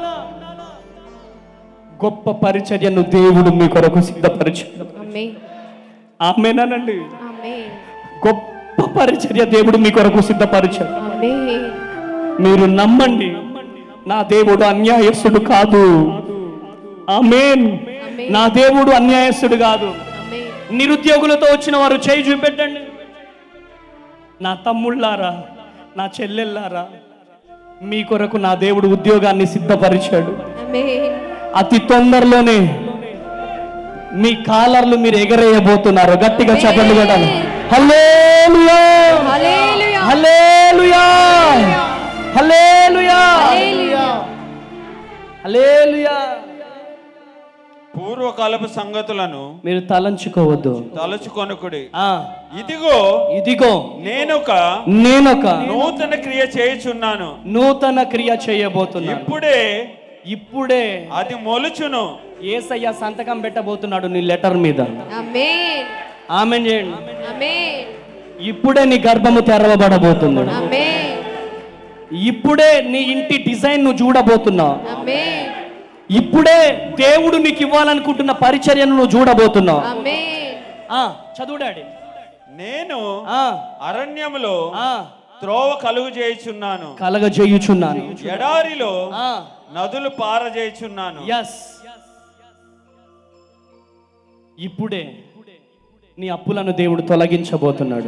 గొప్ప పరిచర్యను దేవుడు మీ కొరకు సిద్ధపరిచాడు ఆమెనానండి గొప్ప పరిచర్య దేవుడు మీ కొరకు సిద్ధపరిచాడు మీరు నమ్మండి నా దేవుడు అన్యాయస్తుడు కాదు ఆమేన్ ఆమేన్. నా దేవుడు అన్యాయస్తుడు కాదు ఆమేన్ నిరుద్యోగులతో వచ్చిన వారు చేయి చూపెట్టండి నా తమ్ముళ్ళారా నా చెల్లెళ్ళారా మీ కొరకు నా దేవుడు ఉద్యోగాన్ని సిద్ధపరిచాడు ఆమేన్ అతి తొందరలోనే మీ కాలర్లు మీరు ఎగరేయబోతున్నారు గట్టిగా చెప్పండి కొట్టాలి హల్లెలూయా హల్లెలూయా హల్లెలూయా హల్లెలూయా హల్లెలూయా హల్లెలూయా పూర్వకాలపు సంగతులను మీరు తలంచుకోవద్దు తలుచుకొనుకుడి ఆ ఇదిగో ఇదిగో నేనొక నేనొక నూతన క్రియ చేయుచున్నాను నూతన క్రియ చేయబోతున్నాను ఇప్పుడే ఇప్పుడే అది మొలుచును ఏసయ్య సంతకం పెట్టబోతున్నాడు నీ లెటర్ మీద ఆమేన్ ఆమె చేయండి ఆమేన్ ఇప్పుడే నీ గర్భము తెరవబడబోతుంది ఆమేన్ ఇప్పుడే నీ ఇంటి డిజైన్ నువ్వు చూడబోతున్నావు ఆమేన్ ఇప్పుడే దేవుడు నీకు ఇవ్వాలనుకుంటున్న పరిచర్యను నువ్వు చూడబోతున్నావు ఆమేన్ ఆ, చదువు డాడీ నేను ఆ, అరణ్యములో ఆ, త్రోవ కలుగు చేయుచున్నాను కలగజేయుచున్నాను ఎడారిలో ఆ, నదులు పారజేయుచున్నాను ఎస్ ఇప్పుడే నీ అప్పులను దేవుడు తొలగించబోతున్నాడు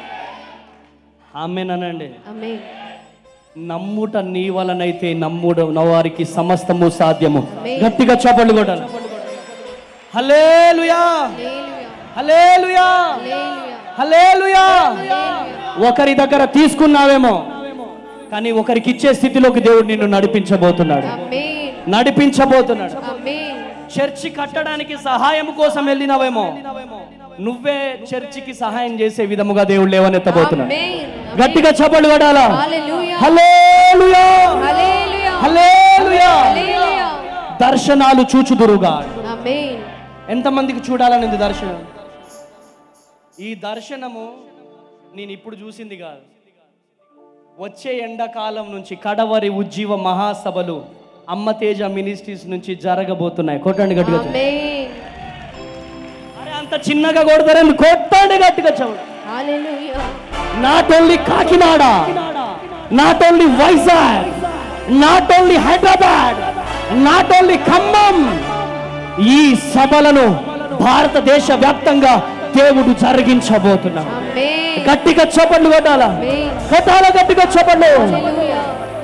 ఆమెనండి ఆమేన్ నమ్ముట నీ వలనైతే నమ్ముడు వారికి సమస్తము సాధ్యము గట్టిగా చపళ్ళు కొట్టాలి హల్లెలూయా హల్లెలూయా హల్లెలూయా హల్లెలూయా ఒకరి దగ్గర తీసుకున్నావేమో కానీ ఒకరికి ఇచ్చే స్థితిలోకి దేవుడు నిన్ను నడిపించబోతున్నాడు ఆమేన్ నడిపించబోతున్నాడు ఆమేన్ చర్చి కట్టడానికి సహాయం కోసం వెళ్ళినవేమో నువ్వే చర్చికి సహాయం చేసే విధముగా దేవుడు లేవనెత్తబోతున్నాడు ఆమేన్ గట్టిగా చపళ్ళు కొట్టాలా హల్లెలూయా హల్లెలూయా హల్లెలూయా హల్లెలూయా హల్లెలూయా దర్శనాలు చూచుదురుగా ఆమేన్ ఎంతమందికి చూడాలని ఉంది దర్శనం ఈ దర్శనము నేను ఇప్పుడు చూసింది కాదు వచ్చే ఎండాకాలం నుంచి కడవరి ఉజ్జీవ మహాసభలు అమ్మ తేజ మినిస్ట్రీస్ నుంచి జరగబోతున్నాయి కొట్టండి గట్టిగా చెప్పండి. ఆమేన్ అరే అంత చిన్నగా కొడతారని కొట్టండి గట్టిగా చెప్పండి hallelujah not only Kakinada not only Vizag not only Hyderabad not only Khammam ఈ సభలను భారతదేశ వ్యాప్తంగా దేవుడు జరిగించబోతున్నాడు ఆమేన్ గట్టిగా చప్పట్లు కొట్టాలా ఆమేన్ కొట్టాలా గట్టిగా చప్పట్లు హల్లెలూయా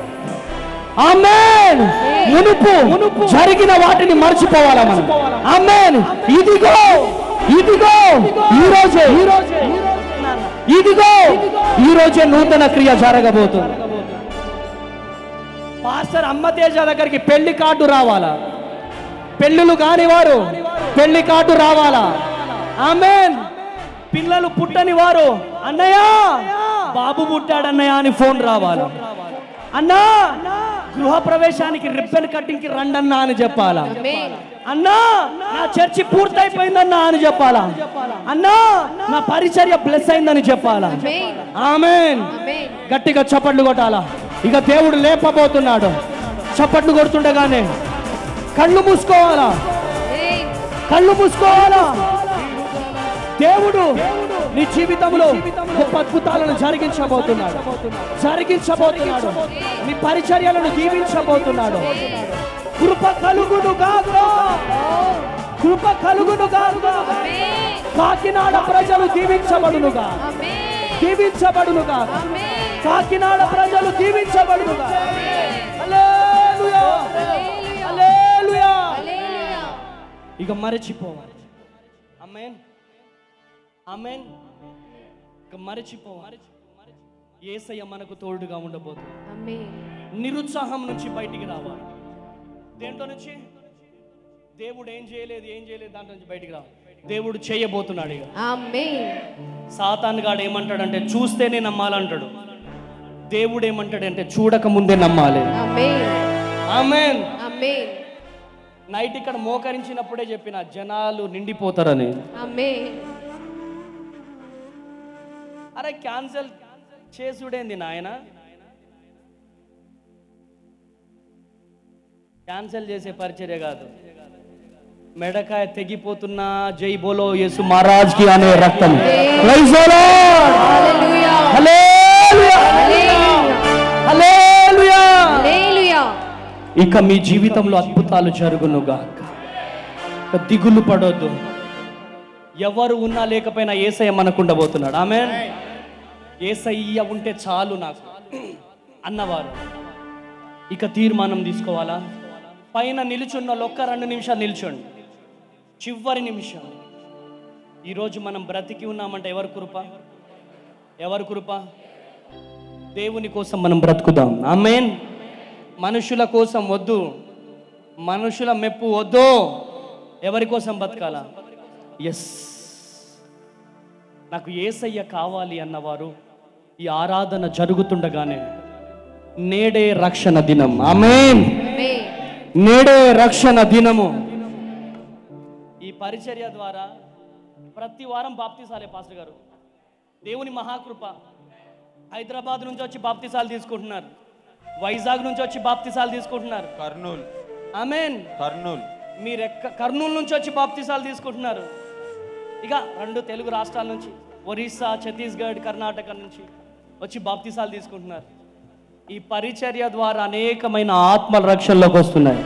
ఆమేన్ మునుపు జరిగిన వాటిని మర్చిపోవాలా మనం ఆమేన్ ఇదిగో ఇదిగో ఈ రోజే ఇదిగో ఈ రోజే నూతన క్రియ జరగబోతుంది పాస్టర్ అమ్మతేజ దగ్గరికి పెళ్లి కార్డు రావాలా పెళ్ళిళ్ళు కాని వారు పెళ్లి కార్డు రావాలా ఆమెన్ పిల్లలు పుట్టని వారు అన్నయ్య బాబు పుట్టాడన్నయ్య అని ఫోన్ రావాలి అన్నా గృహ ప్రవేశానికి రిబ్బన్ కటింగ్ కి రండన్నా అని చెప్పాలా ఆమేన్ అన్నా నా చర్చి పూర్తయిపోయిందన్నా అని చెప్పాలా అన్నా నా పరిచర్య బ్లెస్ అయిందని చెప్పాలా ఆమేన్ ఆమెన్ ఆమేన్ గట్టిగా చప్పట్లు కొట్టాలా ఇక దేవుడు లేపబోతున్నాడు చప్పట్లు కొడుతుండగానే కళ్ళు మూసుకోవాలా ఆమేన్ కళ్ళు మూసుకోవాలా దేవుడు నీ జీవితంలో గొప్ప అద్భుతాలను జరిగించబోతున్నాడు జరిగించబోతున్నాడు నీ పరిచర్యలను దీవించబోతున్నాడు కృప కలుగును గాక కృప కలుగును గాక ఆమేన్ కాకినాడ ప్రజలు దీవించబడునుగా ఆమేన్ దీవించబడునుగా ఆమేన్ కాకినాడ ప్రజలు దీవించబడునుగా హల్లెలూయా హల్లెలూయా హల్లెలూయా హల్లెలూయా ఇక మరచిపోవాలి అమ్మేన్ అమ్మేన్ ఇక మరచిపోవాలి ఏసయ్య మనకు తోడుగా ఉండబోతుంది ఆమేన్ నిరుత్సాహం నుంచి బయటికి రావాలి దేంట్లో నుంచి దేవుడు ఏం చేయలేదు ఏం చేయలేదు దాంట్లో నుంచి బయటికి రావాలి దేవుడు చేయబోతున్నాడు ఇక ఆమేన్ సాతాన్ గాడు ఏమంటాడంటే చూస్తేనే నమ్మాలంటాడు దేవుడు ఏమంటాడంటే చూడక ముందే నమ్మాలి ఆమేన్ ఆమెన్ ఆమేన్ నైట్ ఇక్కడ మోకరించినప్పుడే చెప్పిన జనాలు నిండిపోతారని ఆమేన్ అరే క్యాన్సల్ చేసుడేంది నాయన క్యాన్సల్ చేసే పరిచర్య కాదు మెడకాయ తెగిపోతున్నా జై బోలో యేసు మహారాజ్ కి అనే రక్తం Praise the Lord. Hallelujah Hallelujah. Hallelujah Hallelujah. హల్లెలూయా ఇక మీ జీవితంలో అద్భుతాలు జరుగునుగా ఒక దిగులు పడొద్దు ఎవరు ఉన్నా లేకపోయినా ఏసయ్య మనకు ఉండబోతున్నాడు ఆమె ఏసయ్య ఉంటే చాలు నాకు అన్నవారు ఇక తీర్మానం తీసుకోవాలా పైన నిలుచున్న వాళ్ళు ఒక్క రెండు నిమిషాలు నిల్చోండి చివరి నిమిషం ఈరోజు మనం బ్రతికి ఉన్నామంటే ఎవరి కృప ఎవరి కృప దేవుని కోసం మనం బ్రతుకుదాం ఆమెన్ మనుషుల కోసం వద్దు మనుషుల మెప్పు వద్దు ఎవరి కోసం బతకాలా ఎస్ నాకు ఏసయ్య కావాలి అన్నవారు ఈ ఆరాధన జరుగుతుండగానే నేడే రక్షణ దినం ఆమెన్ నేడే రక్షణ దినము ఈ పరిచర్య ద్వారా ప్రతి వారం బాప్తిసాలే పాస్టర్ గారు దేవుని మహాకృప హైదరాబాద్ నుంచి వచ్చి బాప్తిసాలు తీసుకుంటున్నారు వైజాగ్ నుంచి వచ్చి బాప్తిసాలు తీసుకుంటున్నారు కర్నూలు ఆమెన్ కర్నూలు మీరు ఎక్క కర్నూలు నుంచి వచ్చి బాప్తిసాలు తీసుకుంటున్నారు ఇక రెండు తెలుగు రాష్ట్రాల నుంచి ఒరిస్సా ఛత్తీస్గఢ్ కర్ణాటక నుంచి వచ్చి బాప్తిసాలు తీసుకుంటున్నారు ఈ పరిచర్య ద్వారా అనేకమైన ఆత్మల రక్షణలోకి వస్తున్నాయి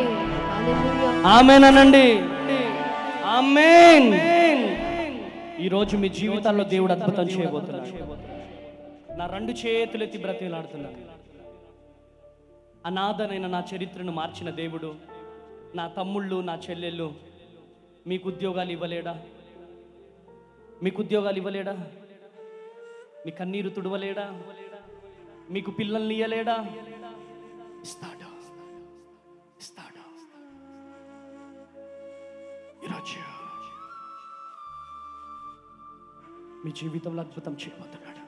ఆమెనండి ఆమెన్ ఈరోజు మీ జీవితాల్లో దేవుడు అద్భుతం చేయబోతున్నాడు నా రెండు చేతులు ఎత్తి బ్రతిలాడుతున్నాను అనాథనైన నా చరిత్రను మార్చిన దేవుడు నా తమ్ముళ్ళు నా చెల్లెళ్ళు మీకు ఉద్యోగాలు ఇవ్వలేడా మీకు ఉద్యోగాలు ఇవ్వలేడా మీ కన్నీరు తుడవలేడా మీకు పిల్లల్ని ఇయ్యలేడా ఇస్తాడు ఇస్తాడు ఈరోజు మీ జీవితంలో అద్భుతం చేయబోతున్నాడు